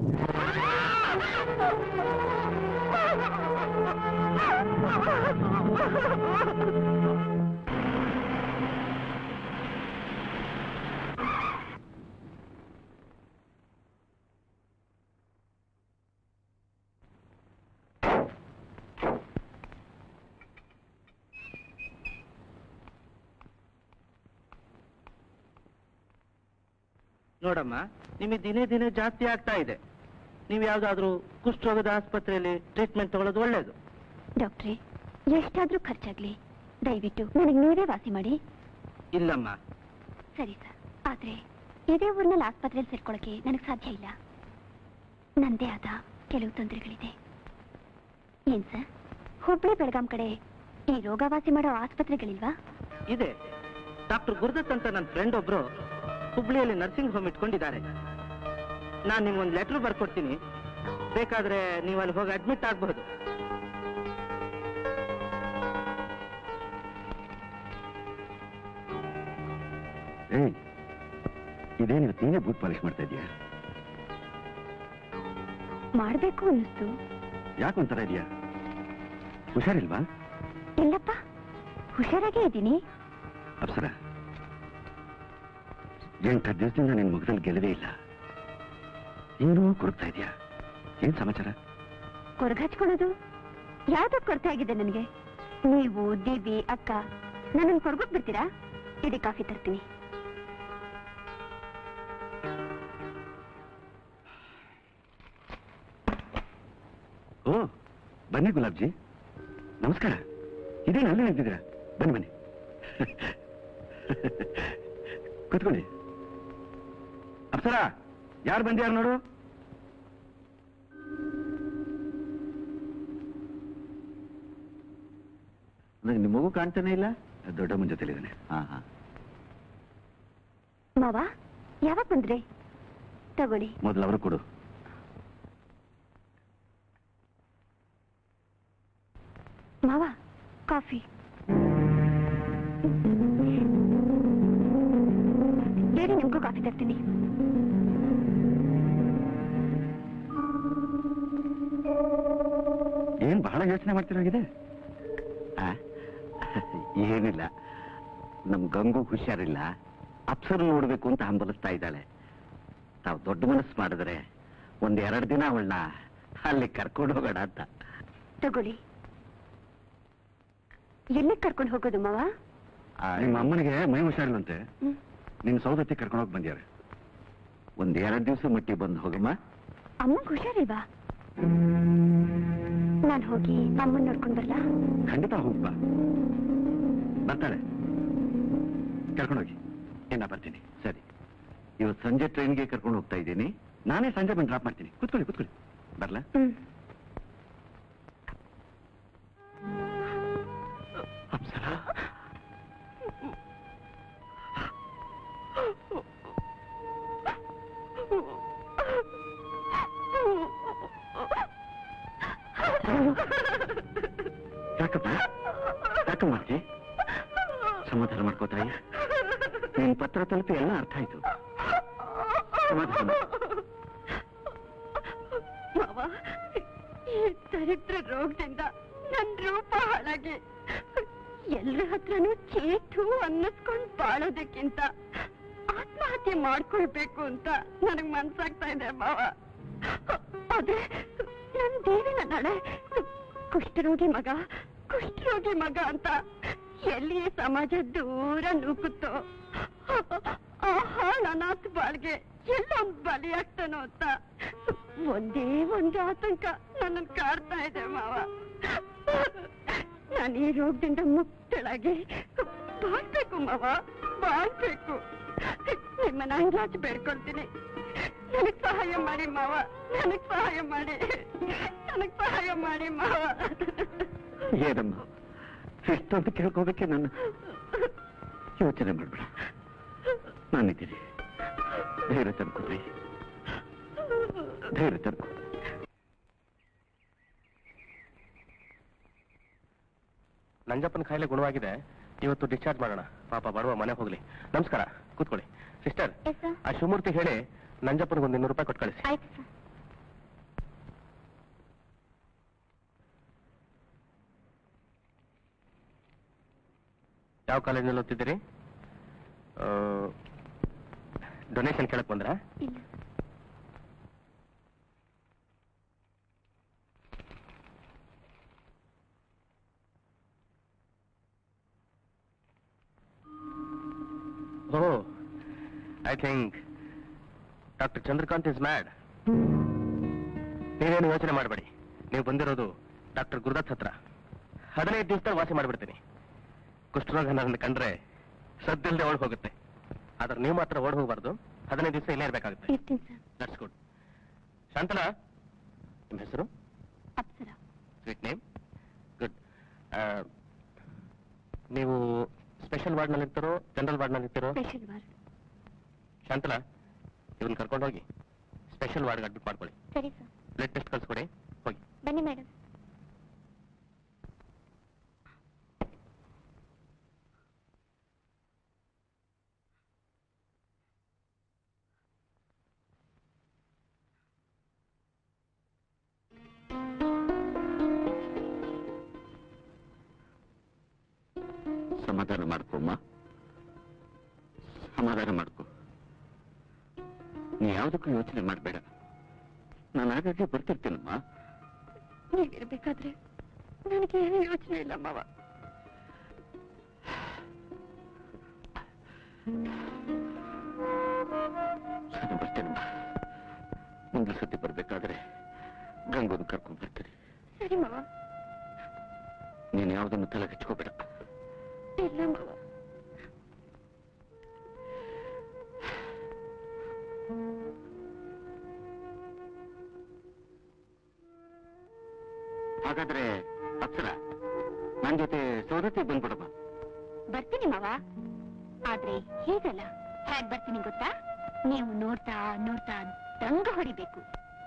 ನೋಡಮ್ಮ ನಿಮಗೆ ದಿನೇ ದಿನೇ ಜಾಸ್ತಿ ಆಗ್ತಾ ಇದೆ ನೀವು ಯಾವ್ದಾದ್ರೂ ಕುಷ್ಠರೋಗದ ಆಸ್ಪತ್ರೆಯಲ್ಲಿ ಟ್ರೀಟ್ಮೆಂಟ್ ತಗೊಳ್ಳೋದು ಒಳ್ಳೇದು ಡಾಕ್ಟ್ರೆ ಎಷ್ಟಾದ್ರೂ ಖರ್ಚಾಗ್ಲಿ ದಯವಿಟ್ಟು ನನಗೆ ನೀವೇ ವಾಸಿ ಮಾಡಿ ಇಲ್ಲಮ್ಮ ಸರಿ ಸರ್ ಆದ್ರೆ ಇದೇ ಊರಿನಲ್ಲಿ ಆಸ್ಪತ್ರೆಯಲ್ಲಿ ಸೇರ್ಕೊಳ್ಳೋಕೆ ನನಗೆ ಸಾಧ್ಯ ಇಲ್ಲ ನಂದೇ ಆದ ಕೆಲವು ತೊಂದರೆಗಳಿದೆ ಏನ್ ಸರ್ ಹುಬ್ಳಿ ಬೆಳಗಾಂ ಕಡೆ ಈ ರೋಗವಾಸಿ ಮಾಡೋ ಆಸ್ಪತ್ರೆಗಳಿಲ್ವಾ ಇದೆ ಡಾಕ್ಟರ್ ಗುರುದತ್ ಅಂತ ನನ್ನ ಫ್ರೆಂಡ್ ಒಬ್ರು ಹುಬ್ಳಿಯಲ್ಲಿ ನರ್ಸಿಂಗ್ ಹೋಮ್ ಇಟ್ಕೊಂಡಿದ್ದಾರೆ ನಾನು ನಿಮ್ಗೊಂದು ಲೆಟರ್ ಬರ್ಕೊಡ್ತೀನಿ ಬೇಕಾದ್ರೆ ನೀವು ಅಲ್ಲಿ ಹೋಗಿ ಅಡ್ಮಿಟ್ ಆಗಬಹುದು ಏಯ್ ಇದೇನು ನೀನೇ ಬೂತ್ ಪಾಲಿಶ್ ಮಾಡ್ತಾ ಇದೀಯಾ ಮಾಡ್ಬೇಕು ಅನ್ನಿಸ್ತು ಯಾಕೊಂಥರ ಇದೆಯಾ ಹುಷಾರಿಲ್ವಾ ಇಲ್ಲಪ್ಪ ಹುಷಾರಾಗೇ ಇದ್ದೀನಿ ಅಪ್ಸರ ಎಂಟು ದಿವಸದಿಂದ ನಿನ್ ಮುಖದಲ್ಲಿ ಗೆಲ್ಲದೇ ಇಲ್ಲ ಏನೋ ಕೊರಗ್ತಾ ಇದೆಯಾ ಏನ್ ಸಮಾಚಾರ ಕೊರಗಚ್ಕೊಳ್ಳೋದು ಯಾವ್ದು ಕೊರತೆ ಆಗಿದೆ ನನಗೆ ನೀವು ದೇವಿ ಅಕ್ಕ ನನ್ನನ್ನು ಕೊರಗೋಕ್ ಬಿಡ್ತೀರಾ ಇಡೀ ಕಾಫಿ ತರ್ತೀನಿ ಓ ಬನ್ನಿ ಗುಲಾಬ್ಜಿ ನಮಸ್ಕಾರ ಇದೇನು ಅಲ್ಲಿ ನಿಂತಿದ್ದೀರಾ ಬನ್ನಿ ಬನ್ನಿ ಕೂತ್ಕೊಳ್ಳಿ ಅಪ್ಸರ ಯಾರು ಬಂದ್ಯಾರು ನೋಡು ನನಗೆ ನಿಮ್ಮ ಮಗು ಕಾಣ್ತಾನೆ ಇಲ್ಲ ದೊಡ್ಡಮ್ಮನ ಜೊತೆಲಿದ್ದಾನೆ ಹಾ ಹಾ ಮಾವ ಯಾವಾಗ ಬಂದ್ರಿ ತಗೊಳ್ಳಿ ಮೊದಲು ಅವರು ಕೊಡು ಮಾವ ಕಾಫಿ ಹೇಳಿ ನಿಮ್ಗೂ ಕಾಫಿ ತರ್ತೀನಿ ಏನ್ ಬಹಳ ಯೋಚನೆ ಮಾಡ್ತಿರೋಗಿದೆ ಆ? ಏನಿಲ್ಲ ನಮ್ ಗಂಗು ಹುಷಾರಿಲ್ಲ ಅಪ್ಸರ್ ನೋಡ್ಬೇಕು ಅಂತ ಹಂಬಲಿಸ್ತಾ ಇದ್ದಾಳೆ ತಾವು ದೊಡ್ಡ ಮನಸ್ಸು ಮಾಡಿದ್ರೆ ಒಂದ್ ಎರಡು ದಿನ ಅವಳನ್ನ ಅಲ್ಲಿ ಕರ್ಕೊಂಡು ಹೋಗೋಣ ಅಂತ ತಗೊಳ್ಳಿ ಎಲ್ಲಿಗೆ ಕರ್ಕೊಂಡು ಹೋಗೋದು ಮಾವ ಆ, ನಿಮ್ಮ ಅಮ್ಮನಿಗೆ ಮೈ ಹುಷಾರಿಲ್ಲಂತೆ ಹ್ಮ್. ನಿನ್ ಸೌದತ್ತಿ ಕರ್ಕೊಂಡೋಗಿ ಬಂದ್ಯಾರೆ ಒಂದ್ ಎರಡು ದಿವಸ ಮಟ್ಟಿಗೆ ಬಂದು ಹೋಗಮ್ಮ ಅಮ್ಮಂಗ್ ಹುಷಾರಿಲ್ವಾ ನಾನು ಹೋಗಿ ಅಮ್ಮನ್ ನೋಡ್ಕೊಂಡ್ ಬರ್ಲಾ ಖಂಡಿತ ಹೋಗ್ಬಾ ಬರ್ತಾಳೆ ಕರ್ಕೊಂಡೋಗಿ ಏನ ಬರ್ತೀನಿ ಸರಿ ಇವತ್ತು ಸಂಜೆ ಟ್ರೈನ್ಗೆ ಕರ್ಕೊಂಡು ಹೋಗ್ತಾ ಇದ್ದೀನಿ ನಾನೇ ಸಂಜೆ ಬಂದು ಡ್ರಾಪ್ ಮಾಡ್ತೀನಿ ಕೂತ್ಕೊಳ್ಳಿ ಕೂತ್ಕೊಳ್ಳಿ ಬರ್ಲಾ ಹ್ಮ್ ಅಪ್ಸರ ಯಾಕಪ್ಪ ಯಾಕಮ್ಮ ಅಜ್ಜಿ ಸಮಾಧಾನ ಮಾಡ್ಕೋತಾಯಿ ನಿನ್ ಪತ್ರ ತಲುಪಿ ಎಲ್ಲ ಅರ್ಥ ಆಯ್ತು ಸಮಾಧಾನ ಮಾಡ್ಕೊ. ಮಾವ ಈ ದರಿದ್ರ ರೋಗದಿಂದ ನನ್ ರೂಪ ಹಾಳಾಗಿ ಎಲ್ರ ಹತ್ರನೂ ಚೇಟು ಅನ್ನಿಸ್ಕೊಂಡ್ ಬಾಳೋದಕ್ಕಿಂತ ಆತ್ಮಹತ್ಯೆ ಮಾಡ್ಕೊಳ್ಬೇಕು ಅಂತ ನನಗ್ ಮನ್ಸಾಗ್ತಾ ಇದೆ ಮಾವ ಆದ್ರೆ ನನ್ ದೇವಿನ ನಾಳೆ ಕುಷ್ಠರೋಗಿ ಮಗ ಕುಷ್ಠರೋಗಿ ಮಗ ಅಂತ ಎಲ್ಲಿ ಈ ಸಮಾಜ ದೂರ ನೂಕುತ್ತೋ ಆ ಹಾಳ್ ಅನಾಥ ಬಾಳ್ಗೆ ಎಲ್ಲೊಂದ್ ಬಲಿಯಾಗ್ತಾನೋ ಅಂತ ಒಂದೇ ಒಂದು ಆತಂಕ ನನ್ನನ್ನು ಕಾಡ್ತಾ ಇದೆ ಮಾವ ನಾನು ಈ ರೋಗದಿಂದ ಮುಕ್ತಳಾಗಿ ಬಾಳ್ಬೇಕು ಮಾವ ಬಾಳ್ಬೇಕು ನಿಮ್ಮನ್ನ ಅಂಗ್ಲಾಚ್ ಬೇಡ್ಕೊಳ್ತೀನಿ ನನಗ್ ಸಹಾಯ ಮಾಡಿ ಮಾವ ನನಗ್ ಸಹಾಯ ಮಾಡಿ ನನಗ್ ಸಹಾಯ ಮಾಡಿ ಮಾವ ಏನಮ್ಮ ಎಷ್ಟೊಂದು ಕೇಳ್ಕೋಬೇಕೆ ನನ್ನ ಯೋಚನೆ ಮಾಡ್ಬೇಡ ನಾನಿದ್ದೀನಿ ಧೈರ್ಯ ತಂದ್ಕೊಳ್ರಿ ಧೈರ್ಯ ತಂದ್ಕೊ ನಂಜಪ್ಪನ ಕಾಯಿಲೆ ಗುಣವಾಗಿದೆ ಇವತ್ತು ಡಿಸ್ಚಾರ್ಜ್ ಮಾಡೋಣ ಪಾಪ ಬಡವ ಮನೆ ಹೋಗ್ಲಿ ನಮಸ್ಕಾರ ಕೂತ್ಕೊಳ್ಳಿ ಸಿಸ್ಟರ್ ಎಸ್ ಸರ್ ಆ ಶಿವಮೂರ್ತಿ ಹೇಳಿ ನಂಜಪ್ಪನಿಗೆ ಒಂದು ಇನ್ನೂರು ರೂಪಾಯಿ ಕೊಟ್ಟು ಕಳಿಸಿ ಆಯ್ತು ಸರ್ ಯಾವ ಕಾಲೇಜಿನಲ್ಲಿ ಓದ್ತಿದ್ದೀರಿ ಡೊನೇಷನ್ ಕೇಳಕ್ ಬಂದ್ರಾ ಇಲ್ಲ oh I think doctor Chandrakant is mad ನೀವೇನು ಯೋಚನೆ ಮಾಡಬೇಡಿ ನೀವು ಬಂದಿರೋದು ಡಾಕ್ಟರ್ ಗುರುದತ್ ಹತ್ರ ಹದಿನೈದು ದಿವಸದಲ್ಲಿ ವಾಸಿ ಮಾಡಿಬಿಡ್ತೀನಿ ಕುಷ್ಠರೋಗ ನನ್ನ ಕಂಡ್ರೆ ಸದ್ದಿಲ್ಲದೆ ಓಡ್ ಹೋಗುತ್ತೆ ಆದ್ರೆ ನೀವು ಮಾತ್ರ ಓಡ್ ಹೋಗಬಾರ್ದು ಹದಿನೈದು ದಿವಸ ಇಲ್ಲೇ ಇರಬೇಕಾಗುತ್ತೆ ಇರ್ತೀನಿ ಸರ್ ದಟ್ಸ್ ಗುಡ್ ಶಾಂತಲಾ ನಿಮ್ಮ ಹೆಸರು ಅಪ್ಸರ ಸ್ವೀಟ್ ನೇಮ್ ಗುಡ್ ನೀವು ಸ್ಪೆಷಲ್ ವಾರ್ಡ್ನಲ್ಲಿ ಇರ್ತಾರೋ ಜನರಲ್ ವಾರ್ಡ್ನಲ್ಲಿ ಇರ್ತಾರೋ ಸ್ಪೆಷಲ್ ವಾರ್ಡ್ ಶಾಂತಲಾ ಇವನ್ ಕರ್ಕೊಂಡು ಹೋಗಿ ಸ್ಪೆಷಲ್ ವಾರ್ಡ್ಗೆ ಅಡ್ಮಿಟ್ ಮಾಡ್ಕೊಳ್ಳಿ ಸರಿ ಸರ್ ಬ್ಲಡ್ ಟೆಸ್ಟ್ ಕಳ್ಸ್ಕೊಡಿ ಹೋಗಿ ಬನ್ನಿ ಮೇಡಮ್ ಸಮಾಧಾನ ಮಾಡ್ಕೊಮ್ಮ ಸಮಾಧಾನ ಮಾಡ್ಕೊ ನೀ ಯಾವುದಕ್ಕೂ ಯೋಚನೆ ಮಾಡಬೇಡ ನಾನು ಆಗಾಗ್ಗೆ ಬರ್ತಿರ್ತೀನಮ್ಮ ನೀವಿರ್ಬೇಕಾದ್ರೆ ನನಗೆ ಏನು ಯೋಚನೆ ಇಲ್ಲ ಮಾವ ನಾನು ಬರ್ತೇನಮ್ಮ ಮುಂದಿನ ಸತಿ ಬರ್ಬೇಕಾದ್ರೆ ಗಂಗೋನ್ ಕರ್ಕೊಂಡ್ ಬರ್ತೀನಿ ಸರಿ ಮಾವ ನೀನು ಯಾವುದನ್ನು ತಲೆ ಹಚ್ಕೋಬೇಡ ಇಲ್ಲ ಮಾವ ಹಾಗಾದ್ರೆ ಅಪ್ಸರ ನನ್ ಜೊತೆ ಸೌದತ್ತಿ ಬಂದ್ಬಿಡಮ್ಮ ಬರ್ತೀನಿ ಮಾವ ಆದ್ರೆ ಹೀಗಲ್ಲ ಹೇಗ್ ಬರ್ತೀನಿ ಗೊತ್ತಾ ನೀವು ನೋಡ್ತಾ ನೋಡ್ತಾ ದಂಗ ಹೊಡಿಬೇಕು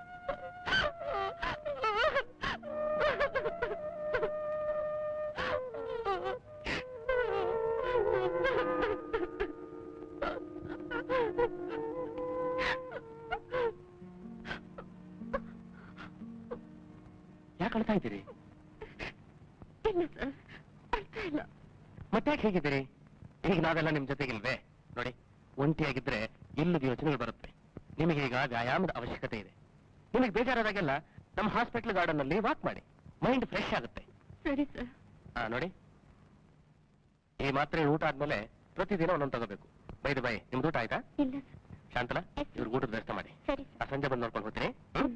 ಯಾಕೆ ಅಳ್ತಾ ಇದ್ದೀರಿ ಇಲ್ಲ ಸರ್ ಅರ್ಥ ಇಲ್ಲ ಮತ್ತೆ ಯಾಕೆ ಹೇಗಿದ್ದೀರಿ ಈಗ ನಾವೆಲ್ಲ ನಿಮ್ ಜೊತೆಗಿಲ್ವೇ ನೋಡಿ ಒಂಟಿಯಾಗಿದ್ರೆ ಇಲ್ಲದ ಯೋಚನೆಗಳು ಬರುತ್ತೆ ನಿಮಗೆ ಈಗ ವ್ಯಾಯಾಮದ ಅವಶ್ಯಕತೆ ಇದೆ ನಿಮಗೆ ಬೇಜಾರಾದಾಗೆಲ್ಲ ನಮ್ಮ ಹಾಸ್ಪಿಟಲ್ ಗಾರ್ಡನ್ ಅಲ್ಲಿ ವಾಕ್ ಮಾಡಿ ಮೈಂಡ್ ಫ್ರೆಶ್ ಆಗುತ್ತೆ ಸರಿ ಸರ್ ಆ, ನೋಡಿ ಈ ಮಾತ್ರೆ ಊಟ ಆದ್ಮೇಲೆ ಪ್ರತಿದಿನ ಒಂದೊಂದು ತಗೋಬೇಕು ಬೈದು ಬೈ ನಿಮ್ದು ಊಟ ಆಯ್ತಾ ಇಲ್ಲ ಸರ್ ಶಾಂತಲಾ Yes, sir. ಇವ್ರಿಗೆ ಊಟದ ವ್ಯವಸ್ಥೆ ಮಾಡಿ ಸರಿ ಆ ಸಂಜೆ ಬಂದು ನೋಡ್ಕೊಂಡು ಹೋಗ್ತೀನಿ ಹ್ಮ್?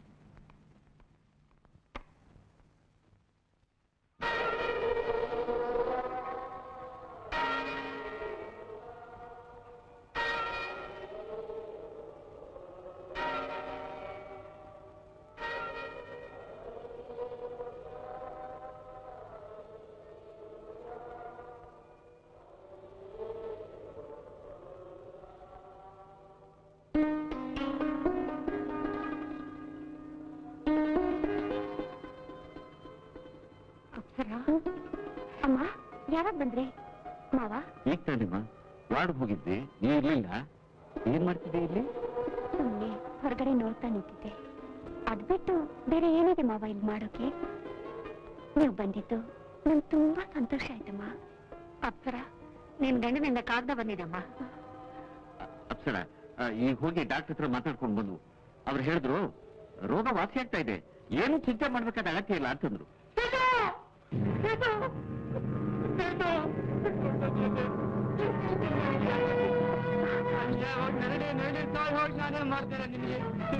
ಅಪ್ಸರ ಅಮ್ಮ ಯಾವಾಗ ಬಂದ್ರಿ ಮಾವ ಈಗ ತಾನೇಮ್ಮ ವಾರ್ಡ್ ಹೋಗಿದ್ದೆ ನೀ ಇರ್ಲಿಲ್ಲ ಏನ್ ಮಾಡ್ತಿದ್ದೆ ಇಲ್ಲಿ ಸುಮ್ಮನೆ ಹೊರಗಡೆ ನೋಡ್ತಾ ನಿಂತಿದ್ದೆ ಅದ್ ಬಿಟ್ಟು ಬೇರೆ ಏನಿದೆ ಮಾವ ಇಲ್ಲಿ ಮಾಡೋಕೆ ನೀವು ಬಂದಿದ್ದು ನಂಗೆ ತುಂಬಾ ಸಂತೋಷ ಆಯ್ತಮ್ಮ ಅಪ್ಸರ ನಿನ್ ಗಂಡನಿಂದ ಕಾಗ್ದ ಬಂದಿದಮ್ಮ ಅಪ್ಸರ ಆ, ಈಗ ಹೋಗಿ ಡಾಕ್ಟರ್ ಹತ್ರ ಮಾತಾಡ್ಕೊಂಡು ಬಂದು ಅವ್ರು ಹೇಳಿದ್ರು ರೋಗ ವಾಸಿ ಆಗ್ತಾ ಇದೆ ಏನು ಚಿಂತೆ ಮಾಡ್ಬೇಕಾದ ಅಗತ್ಯ ಇಲ್ಲ ಅಂತಂದ್ರು ನಾನೇ ಮಾಡ್ತೇನೆ ನಿಮಗೆ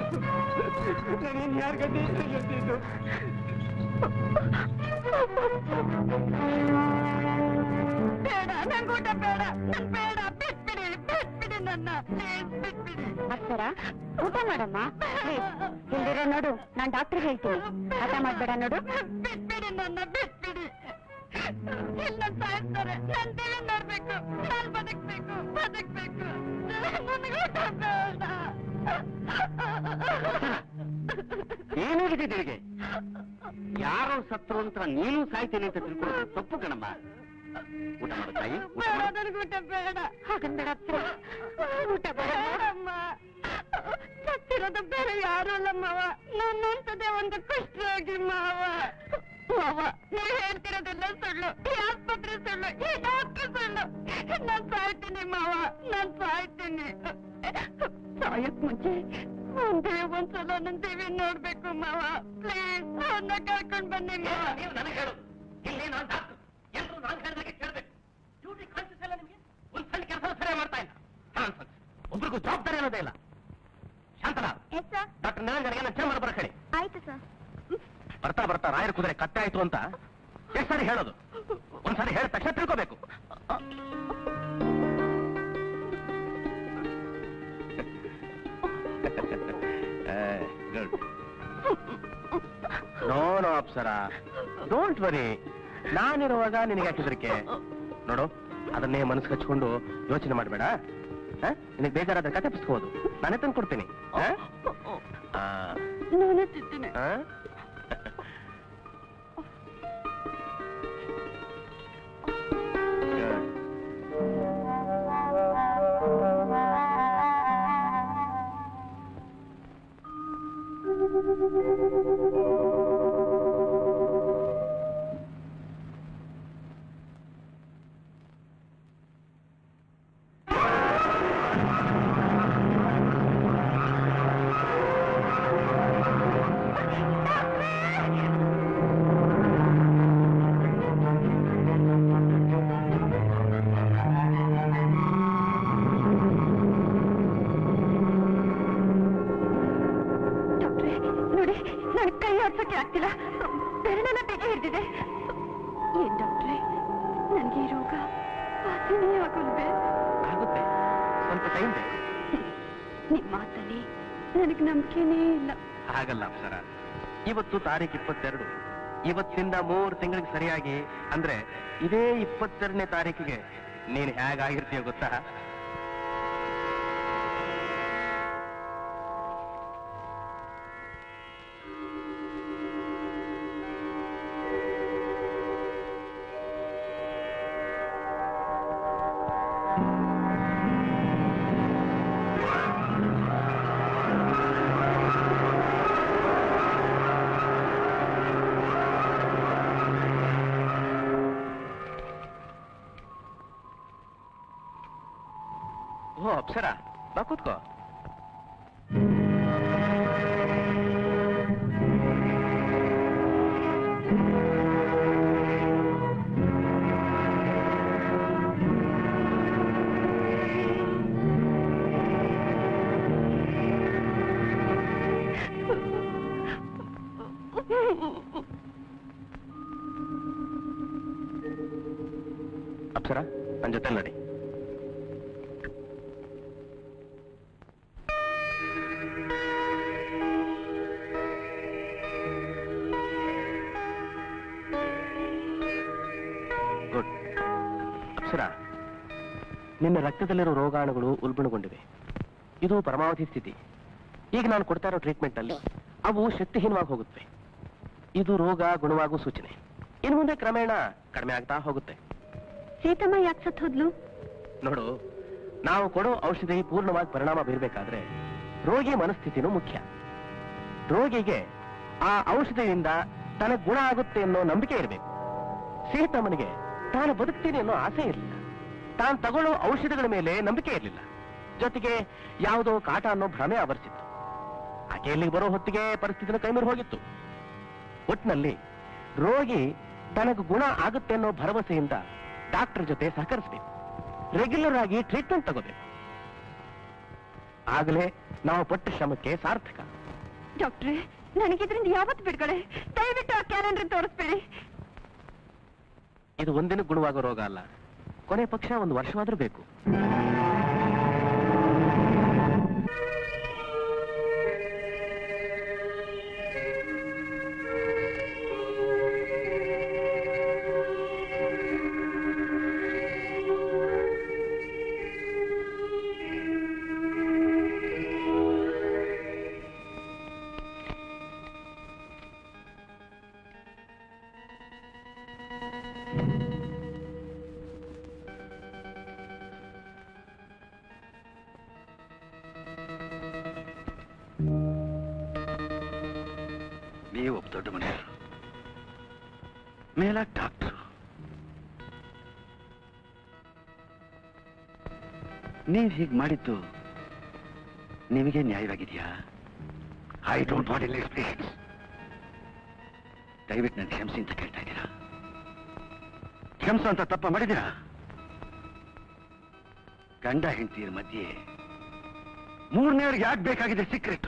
ಯಾರ ಗಡ್ಡೆ ಗೊತ್ತಿತ್ತು ಬೇಡ ನಂಗೆ ಊಟ ಬೇಡ ನನ್ ಬೇಡ ಬಿಟ್ಬಿಡಿ ಬಿಟ್ಬಿಡಿ ನನ್ನ ಪ್ಲೀಸ್ ಬಿಟ್ಬಿಡಿ ಅಪ್ಸರ ಊಟ ಮಾಡಮ್ಮ ಇಲ್ದಿರೋ ನೋಡು ನಾನ್ ಡಾಕ್ಟರ್ ಹೇಳ್ತೀನಿ ಊಟ ಮಾಡ್ಬೇಡ ನೋಡು ಬಿಟ್ಬಿಡಿ ನನ್ನ ಬಿಟ್ಬಿಡಿ ಇಲ್ಲ ಸಾಯ್ತಾರೆ ನನ್ ಟಿವಿ ನೋಡ್ಬೇಕು ನಾನ್ ಬದುಕ್ಬೇಕು ಬದುಕ್ಬೇಕು ನನಗೆ ಊಟ ಬೇಡ ಏನಾಗಿದೆ ನಿನಗೆ ಯಾರೋ ಸತ್ರು ಅಂತ ನೀನು ಸಾಯ್ತೇನೆ ಅಂತ ತಿಳ್ಕೊಳ್ಳೋದು ತಪ್ಪು ಕಣಮ್ಮ ಊಟ ಮಾಡು ತಾಯಿ ಊಟ ಬೇಡ ಮಾಡು. ನನಗೆ ಊಟ ಬೇಡ ಹಾಗನ್ಬೇಡ ಅಪ್ಸರ ಊಟ ಬೇಡ ಬೇಡಮ್ಮ ಸತ್ತಿರೋದು ಬೇರೆ ಯಾರು ಅಲ್ಲ ಮಾವ ನನ್ನಂತದೇ ಒಂದು ಕುಷ್ಠರೋಗಿ ಮಾವ ಮಾವ ನೀವ್ ಹೇಳ್ತಿರೋದೆಲ್ಲ ಸುಳ್ಳು ಈ ಆಸ್ಪತ್ರೆ ಸುಳ್ಳು ಈ ಡಾಕ್ಟರ್ ಸುಳ್ಳು ನಾನ್ ಸಾಯ್ತೀನಿ ಮಾವ ನಾನ್ ಸಾಯ್ತೀನಿ ಸಾಯಕ್ ಮುಂಚೆ ಒಂದೇ ಒಂದ್ಸಲ ನನ್ ಟಿವಿ ನೋಡ್ಬೇಕು ಮಾವ ಪ್ಲೀಸ್ ಅವನ್ನ ಕರ್ಕೊಂಡ್ ಬನ್ನಿ ಮಾವ ನೀವು ನನಗೆ ಹೇಳು ಇಲ್ಲಿ ನಾನು ಡಾಕ್ಟರ್ ಎಲ್ಲರೂ ನಾನು ಹೇಳಿದಾಗೆ ಕೇಳಬೇಕು ಡ್ಯೂಟಿ ಕಾನ್ಸಿಯಸ್ ಇಲ್ಲ ನಿಮಗೆ ಒಂದು ಸಣ್ಣ ಕೆಲಸ ಸರಿಯಾಗಿ ಮಾಡ್ತಾ ಇಲ್ಲ Nonsense. ಒಬ್ರಿಗೂ ಜವಾಬ್ದಾರಿ ಅನ್ನೋದೇ ಇಲ್ಲ ಶಾಂತಲಾ ಎಸ್ ಸರ್ ಡಾಕ್ಟರ್ ನಿರಂಜನ್ಗೆ ಚೇಂಬರ್ ಬರ ಹೇಳಿ ಆಯ್ತು ಸರ್ ಬರ್ತಾ ಬರ್ತಾ ರಾಯರ ಕುದುರೆ ಕತ್ತೆ ಆಯ್ತು ಅಂತ ಎಷ್ಟು ಸಾರಿ ಹೇಳೋದು ಒಂದ್ಸಾರಿ ಹೇಳಿದ ತಕ್ಷಣ ತಿಳ್ಕೋಬೇಕು no no Apsara don't worry ನಾನಿರುವಾಗ ನಿನಗೆ ಯಾಕಿದ್ರಕ್ಕೆ ನೋಡು ಅದನ್ನೇ ಮನಸ್ಸು ಹಚ್ಕೊಂಡು ಯೋಚನೆ ಮಾಡಬೇಡ ನಿನಗೆ ಬೇಕಾದ ಕತೆ ಪುಸ್ತಕ ಓದು ನಾನೇ ತಂದು ಕೊಡ್ತೀನಿ ಆ? ಆ, ನಾನೇ ತಿಂತೀನಿ ಆ? Good. ಡಾಕ್ಟ್ರೆ ನೋಡಿ ನನಗೆ ಕೈ ಆಡ್ಸೋಕೆ ಆಗ್ತಿಲ್ಲ ಬೆರಳನ್ನ ಬೇಗ ಹಿಡಿದಿದೆ ಏನ್ ಡಾಕ್ಟ್ರೆ ನನಗೆ ಈ ರೋಗ ವಾಸಿನೇ ಆಗೋಲ್ವೇ ಆಗುತ್ತೆ ಸ್ವಲ್ಪ ಟೈಮ್ ಬೇಕು ನಿಮ್ ಮಾತಲ್ಲಿ ನನಗೆ ನಂಬಿಕೆನೇ ಇಲ್ಲ ಹಾಗಲ್ಲ ಅಪ್ಸರ ಇವತ್ತು ತಾರೀಖು ಇಪ್ಪತ್ತೆರಡು ಇವತ್ತಿಂದ ಮೂರು ತಿಂಗಳಿಗೆ ಸರಿಯಾಗಿ ಅಂದ್ರೆ ಇದೇ ಇಪ್ಪತ್ತೆರಡನೇ ತಾರೀಕಿಗೆ ನೀನು ಹೇಗಾಗಿರ್ತೀಯ ಗೊತ್ತಾ ಓ ಅಪ್ಸರ ಬಾ ಕೂತ್ಕೋ ಅಪ್ಸರ ನನ್ನ ಜೊತೆ ನಡಿ ಗುಡ್ ಅಪ್ಸರ ನಿನ್ನ ರಕ್ತದಲ್ಲಿರೋ ರೋಗಾಣುಗಳು ಉಲ್ಬಣಗೊಂಡಿವೆ ಇದು ಪರಮಾವಧಿ ಸ್ಥಿತಿ ಈಗ ನಾನು ಕೊಡ್ತಾ ಇರೋ ಟ್ರೀಟ್ಮೆಂಟ್ ಅಲ್ಲಿ ಅವು ಶಕ್ತಿಹೀನವಾಗಿ ಹೋಗುತ್ತೆ ಇದು ರೋಗ ಗುಣವಾಗುವ ಸೂಚನೆ ಇನ್ನು ಮುಂದೆ ಕ್ರಮೇಣ ಕಡಿಮೆ ಆಗ್ತಾ ಹೋಗುತ್ತೆ ಸೀತಮ್ಮ ಯಾಕೆ ಸತ್ ಹೋದ್ಲು ನೋಡು ನಾವು ಕೊಡೋ ಔಷಧಿ ಪೂರ್ಣವಾಗಿ ಪರಿಣಾಮ ಬೀರಬೇಕಾದ್ರೆ ರೋಗಿ ಮನಸ್ಥಿತಿನೂ ಮುಖ್ಯ ರೋಗಿಗೆ ಆ ಔಷಧಿಯಿಂದ ತನಗೆ ಗುಣ ಆಗುತ್ತೆ ಅನ್ನೋ ನಂಬಿಕೆ ಇರಬೇಕು ಸೀತಮ್ಮನಿಗೆ ತಾನು ಬದುಕ್ತೀನಿ ಅನ್ನೋ ಆಸೆ ಇರಲಿಲ್ಲ ತಾನು ತಗೊಳ್ಳೋ ಔಷಧಿಗಳ ಮೇಲೆ ನಂಬಿಕೆ ಇರಲಿಲ್ಲ ಜೊತೆಗೆ ಯಾವುದೋ ಕಾಟ ಅನ್ನೋ ಭ್ರಮೆ ಆವರಿಸಿತ್ತು ಆಕೆ ಇಲ್ಲಿಗೆ ಬರೋ ಹೊತ್ತಿಗೆ ಪರಿಸ್ಥಿತಿನ ಕೈಮೀರಿ ಹೋಗಿತ್ತು ಒಟ್ನಲ್ಲಿ ರೋಗಿ ತನಗೆ ಗುಣ ಆಗುತ್ತೆ ಅನ್ನೋ ಭರವಸೆಯಿಂದ ಡಾಕ್ಟರ್ ಜೊತೆ ಸಹಕರಿಸಬೇಕು ರೆಗ್ಯುಲರ್ ಆಗಿ ಟ್ರೀಟ್ಮೆಂಟ್ ತಗೋಬೇಕು ಆಗಲೇ ನಾವು ಪಟ್ಟ ಶ್ರಮಕ್ಕೆ ಸಾರ್ಥಕ ಡಾಕ್ಟ್ರೆ ನನಗಿದ್ರಿಂದ ಯಾವತ್ತು ಬಿಡ್ಗಡೆ ದಯವಿಟ್ಟು ಆ ಕ್ಯಾಲೆಂಡರ್ ತೋರಿಸ್ಬೇಡಿ ಇದು ಒಂದಿನ ಗುಣವಾಗೋ ರೋಗ ಅಲ್ಲ ಕೊನೆ ಪಕ್ಷ ಒಂದು ವರ್ಷವಾದ್ರೂ ಬೇಕು ನೀವು ಒಬ್ಬ ದೊಡ್ಡ ಮನುಷ್ಯರು ಮೇಲ ಡಾಕ್ಟ್ರು ನೀವು ಹೀಗೆ ಮಾಡಿದ್ದು ನಿಮಗೆ ನ್ಯಾಯವಾಗಿದೆಯಾ I don't want all explanations ದಯವಿಟ್ಟು ನನ್ನ ಕ್ಷಮಿಸಿ ಅಂತ ಕೇಳ್ತಾ ಇದ್ದೀರಾ ಕ್ಷಮಿಸು ಅಂತ ತಪ್ಪ ಮಾಡಿದ್ದೀರಾ ಗಂಡ ಹೆಂಡತಿಯರ ಮಧ್ಯೆ ಮೂರನೇವ್ರಿಗೆ ಯಾಕೆ ಬೇಕಾಗಿದೆ ಸೀಕ್ರೆಟ್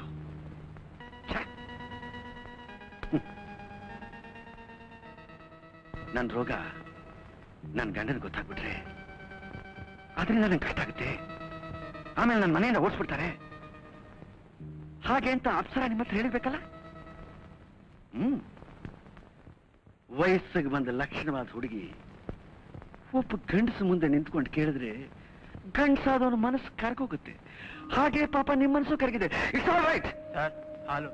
ನನ್ನ ರೋಗ ನನ್ನ ಗಂಡನ ಗೊತ್ತಾಗ್ಬಿಟ್ರೆ ಅದರಿಂದ ನಂಗೆ ಕಷ್ಟ ಆಗುತ್ತೆ ಆಮೇಲೆ ನನ್ನ ಮನೆಯಿಂದ ಓಡಿಸ್ಬಿಡ್ತಾರೆ ಹಾಗೆ ಅಂತ ಅಪ್ಸರ ನಿಮ್ಮ ಹತ್ರ ಹೇಳಿರ್ಬೇಕಲ್ಲ ಹ್ಮ್ ವಯಸ್ಸಿಗೆ ಬಂದ ಲಕ್ಷಣವಾದ ಹುಡುಗಿ ಒಬ್ಬ ಗಂಡಸು ಮುಂದೆ ನಿಂತ್ಕೊಂಡು ಕೇಳಿದ್ರೆ ಗಂಡಸಾದವನ ಮನಸ್ಸು ಕರ್ಕೋಗುತ್ತೆ ಹಾಗೆ ಪಾಪ ನಿಮ್ಮ ಮನಸ್ಸು ಕರಗಿದೆ ಇಟ್ಸ್ ಆಲ್ ರೈಟ್ ಹಾಲು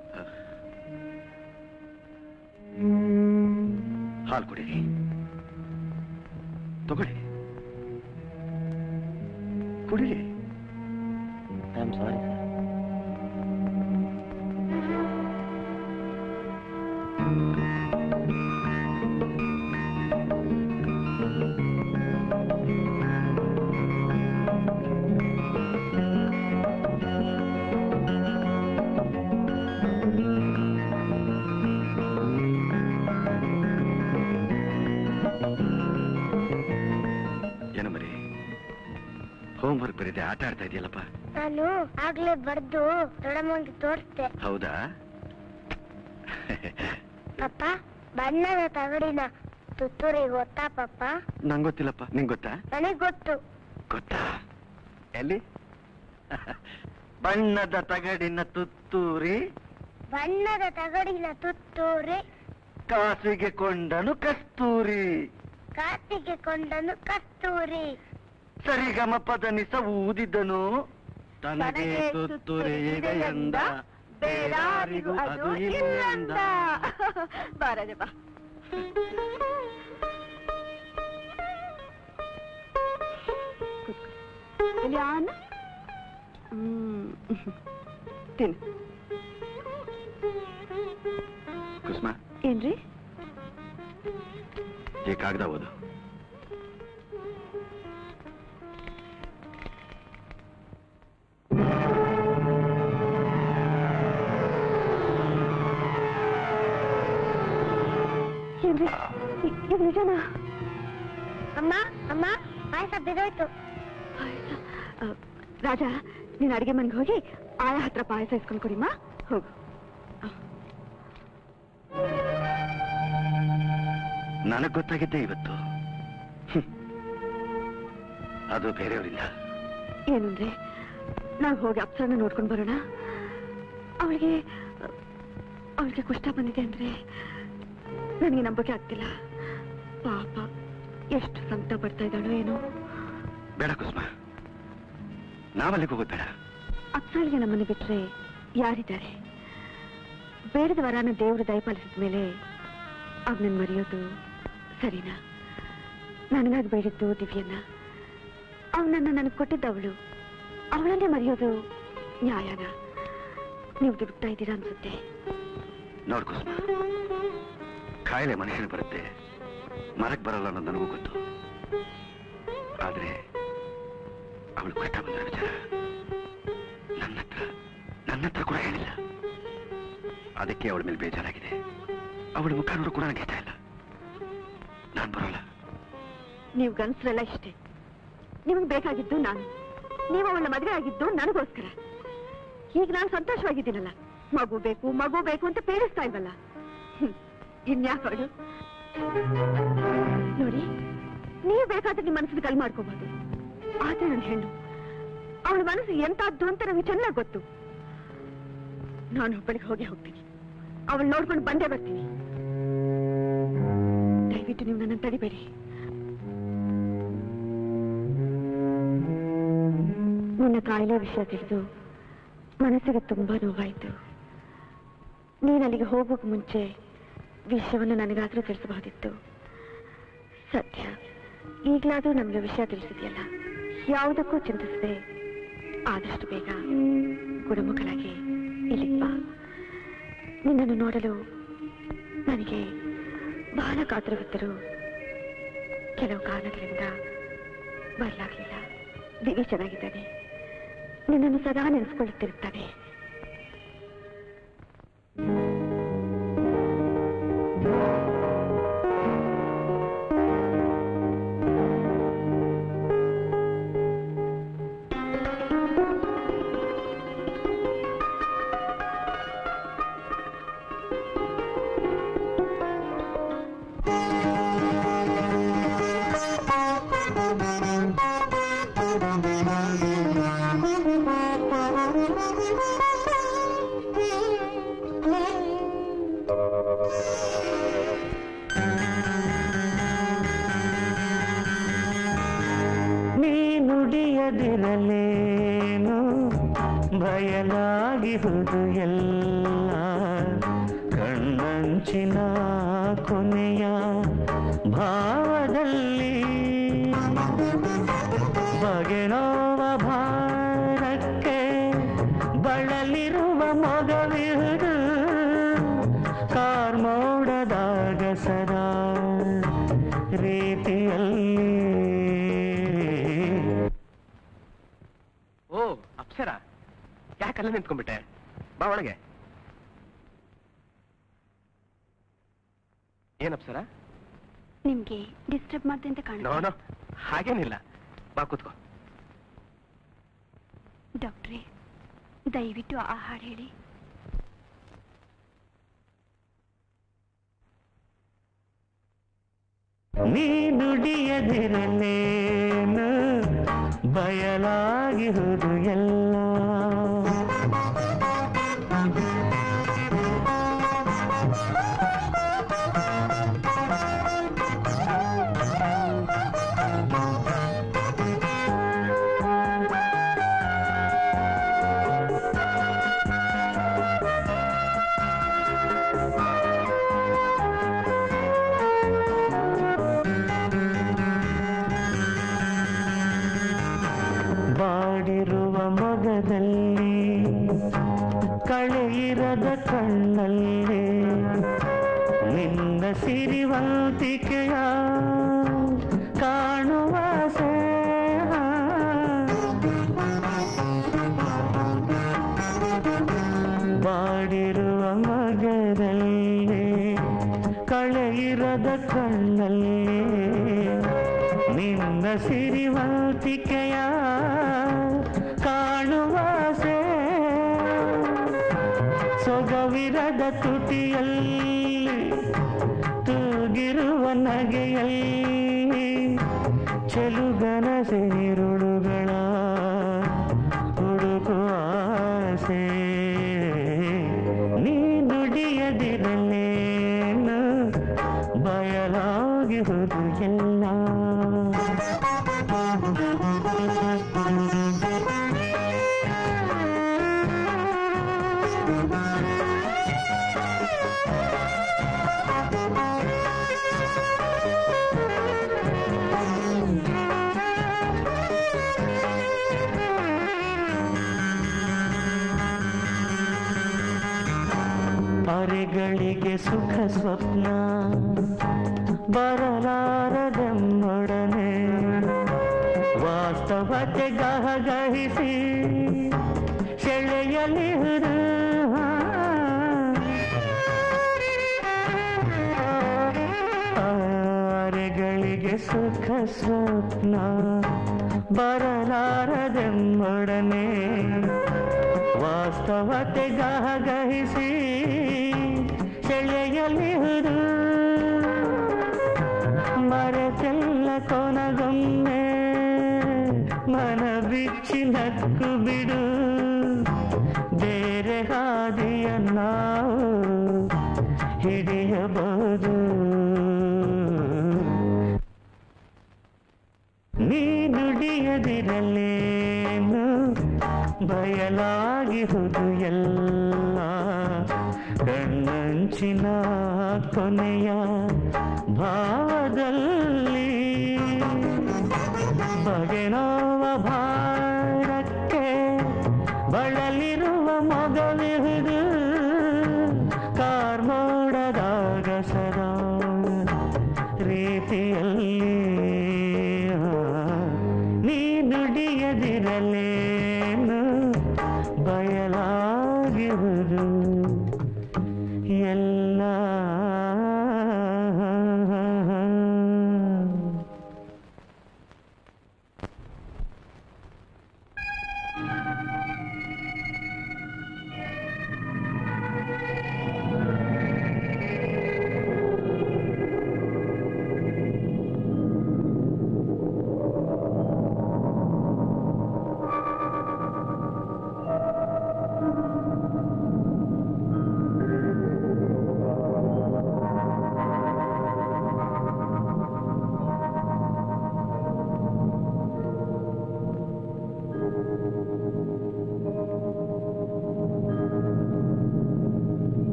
ಹಾಲು ಕುಡೀರಿ ತಗೊಳ್ಳಿ ಕುಡೀರಿ ಐ ಆಮ್ ಸಾರಿ ಸರ್ ಏನು ಮರಿ ಹೋಮ್ವರ್ಕ್ ಬರೀದೆ ಆಟ ಆಡ್ತಾ ಇದೆಯಲ್ಲಪ್ಪ ನಾನು ಆಗ್ಲೇ ಬರ್ದು ದೊಡ್ಡಮ್ಮಂಗೆ ತೋರಿಸ್ದೆ ಹೌದಾ ಪಪ್ಪ ಬಣ್ಣದ ತಗಡಿನ ತುತ್ತೂರಿ ಗೊತ್ತಾ ಪಪ್ಪ ನಂಗೆ ಗೊತ್ತಿಲ್ಲಪ್ಪ ನಿಂಗೆ ಗೊತ್ತಾ ನನಗ್ ಗೊತ್ತು ಗೊತ್ತಾ ಎಲ್ಲಿ ಬಣ್ಣದ ತಗಡಿನ ತುತ್ತೂರಿ ಬಣ್ಣದ ತಗಡಿನ ತುತ್ತೂರಿ ಕಾಸಿಗೆ ಕೊಂಡನು ಕಸ್ತೂರಿ ಕಾತಿಗೆ ಕೊಂಡನು ಕಸ್ತೂರಿ ಸರಿಗಮ ಪದನಿಸ ಊದಿದನು ತನಗೆ ತುತ್ತೂರಿ ಈಗ ಎಂದ ಬೇರಾರಿಗೂ ಅದು ಇಲ್ಲಂದ ಬಾರದೆ ಬಾ ಇಲ್ಲಿ ಆನ ಹ್ಮ್ ತಿನ್ನು ಕುಸುಮ ಏನ್ರಿ ಈ ಕಾಗದ ಓದು ಏನ್ರಿ ಇ- ಇದು ನಿಜನಾ ಅಮ್ಮ ಅಮ್ಮ ಪಾಯಸ ಬಿದೋಯ್ತು ಪಾಯಸ ಆ, ರಾಜ ನೀನ್ ಅಡಿಗೆ ಮನೆಗೆ ಹೋಗಿ ಆಯ ಹತ್ರ ಪಾಯಸ ಇಸ್ಕೊಂಡು ಕೊಡಿಮ್ಮ ಹೋಗು ನನಗ್ ಗೊತ್ತಾಗಿದ್ದೆ ಇವತ್ತು ಹ್ಮ್. ಅದು ಬೇರೆಯವರಿಂದ ಏನಂದ್ರೆ ನಾವು ಹೋಗಿ ಅಪ್ಸರನ್ನ ನೋಡ್ಕೊಂಡು ಬರೋಣ ಅವಳಿಗೆ ಅವಳಿಗೆ ಕುಷ್ಠ ಬಂದಿದೆ ಅಂದ್ರೆ ನನಗೆ ನಂಬಕ್ಕೆ ಆಗ್ತಿಲ್ಲ ಪಾಪ ಎಷ್ಟು ಸಂಕಟ ಪಡ್ತಾ ಇದ್ದಾಳೋ ಏನೋ ಬೇಡ ಕುಸುಮ ನಾವಲ್ಲಿಗೆ ಹೋಗೋದು ಬೇಡ ಅಪ್ಸಳಿಗೆ ನಮ್ಮನ್ನು ಬಿಟ್ರೆ ಯಾರಿದ್ದಾರೆ ಬೇಡದ ವರಾನ ದೇವರು ದಯಪಾಲಿಸಿದ ಮೇಲೆ ಅವನನ್ನು ಮರೆಯೋದು ಸರಿನಾ ನನಗಾಗಿ ಬೇಡಿದ್ದು ದಿವ್ಯನ್ನ ಅವನನ್ನು ನನಗೆ ಕೊಟ್ಟಿದ್ದವಳು ಅವಳನ್ನೇ ಮರೆಯೋದು ನ್ಯಾಯನ ನೀವು ದುಡುಕ್ತಾ ಇದ್ದೀರಾ ಅನ್ಸುತ್ತೆ ನೋಡ್ ಕುಸುಮ ಕಾಯಿಲೆ ಮನುಷ್ಯನ ಬರುತ್ತೆ ಮರಕ್ ಬರಲ್ಲ ಅನ್ನೋದು ನನಗೂ ಗೊತ್ತು ಆದ್ರೆ ಅವಳು ಕಷ್ಟ ಬಂದ ವಿಚಾರ ನನ್ನ ಹತ್ರ ನನ್ನ ಹತ್ರ ಕೂಡ ಹೇಳಿಲ್ಲ ಅದಕ್ಕೆ ಅವಳ ಮೇಲೆ ಬೇಜಾರಾಗಿದೆ ಅವಳ ಮುಖ ನೋಡು ಕೂಡ ನನಗೆ ಇಷ್ಟ ಇಲ್ಲ ನಾನ್ ಬರೋಲ್ಲ ನೀವು ಗನ್ಸ್ರೆಲ್ಲ ಇಷ್ಟೇ ನಿಮಗೆ ಬೇಕಾಗಿದ್ದು ನಾನು ನೀವು ಅವಳ ಮದುವೆ ಆಗಿದ್ದು ನನಗೋಸ್ಕರ ಈಗ ನಾನು ಸಂತೋಷವಾಗಿದ್ದೀನಲ್ಲ ಮಗು ಬೇಕು ಮಗು ಬೇಕು ಅಂತ ಪೇರಿಸ್ತಾ ಇಲ್ವಲ್ಲ ಹ್ಮ್. ಇನ್ಯಾಕ್ ಅವಳು ನೋಡಿ ನೀವು ಬೇಕಾದ್ರೆ ನಿಮ್ಮ ಮನಸ್ಸಿನ ಕಲ್ ಮಾಡ್ಕೋಬಹುದು ಆದ್ರೆ ನನ್ನ ಹೆಣ್ಣು ಅವಳ ಮನಸ್ಸು ಎಂತದ್ದು ಅಂತ ನನಗೆ ಚೆನ್ನಾಗಿ ಗೊತ್ತು ನಾನು ಒಬ್ಬಳಿಗೆ ಹೋಗಿ ಹೋಗ್ತೀನಿ ಅವಳು ನೋಡ್ಕೊಂಡು ಬಂದೇ ಬರ್ತೀನಿ ದಯವಿಟ್ಟು ನೀವು ನನ್ನ ತಡಿಬೇಡಿ ನಿನ್ನ ಕಾಯಿಲೆ ವಿಷಯ ತಿಳಿದು ಮನಸ್ಸಿಗೆ ತುಂಬಾ ನೋವಾಯಿತು ನೀನು ಅಲ್ಲಿಗೆ ಹೋಗೋಕೆ ಮುಂಚೆ ವಿಷಯವನ್ನು ನನಗಾದ್ರೂ ತಿಳಿಸಬಹುದಿತ್ತು ಸತ್ಯ ಈಗಲಾದ್ರೂ ನಮಗೆ ವಿಷಯ ತಿಳಿಸಿದೆಯಲ್ಲ ಯಾವುದಕ್ಕೂ ಚಿಂತಿಸದೆ ಆದಷ್ಟು ಬೇಗ ಗುಣಮುಖಲಾಗಿ ಇಲ್ಲಿಗೆ ಬಾ ನಿನ್ನನ್ನು ನೋಡಲು ನನಗೆ ಬಹಳ ಕಾತರವಿದ್ದರು ಕೆಲವು ಕಾರಣಗಳಿಂದ ಬರಲಾಗಲಿಲ್ಲ ದಿವಿ ಚೆನ್ನಾಗಿದ್ದಾನೆ ನಿನ್ನನ್ನು ಸದಾ ನೆನೆಸ್ಕೊಳ್ಳುತ್ತಿರುತ್ತಾನೆ Thank you. ನೀ ನುಡಿಯದಿರಲೇನು ಬಯಲಾಗಿರುವುದು ಎಲ್ಲ ಕಣ್ಣಂಚಿನ ಕೊನೆಯ ಭಾವದಲ್ಲಿ ಬಗೆನೋವ ಭಾರಕ್ಕೆ ಬಳಲಿರುವ ಮೊಗವಿರುವುದು ಕಾರ್ಮೋಡದಾಗ ಸದಾ ರೀತಿಯಲ್ಲಿ ಓ ಅಪ್ಸರ ಯಾಕಲ್ಲ ನಿಂತ್ಕೊಂಡ್ಬಿಟ್ಟೆ ಬಾ ಒಳಗೆ ಏನ್ ಅಪ್ಸರ ನಿಮ್ಗೆ ಡಿಸ್ಟರ್ಬ್ ಮಾಡ್ದೆ ಅಂತ ನೋ ಕಾಣುತ್ತೆ ನೋ ಹಾಗೇನಿಲ್ಲ ಬಾ ಕೂತ್ಕೋ ಡಾಕ್ಟ್ರೇ ದಯವಿಟ್ಟು ಆ ಹಾಡು ಹೇಳಿ ನೀ ನುಡಿಯದಿರಲೇನು ಬಯಲಾಗಿರುವುದು ಎಲ್ಲ ಬಾಡಿರುವ ಮಗದಲ್ಲಿ ಕಳೆಯಿರದ ಕಣ್ಣಲ್ಲಿ ನಿನ್ನ ಸಿರಿವಂತಿಕೆಯ ಕಾಣುವ ಸೇಹ ಬಾಡಿರುವ ಮಗದಲ್ಲಿ ಕಳೆಯಿರದ ಕಣ್ಣಲ್ಲಿ ನಿನ್ನ ಸಿರಿವಂತಿಕೆಯ ಕಾಣುವ ಸೊಗವಿರದ ತುಟಿಯಲ್ಲಿ ತೂಗಿರುವ ನಗೆಯಲ್ಲಿ ಚೆಲುಗನ ಸೇರುಳುಗಳ ಹುಡುಕುವ ಆಸೆ ನೀ ನುಡಿಯದಿರಲೇನು ಬಯಲಾಗಿರುವುದು ಎಲ್ಲ ಅರೆಗಳಿಗೆ ಸುಖ ಸ್ವಪ್ನ ಬರಲಾರದೆಮ್ಮೊಡನೆ ವಾಸ್ತವತೆ ಗಹಗಹಿಸಿ ಸೆಳೆಯಲಿಹುದು ಅರೆಗಳಿಗೆ ಸುಖ ಸ್ವಪ್ನ ಬರಲಾರದೆಮ್ಮೊಡನೆ ವಾಸ್ತವತೆ ಗಹಗಹಿಸಿ ಸೆಳೆಯಲಿಹುದು ಮರೆತೆಲ್ಲ ಕೊನಗೊಮ್ಮೆ ಮನ ಬಿಚ್ಚಿ ನಕ್ಕು ಬಿಡು ಬೇರೆ ಹಾದಿಯ ನಾವು ಹಿಡಿಯಬಹುದು ನೀ ನುಡಿಯದಿರಲೇನು ಬಯಲಾಗಿರುವುದು ಎಲ್ಲ ಕಣ್ಣಂಚಿನ ಕೊನೆಯ ಭಾವದಲ್ಲಿ ಬಗೆನೋವ ಭಾರಕ್ಕೆ ಬಳಲಿರುವ ಮೊಗವಿಹುದು ಕಾರ್ಮೋಡದಾಗ ಸದಾ ರೀತಿಯಲ್ಲಿ ನೀ ನುಡಿಯದಿರಲೇನು ಬಯಲಾಗಿರುವುದು ಎಲ್ಲ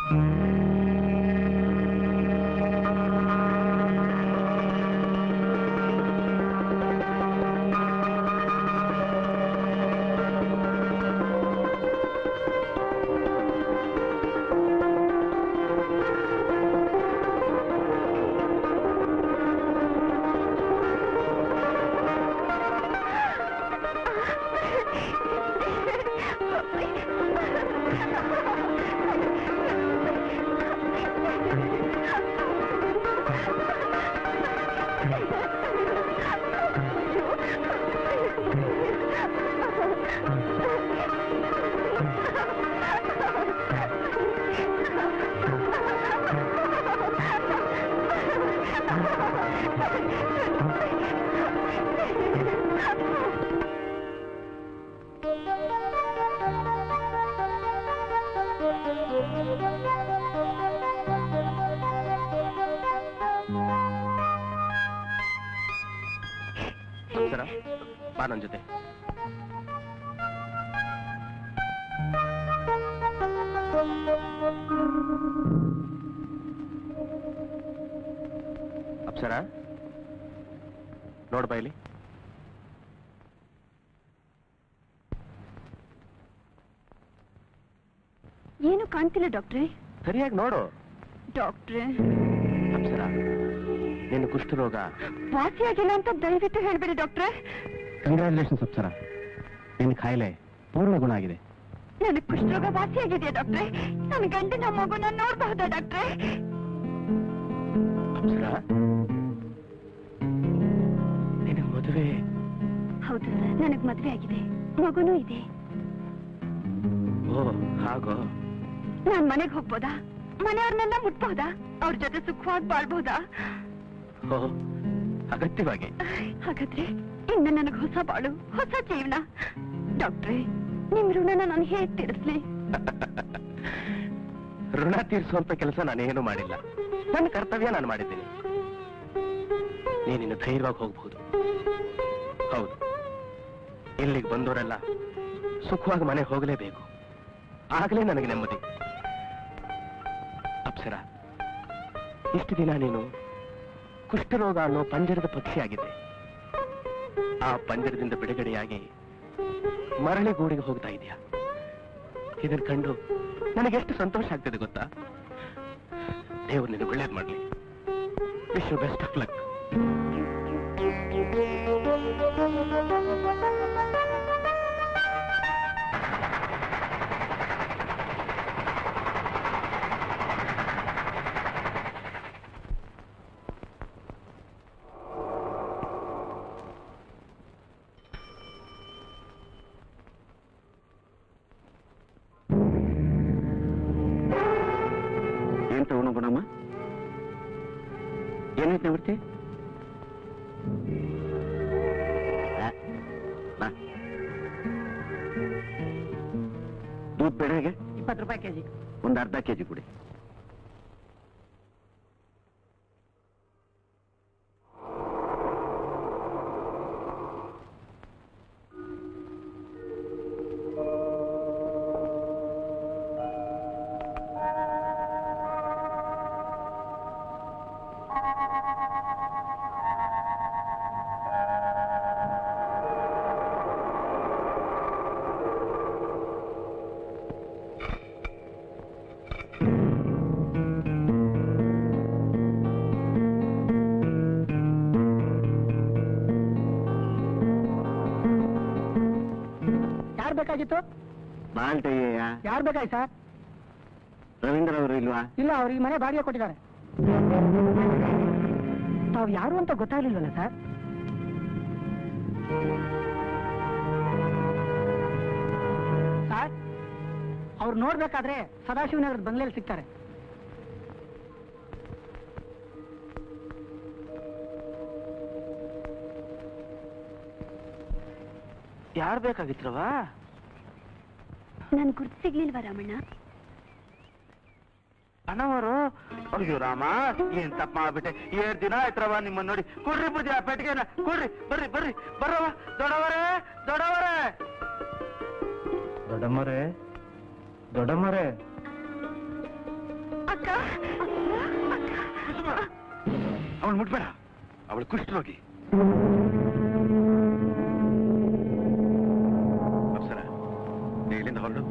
ಸರ ಬಾ ನನ್ ಜೊತೆ ಅಪ್ಸರ ನೋಡ್ ಬಾ ಇಲ್ಲಿ ಏನು ಕಾಣ್ತಿಲ್ಲ ಡಾಕ್ಟ್ರೇ ಸರಿಯಾಗಿ ನೋಡು ಡಾಕ್ಟ್ರೇ ಅಪ್ಸರ ನಿನ್ನ ಕುಷ್ಠರೋಗ ವಾಸಿಯಾಗಿಲ್ಲ ಅಂತ ದಯವಿಟ್ಟು ಹೇಳ್ಬೇಡಿ ಡಾಕ್ಟ್ರೇ ಕಂಗ್ರ್ಯಾಚುಲೇಷನ್ಸ್ ಅಪ್ಸರ ನಿನ್ನ ಕಾಯಿಲೆ ಪೂರ್ಣ ಗುಣ ಆಗಿದೆ ನನಗೆ ಕುಷ್ಠರೋಗ ವಾಸಿಯಾಗಿದೆಯಾ ಡಾಕ್ಟ್ರೇ ನನ್ನ ಗಂಡಿನ ಮಗುನ ನೋಡಬಹುದಾ ಡಾಕ್ಟ್ರೇ ಅಪ್ಸರ ನಿನ್ನ ಮದುವೆ ಹೌದು ಸರ್ ನನಗ್ ಮದ್ವೆ ಆಗಿದೆ ಮಗುನೂ ಇದೆ ಓ ಹಾಗೋ ನಾನ್ ಮನೆಗ್ ಹೋಗ್ಬೋದಾ ಮನೆಯವ್ರನ್ನೆಲ್ಲ ಮುಟ್ಬಹುದಾ ಅವ್ರ ಜೊತೆ ಸುಖವಾಗಿ ಬಾಳ್ಬಹುದಾ ಓ ಅಗತ್ಯವಾಗಿ ಹಾಗಾದ್ರೆ ಇನ್ನು ನನಗ್ ಹೊಸ ಬಾಳು ಹೊಸ ಜೀವನ ಡಾಕ್ಟ್ರೇ ನಿಮ್ ಋಣನ ನಾನು ಹೇಗ್ ತೀರಿಸ್ಲಿ ಋಣ ತೀರಿಸುವಂತ ಕೆಲಸ ನಾನೇನು ಮಾಡಿಲ್ಲ ನನ್ನ ಕರ್ತವ್ಯ ನಾನು ಮಾಡಿದ್ದೀನಿ ನೀನಿನ್ನು ಧೈರ್ಯವಾಗಿ ಹೋಗ್ಬಹುದು ಹೌದು ಇಲ್ಲಿಗೆ ಬಂದವರೆಲ್ಲ ಸುಖವಾಗಿ ಮನೆ ಹೋಗಲೇಬೇಕು ಆಗಲೇ ನನಗೆ ನೆಮ್ಮದಿ ಅಪ್ಸರ ಇಷ್ಟು ದಿನ ನೀನು ಕುಷ್ಠರೋಗ ಅನ್ನೋ ಪಂಜರದ ಪಕ್ಷಿಯಾಗಿದ್ದೆ ಆ ಪಂಜರದಿಂದ ಬಿಡುಗಡೆಯಾಗಿ ಮರಳಿ ಗೂಡಿಗೆ ಹೋಗ್ತಾ ಇದೆಯಾ ಇದನ್ನ ಕಂಡು ನನಗೆಷ್ಟು ಸಂತೋಷ ಆಗ್ತದೆ ಗೊತ್ತಾ ದೇವ್ರು ನಿನಗೆ ಒಳ್ಳೇದು ಮಾಡ್ಲಿ wish you best of luck ಏನ್ ತಗೊಂಡು ಬಣಮ್ಮ ಏನೈತೆ ನೋಡ್ತಿ ದೂದ್ ಬೇಡ ಹೇಗೆ ಇಪ್ಪತ್ತು ರೂಪಾಯಿ ಕೆಜಿ ಒಂದು ಅರ್ಧ ಕೆಜಿ ಕೊಡಿ ಯಾರು ಬೇಕಾಗಿತ್ತು ಬಾಲ್ಟಯ್ಯ ಯಾರು ಬೇಕಾಗಿ ಸರ್ ರವೀಂದ್ರ ಅವರು ಇಲ್ವಾ ಇಲ್ಲ ಅವ್ರು ಈ ಮನೆ ಬಾಡಿಗೆ ಕೊಟ್ಟಿದ್ದಾರೆ ತಾವು ಯಾರು ಅಂತ ಗೊತ್ತಾಗ್ಲಿಲ್ವಲ್ಲ ಸರ್ ಸರ್ ಅವ್ರು ನೋಡ್ಬೇಕಾದ್ರೆ ಸದಾಶಿವನಗರದ ಬಂಗ್ಲೆಯಲ್ಲಿ ಸಿಗ್ತಾರೆ ಯಾರು ಬೇಕಾಗಿತ್ರವಾ ನನ್ ಗುರ್ತು ಸಿಗ್ಲಿಲ್ವಾ ರಾಮಣ್ಣ ಅಣ್ಣವರು ಅಯ್ಯೋ ರಾಮ ಏನ್ ತಪ್ಪ ಮಾಡ್ಬಿಟ್ಟೆ ಏಳ್ ದಿನ ಆಯ್ತ್ರವ ನಿಮ್ಮನ್ನ ನೋಡಿ ಕೊಡ್ರಿ ಬುದ್ಧಿ ಆ ಪೆಟ್ಟಿಗೆನ ಕೊಡ್ರಿ ಬರ್ರಿ ಬರ್ರಿ ಬರ್ರವ ದೊಡ್ಡವರೇ ದೊಡ್ಡವರೇ ದೊಡ್ಡಮ್ಮರೇ ದೊಡ್ಡಮ್ಮರೇ ಅಕ್ಕ ಅವಳು ಮುಟ್ಬೇಡ ಅವಳು ಕುಷ್ಠರೋಗಿ ಅಪ್ಸರ ನೀ ಇಲ್ಲಿಂದ ಹೊರಡು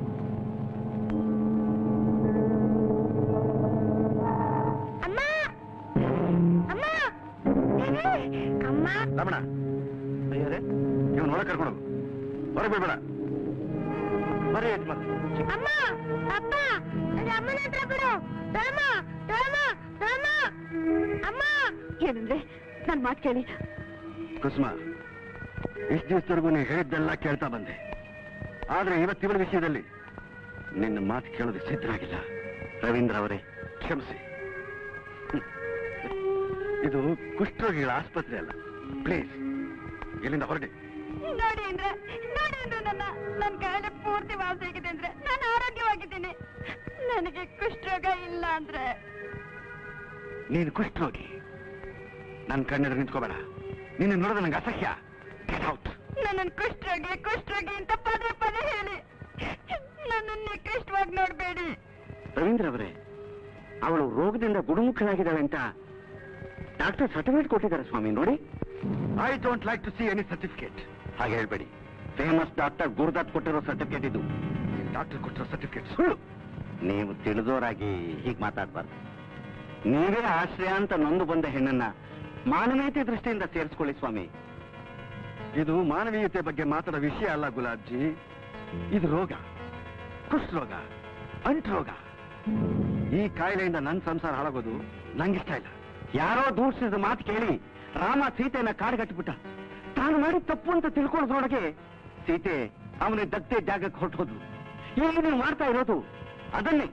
ಅಮ್ಮ ಅಮ್ಮ ಅಮ್ಮ ರಮಣ ಅಯ್ಯರೇ ಇವನು ಒಳಗೆ ಕರ್ಕೊಂಡು ಹೋಗು ಹೊರಗೆ ಬಿಡ್ಬೇಡ ಬರೀ ಯಜಮಾನ ಅಮ್ಮ ಅಪ್ಪ ನನ್ನ ಅಮ್ಮನ ಹತ್ರ ಬಿಡು ಧರ್ಮ ಧರ್ಮ ಧರ್ಮ ಅಮ್ಮ ಏನಂದ್ರೆ ನನ್ ಮಾತು ಕೇಳಿ ಕುಸುಮ ಇಷ್ಟು ದಿವಸದವರೆಗೂ ನೀ ಹೇಳಿದ್ದೆಲ್ಲ ಕೇಳ್ತಾ ಬಂದೆ ಆದ್ರೆ ಇವತ್ತಿವಳ ವಿಷಯದಲ್ಲಿ ನಿನ್ನ ಮಾತು ಕೇಳೋದು ಸಿದ್ಧರಾಗಿಲ್ಲ ರವೀಂದ್ರ ಅವರೇ ಕ್ಷಮಿಸಿ ಹ್ಮ್. ಇದು ಕುಷ್ಠರೋಗಿಗಳ ಆಸ್ಪತ್ರೆ ಅಲ್ಲ ಪ್ಲೀಸ್ ಇಲ್ಲಿಂದ ಹೊರಡಿ ನೋಡಿ ಅಂದ್ರೆ ನೋಡಿ ಅಂದ್ರೆ ನನ್ನ ನನ್ನ ಕಾಯಿಲೆ ಪೂರ್ತಿ ವಾಸಿ ಆಗಿದೆ ಅಂದ್ರೆ ನಾನು ಆರೋಗ್ಯವಾಗಿದ್ದೀನಿ ನನಗೆ ಕುಷ್ಠರೋಗ ಇಲ್ಲ ಅಂದ್ರೆ ನೀನು ಕುಷ್ಠರೋಗಿ ನನ್ನ ಕಣ್ಣೆದುರು ನಿಂತ್ಕೋಬೇಡ ನಿನ್ನ ನೋಡಿದ್ರೆ ನಂಗೆ ಅಸಹ್ಯ Get out. ನನ್ನನ್ನು ಕುಷ್ಠರೋಗಿ ಕುಷ್ಠರೋಗಿ ಅಂತ ಪದೇ ಪದೇ ಹೇಳಿ ನನ್ನನ್ನು ಕಷ್ಟವಾಗಿ ನೋಡ್ಬೇಡಿ ರವೀಂದ್ರ ಅವರೇ ಅವಳು ರೋಗದಿಂದ ಗುಣಮುಖರಾಗಿದ್ದಾಳೆ ಅಂತ ಡಾಕ್ಟರ್ ಸರ್ಟಿಫಿಕೇಟ್ ಕೊಟ್ಟಿದ್ದಾರೆ ಸ್ವಾಮಿ ನೋಡಿ I don't like to see any certificate ಹಾಗೆ ಹೇಳ್ಬೇಡಿ ಫೇಮಸ್ ಡಾಕ್ಟರ್ ಗುರುದತ್ ಕೊಟ್ಟಿರೋ ಸರ್ಟಿಫಿಕೇಟ್ ಇದು ಡಾಕ್ಟರ್ ಕೊಟ್ಟಿರೋ ಸರ್ಟಿಫಿಕೇಟ್ ಸುಳ್ಳು ನೀವು ತಿಳಿದೋರಾಗಿ ಹೀಗೆ ಮಾತಾಡಬಾರ್ದು ನೀವೇ ಆಶ್ರಯ ಅಂತ ನೊಂದು ಬಂದ ಹೆಣ್ಣನ್ನ ಮಾನವೀಯತೆ ದೃಷ್ಟಿಯಿಂದ ಸೇರಿಸ್ಕೊಳ್ಳಿ ಸ್ವಾಮಿ ಇದು ಮಾನವೀಯತೆ ಬಗ್ಗೆ ಮಾತಾಡೋ ವಿಷಯ ಅಲ್ಲ ಗುಲಾಬ್ಜಿ ಇದು ರೋಗ ಕುಷ್ಠರೋಗ ಅಂಟು ರೋಗ ಈ ಕಾಯಿಲೆಯಿಂದ ನನ್ನ ಸಂಸಾರ ಹಾಳಾಗೋದು ನಂಗಿಷ್ಟ ಇಲ್ಲ ಯಾರೋ ದೂಷಿಸಿದ ಮಾತು ಕೇಳಿ ರಾಮ ಸೀತೆಯನ್ನ ಕಾಡುಗಟ್ಟಿಬಿಟ್ಟ ತಾನು ಮಾಡಿದ ತಪ್ಪು ಅಂತ ತಿಳ್ಕೊಳ್ಳೋದ್ರೊಳಗೆ ಸೀತೆ ಅವನ ದತ್ತೆ ಜಾಗಕ್ಕೆ ಹೊರಟೋದು ಈಗ ನೀವು ಮಾಡ್ತಾ ಇರೋದು ಅದನ್ನೇ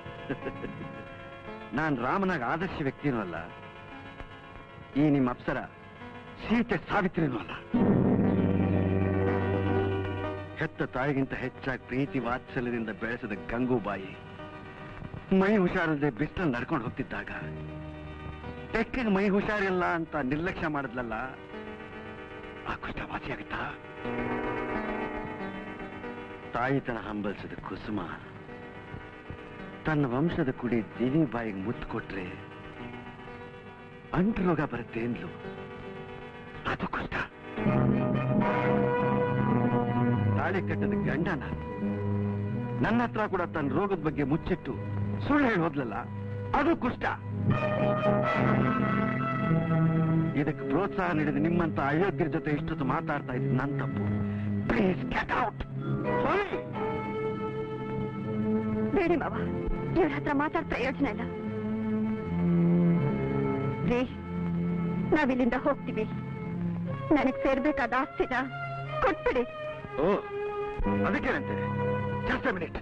ನಾನ್ ರಾಮನಾಗ ಆದರ್ಶ ವ್ಯಕ್ತಿನೂ ಅಲ್ಲ ಈ ನಿಮ್ಮ ಅಪ್ಸರ ಸೀತೆ ಸಾವಿತ್ರಿನೂ ಅಲ್ಲ ಹೆತ್ತ ತಾಯಿಗಿಂತ ಹೆಚ್ಚಾಗಿ ಪ್ರೀತಿ ವಾತ್ಸಲ್ಯದಿಂದ ಬೆಳೆಸಿದ ಗಂಗೂಬಾಯಿ ಮೈ ಹುಷಾರಿಲ್ಲದೆ ಬಿಸಿಲಲ್ಲಿ ನಡ್ಕೊಂಡು ಹೋಗ್ತಿದ್ದಾಗ ತೆಕ್ಕಿಗೆ ಮೈ ಹುಷಾರಿಲ್ಲ ಅಂತ ನಿರ್ಲಕ್ಷ್ಯ ಮಾಡಿದ್ಲಲ್ಲ ಆ ಕುಷ್ಟ ವಾಸಿಯಾಗುತ್ತಾ ತಾಯಿತನ ಹಂಬಲಿಸಿದ ಕುಸುಮ ತನ್ನ ವಂಶದ ಕುಡಿ ದಿನಿ ಬಾಯಿಗೆ ಮುತ್ತು ಕೊಟ್ರೆ ಅಂಟು ರೋಗ ಬರುತ್ತೆ ಎಂದ್ಲು ಅದು ಕುಷ್ಟ ತಾಳಿ ಕಟ್ಟದ ಗಂಡ ನಾನು ನನ್ನ ಹತ್ರ ಕೂಡ ತನ್ನ ರೋಗದ ಬಗ್ಗೆ ಮುಚ್ಚಿಟ್ಟು ಸುಳ್ಳು ಹೇಳಿ ಹೋದ್ಲಲ್ಲ ಅದು ಕುಷ್ಟ ಇದಕ್ಕೆ ಪ್ರೋತ್ಸಾಹ ನೀಡಿದ ನಿಮ್ಮಂತ ಅಯೋಗ್ಯರ ಜೊತೆ ಇಷ್ಟೊತ್ತು ಮಾತಾಡ್ತಾ ಇದ್ದು ನನ್ನ ತಪ್ಪು ಪ್ಲೀಸ್ ಗೆಟ್ ಔಟ್ ಬೇಡಿ ಮಾವ ಇವ್ರ ಹತ್ರ ಮಾತಾಡ್ ಪ್ರಯೋಜನ ಇಲ್ಲ ರೀ ನಾವಿಲ್ಲಿಂದ ಹೋಗ್ತೀವಿ ನನಗ್ ಸೇರ್ಬೇಕಾದ ಆಸ್ತಿನ ಕೊಟ್ಬಿಡಿ ಓ ಅದಕ್ಕೇನಂತೆ ಜಸ್ಟ್ ಮಿನಿಟ್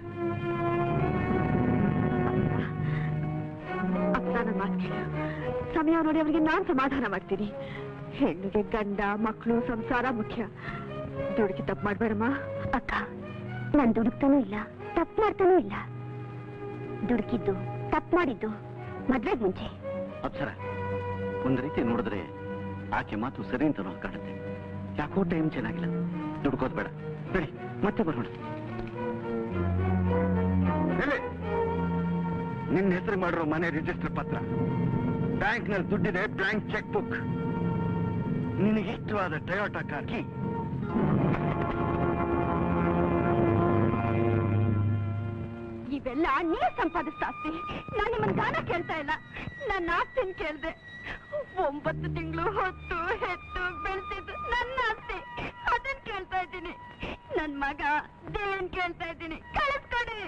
ಅಪ್ಪ ನನ್ನ ಮಾತು ಕೇಳು ಸಮಯ ನೋಡಿ ಅವರಿಗೆ ನಾನ್ ಸಮಾಧಾನ ಮಾಡ್ತೀನಿ ಹೆಣ್ಣಿಗೆ ಗಂಡ ಮಕ್ಕಳು ಸಂಸಾರ ಮುಖ್ಯ ದುಡುಕಿ ತಪ್ಪು ಮಾಡ್ಬೇಡಮ್ಮ ಅಕ್ಕ ನಾನ್ ದುಡುಕ್ತಾನೂ ಇಲ್ಲ ತಪ್ಪು ಮಾಡ್ತಾನೂ ಇಲ್ಲ ದುಡುಕಿದ್ದು ತಪ್ಪು ಮಾಡಿದ್ದು ಮದ್ವೆಗ್ ಮುಂಚೆ ಅಪ್ಸರ ಒಂದ್ ರೀತಿ ನೋಡಿದ್ರೆ ಆಕೆ ಮಾತು ಸರಿ ಅಂತ ನಾವು ಕಾಣುತ್ತೆ ಯಾಕೋ ಟೈಮ್ ಚೆನ್ನಾಗಿಲ್ಲ ದುಡ್ಕೋದ್ ಬೇಡ ಬೇಡಿ ಮತ್ತೆ ಬರೋಣ ಎಲ್ಲಿ? ನಿನ್ನ ಹೆಸರು ಮಾಡಿರೋ ಮನೆ ರಿಜಿಸ್ಟರ್ ಪತ್ರ ಬ್ಯಾಂಕ್ ನಲ್ಲಿ ದುಡ್ಡಿದೆ ಬ್ಯಾಂಕ್ ಚೆಕ್ ಬುಕ್ ನಿನಗೆ ಇಷ್ಟವಾದ ಟೊಯೋಟಾ ಕಾರ್ ಕೀ ಇವೆಲ್ಲ ನೀವ್ ಸಂಪಾದಿಸ್ತ ಆಸ್ತಿ ನಾನ್ ನಿಮ್ಮನ್ ದಾನ ಕೇಳ್ತಾ ಇಲ್ಲ ನನ್ನ ಆಸ್ತಿನ ಕೇಳ್ದೆ ಒಂಬತ್ತು ತಿಂಗಳು ಹೊತ್ತು ಹೆತ್ತು ಬೆಳೆಸಿದ್ದು ನನ್ನ ಆಸ್ತಿ ಅದನ್ ಕೇಳ್ತಾ ಇದ್ದೀನಿ ನನ್ ಮಗ ದೇವನ್ ಕೇಳ್ತಾ ಇದ್ದೀನಿ ಕಳಿಸ್ಕೊಡಿ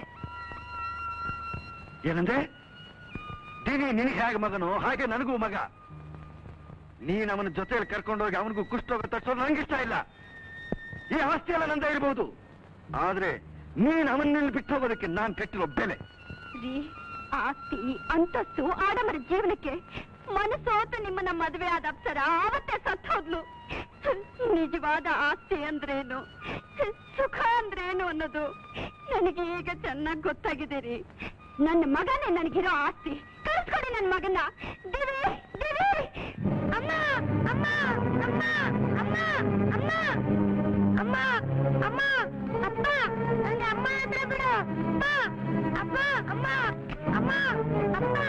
ಏನಂದ್ರೆ ದಿನಿ ನಿನಗೆ ಹೇಗೆ ಮಗನು ಹಾಗೆ ನನಗೂ ಮಗ ನೀನ್ ಅವನ ಜೊತೆಯಲ್ಲಿ ಕರ್ಕೊಂಡೋಗಿ ಅವನಿಗೂ ಕುಷ್ಠೋಗ ತರ್ಸೋದು ನಂಗಿಷ್ಟ ಇಲ್ಲ ಈ ಆಸ್ತಿ ಎಲ್ಲ ನಂದ ಇರ್ಬೋದು ಆದ್ರೆ ನೀನ್ ಅವನ್ನಲ್ಲಿ ಬಿಟ್ಟು ಹೋಗೋದಕ್ಕೆ ನಾನ್ ಕಟ್ಟಿರೋ ಬೆಲೆ ರೀ ಆಸ್ತಿ ಅಂತಸ್ತು ಆಡಮರ ಜೀವನಕ್ಕೆ ಮನಸ್ಸೋತು ನಿಮ್ಮನ್ನ ಮದುವೆ ಆದ ಅಪ್ಸರ ಆವತ್ತೇ ಸತ್ ಹೋದ್ಲು ನಿಜವಾದ ಆಸ್ತಿ ಅಂದ್ರೇನು ಸುಖ ಅಂದ್ರೇನು ಅನ್ನೋದು ನನಗೆ ಈಗ ಚೆನ್ನಾಗಿ ಗೊತ್ತಾಗಿದೆ ರೀ ನನ್ನ ಮಗನೇ ನನಗಿರೋ ಆಸ್ತಿ ಕಳಿಸ್ಕೊಡಿ ನನ್ನ ಮಗನ ದಿವಿ ದಿವಿ ಅಮ್ಮ ಅಮ್ಮ ಅಮ್ಮ ಅಮ್ಮ ಅಮ್ಮ ಅಮ್ಮ ಅಮ್ಮ ಅಪ್ಪ ನನಗೆ ಅಮ್ಮ ಹತ್ರ ಬಿಡು ಅಪ್ಪ ಅಪ್ಪ ಅಮ್ಮ ಅಮ್ಮ ಅಪ್ಪ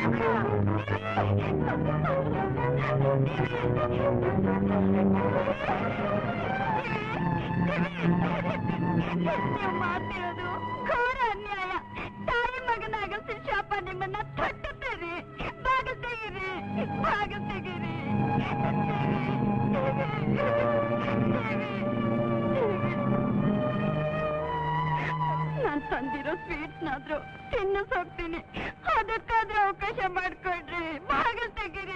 ನೀವು ಮಾಡ್ತಿರೋದು ಘೋರ ಅನ್ಯಾಯ ತಾಯಿ ಮಗನಾಗ ಶಾಪ ನಿಮ್ಮನ್ನ ತಟ್ಟುತ್ತೀರಿ ಬಾಗಿಲು ತೆಗೀರಿ ಬಾಗಿಲು ತೆಗೀರಿ ನಾನ್ ತಂದಿರೋ ಸ್ವೀಟ್ಸ್ನಾದ್ರೂ ತಿನ್ನಸ್ ಹೋಗ್ತೀನಿ ಅದಕ್ಕಾದ್ರೂ ಅವಕಾಶ ಮಾಡ್ಕೊಡ್ರಿ ಬಾಗಿಲು ತೆಗೀರಿ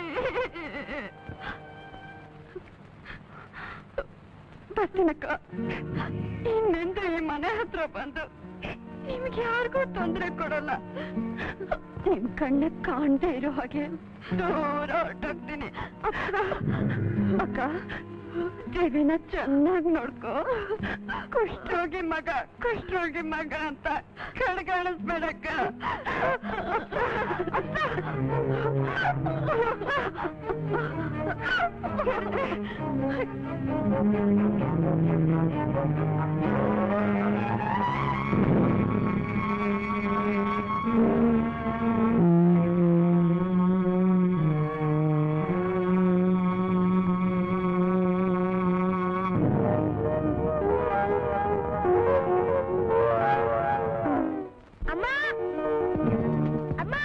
ಬರ್ತೀನಕ್ಕ ಇನ್ನೆಂದು ಈ ಮನೆ ಹತ್ರ ಬಂದು ನಿಮ್ಗೆ ಯಾರಿಗೂ ತೊಂದರೆ ಕೊಡಲ್ಲ ನಿಮ್ ಕಣ್ಣ ಕಾಣ್ದೇ ಇರೋ ಹಾಗೆ ದೂರ ಹೊರಟೋಗ್ತೀನಿ ಅಕ್ಕ ಅಕ್ಕ ದೇವಿನ ಚೆನ್ನಾಗಿ ನೋಡ್ಕೋ ಕುಷ್ಠರೋಗಿ ಮಗ ಕುಷ್ಠರೋಗಿ ಮಗ ಅಂತ ಕಡ್ಗಾಣಿಸ್ಬೇಡಕ್ಕ ಅಮ್ಮ ಅಮ್ಮ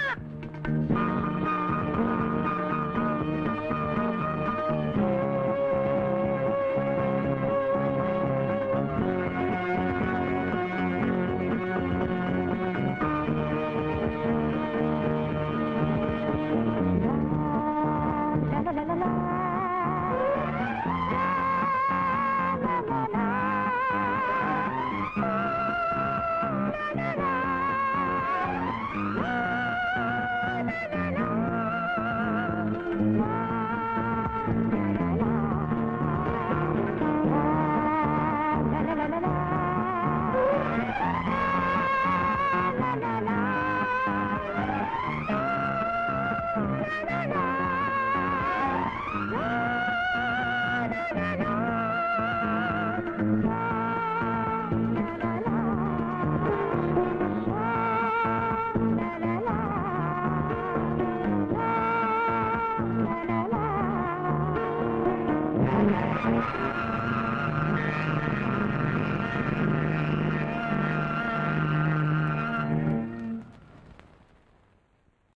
la la la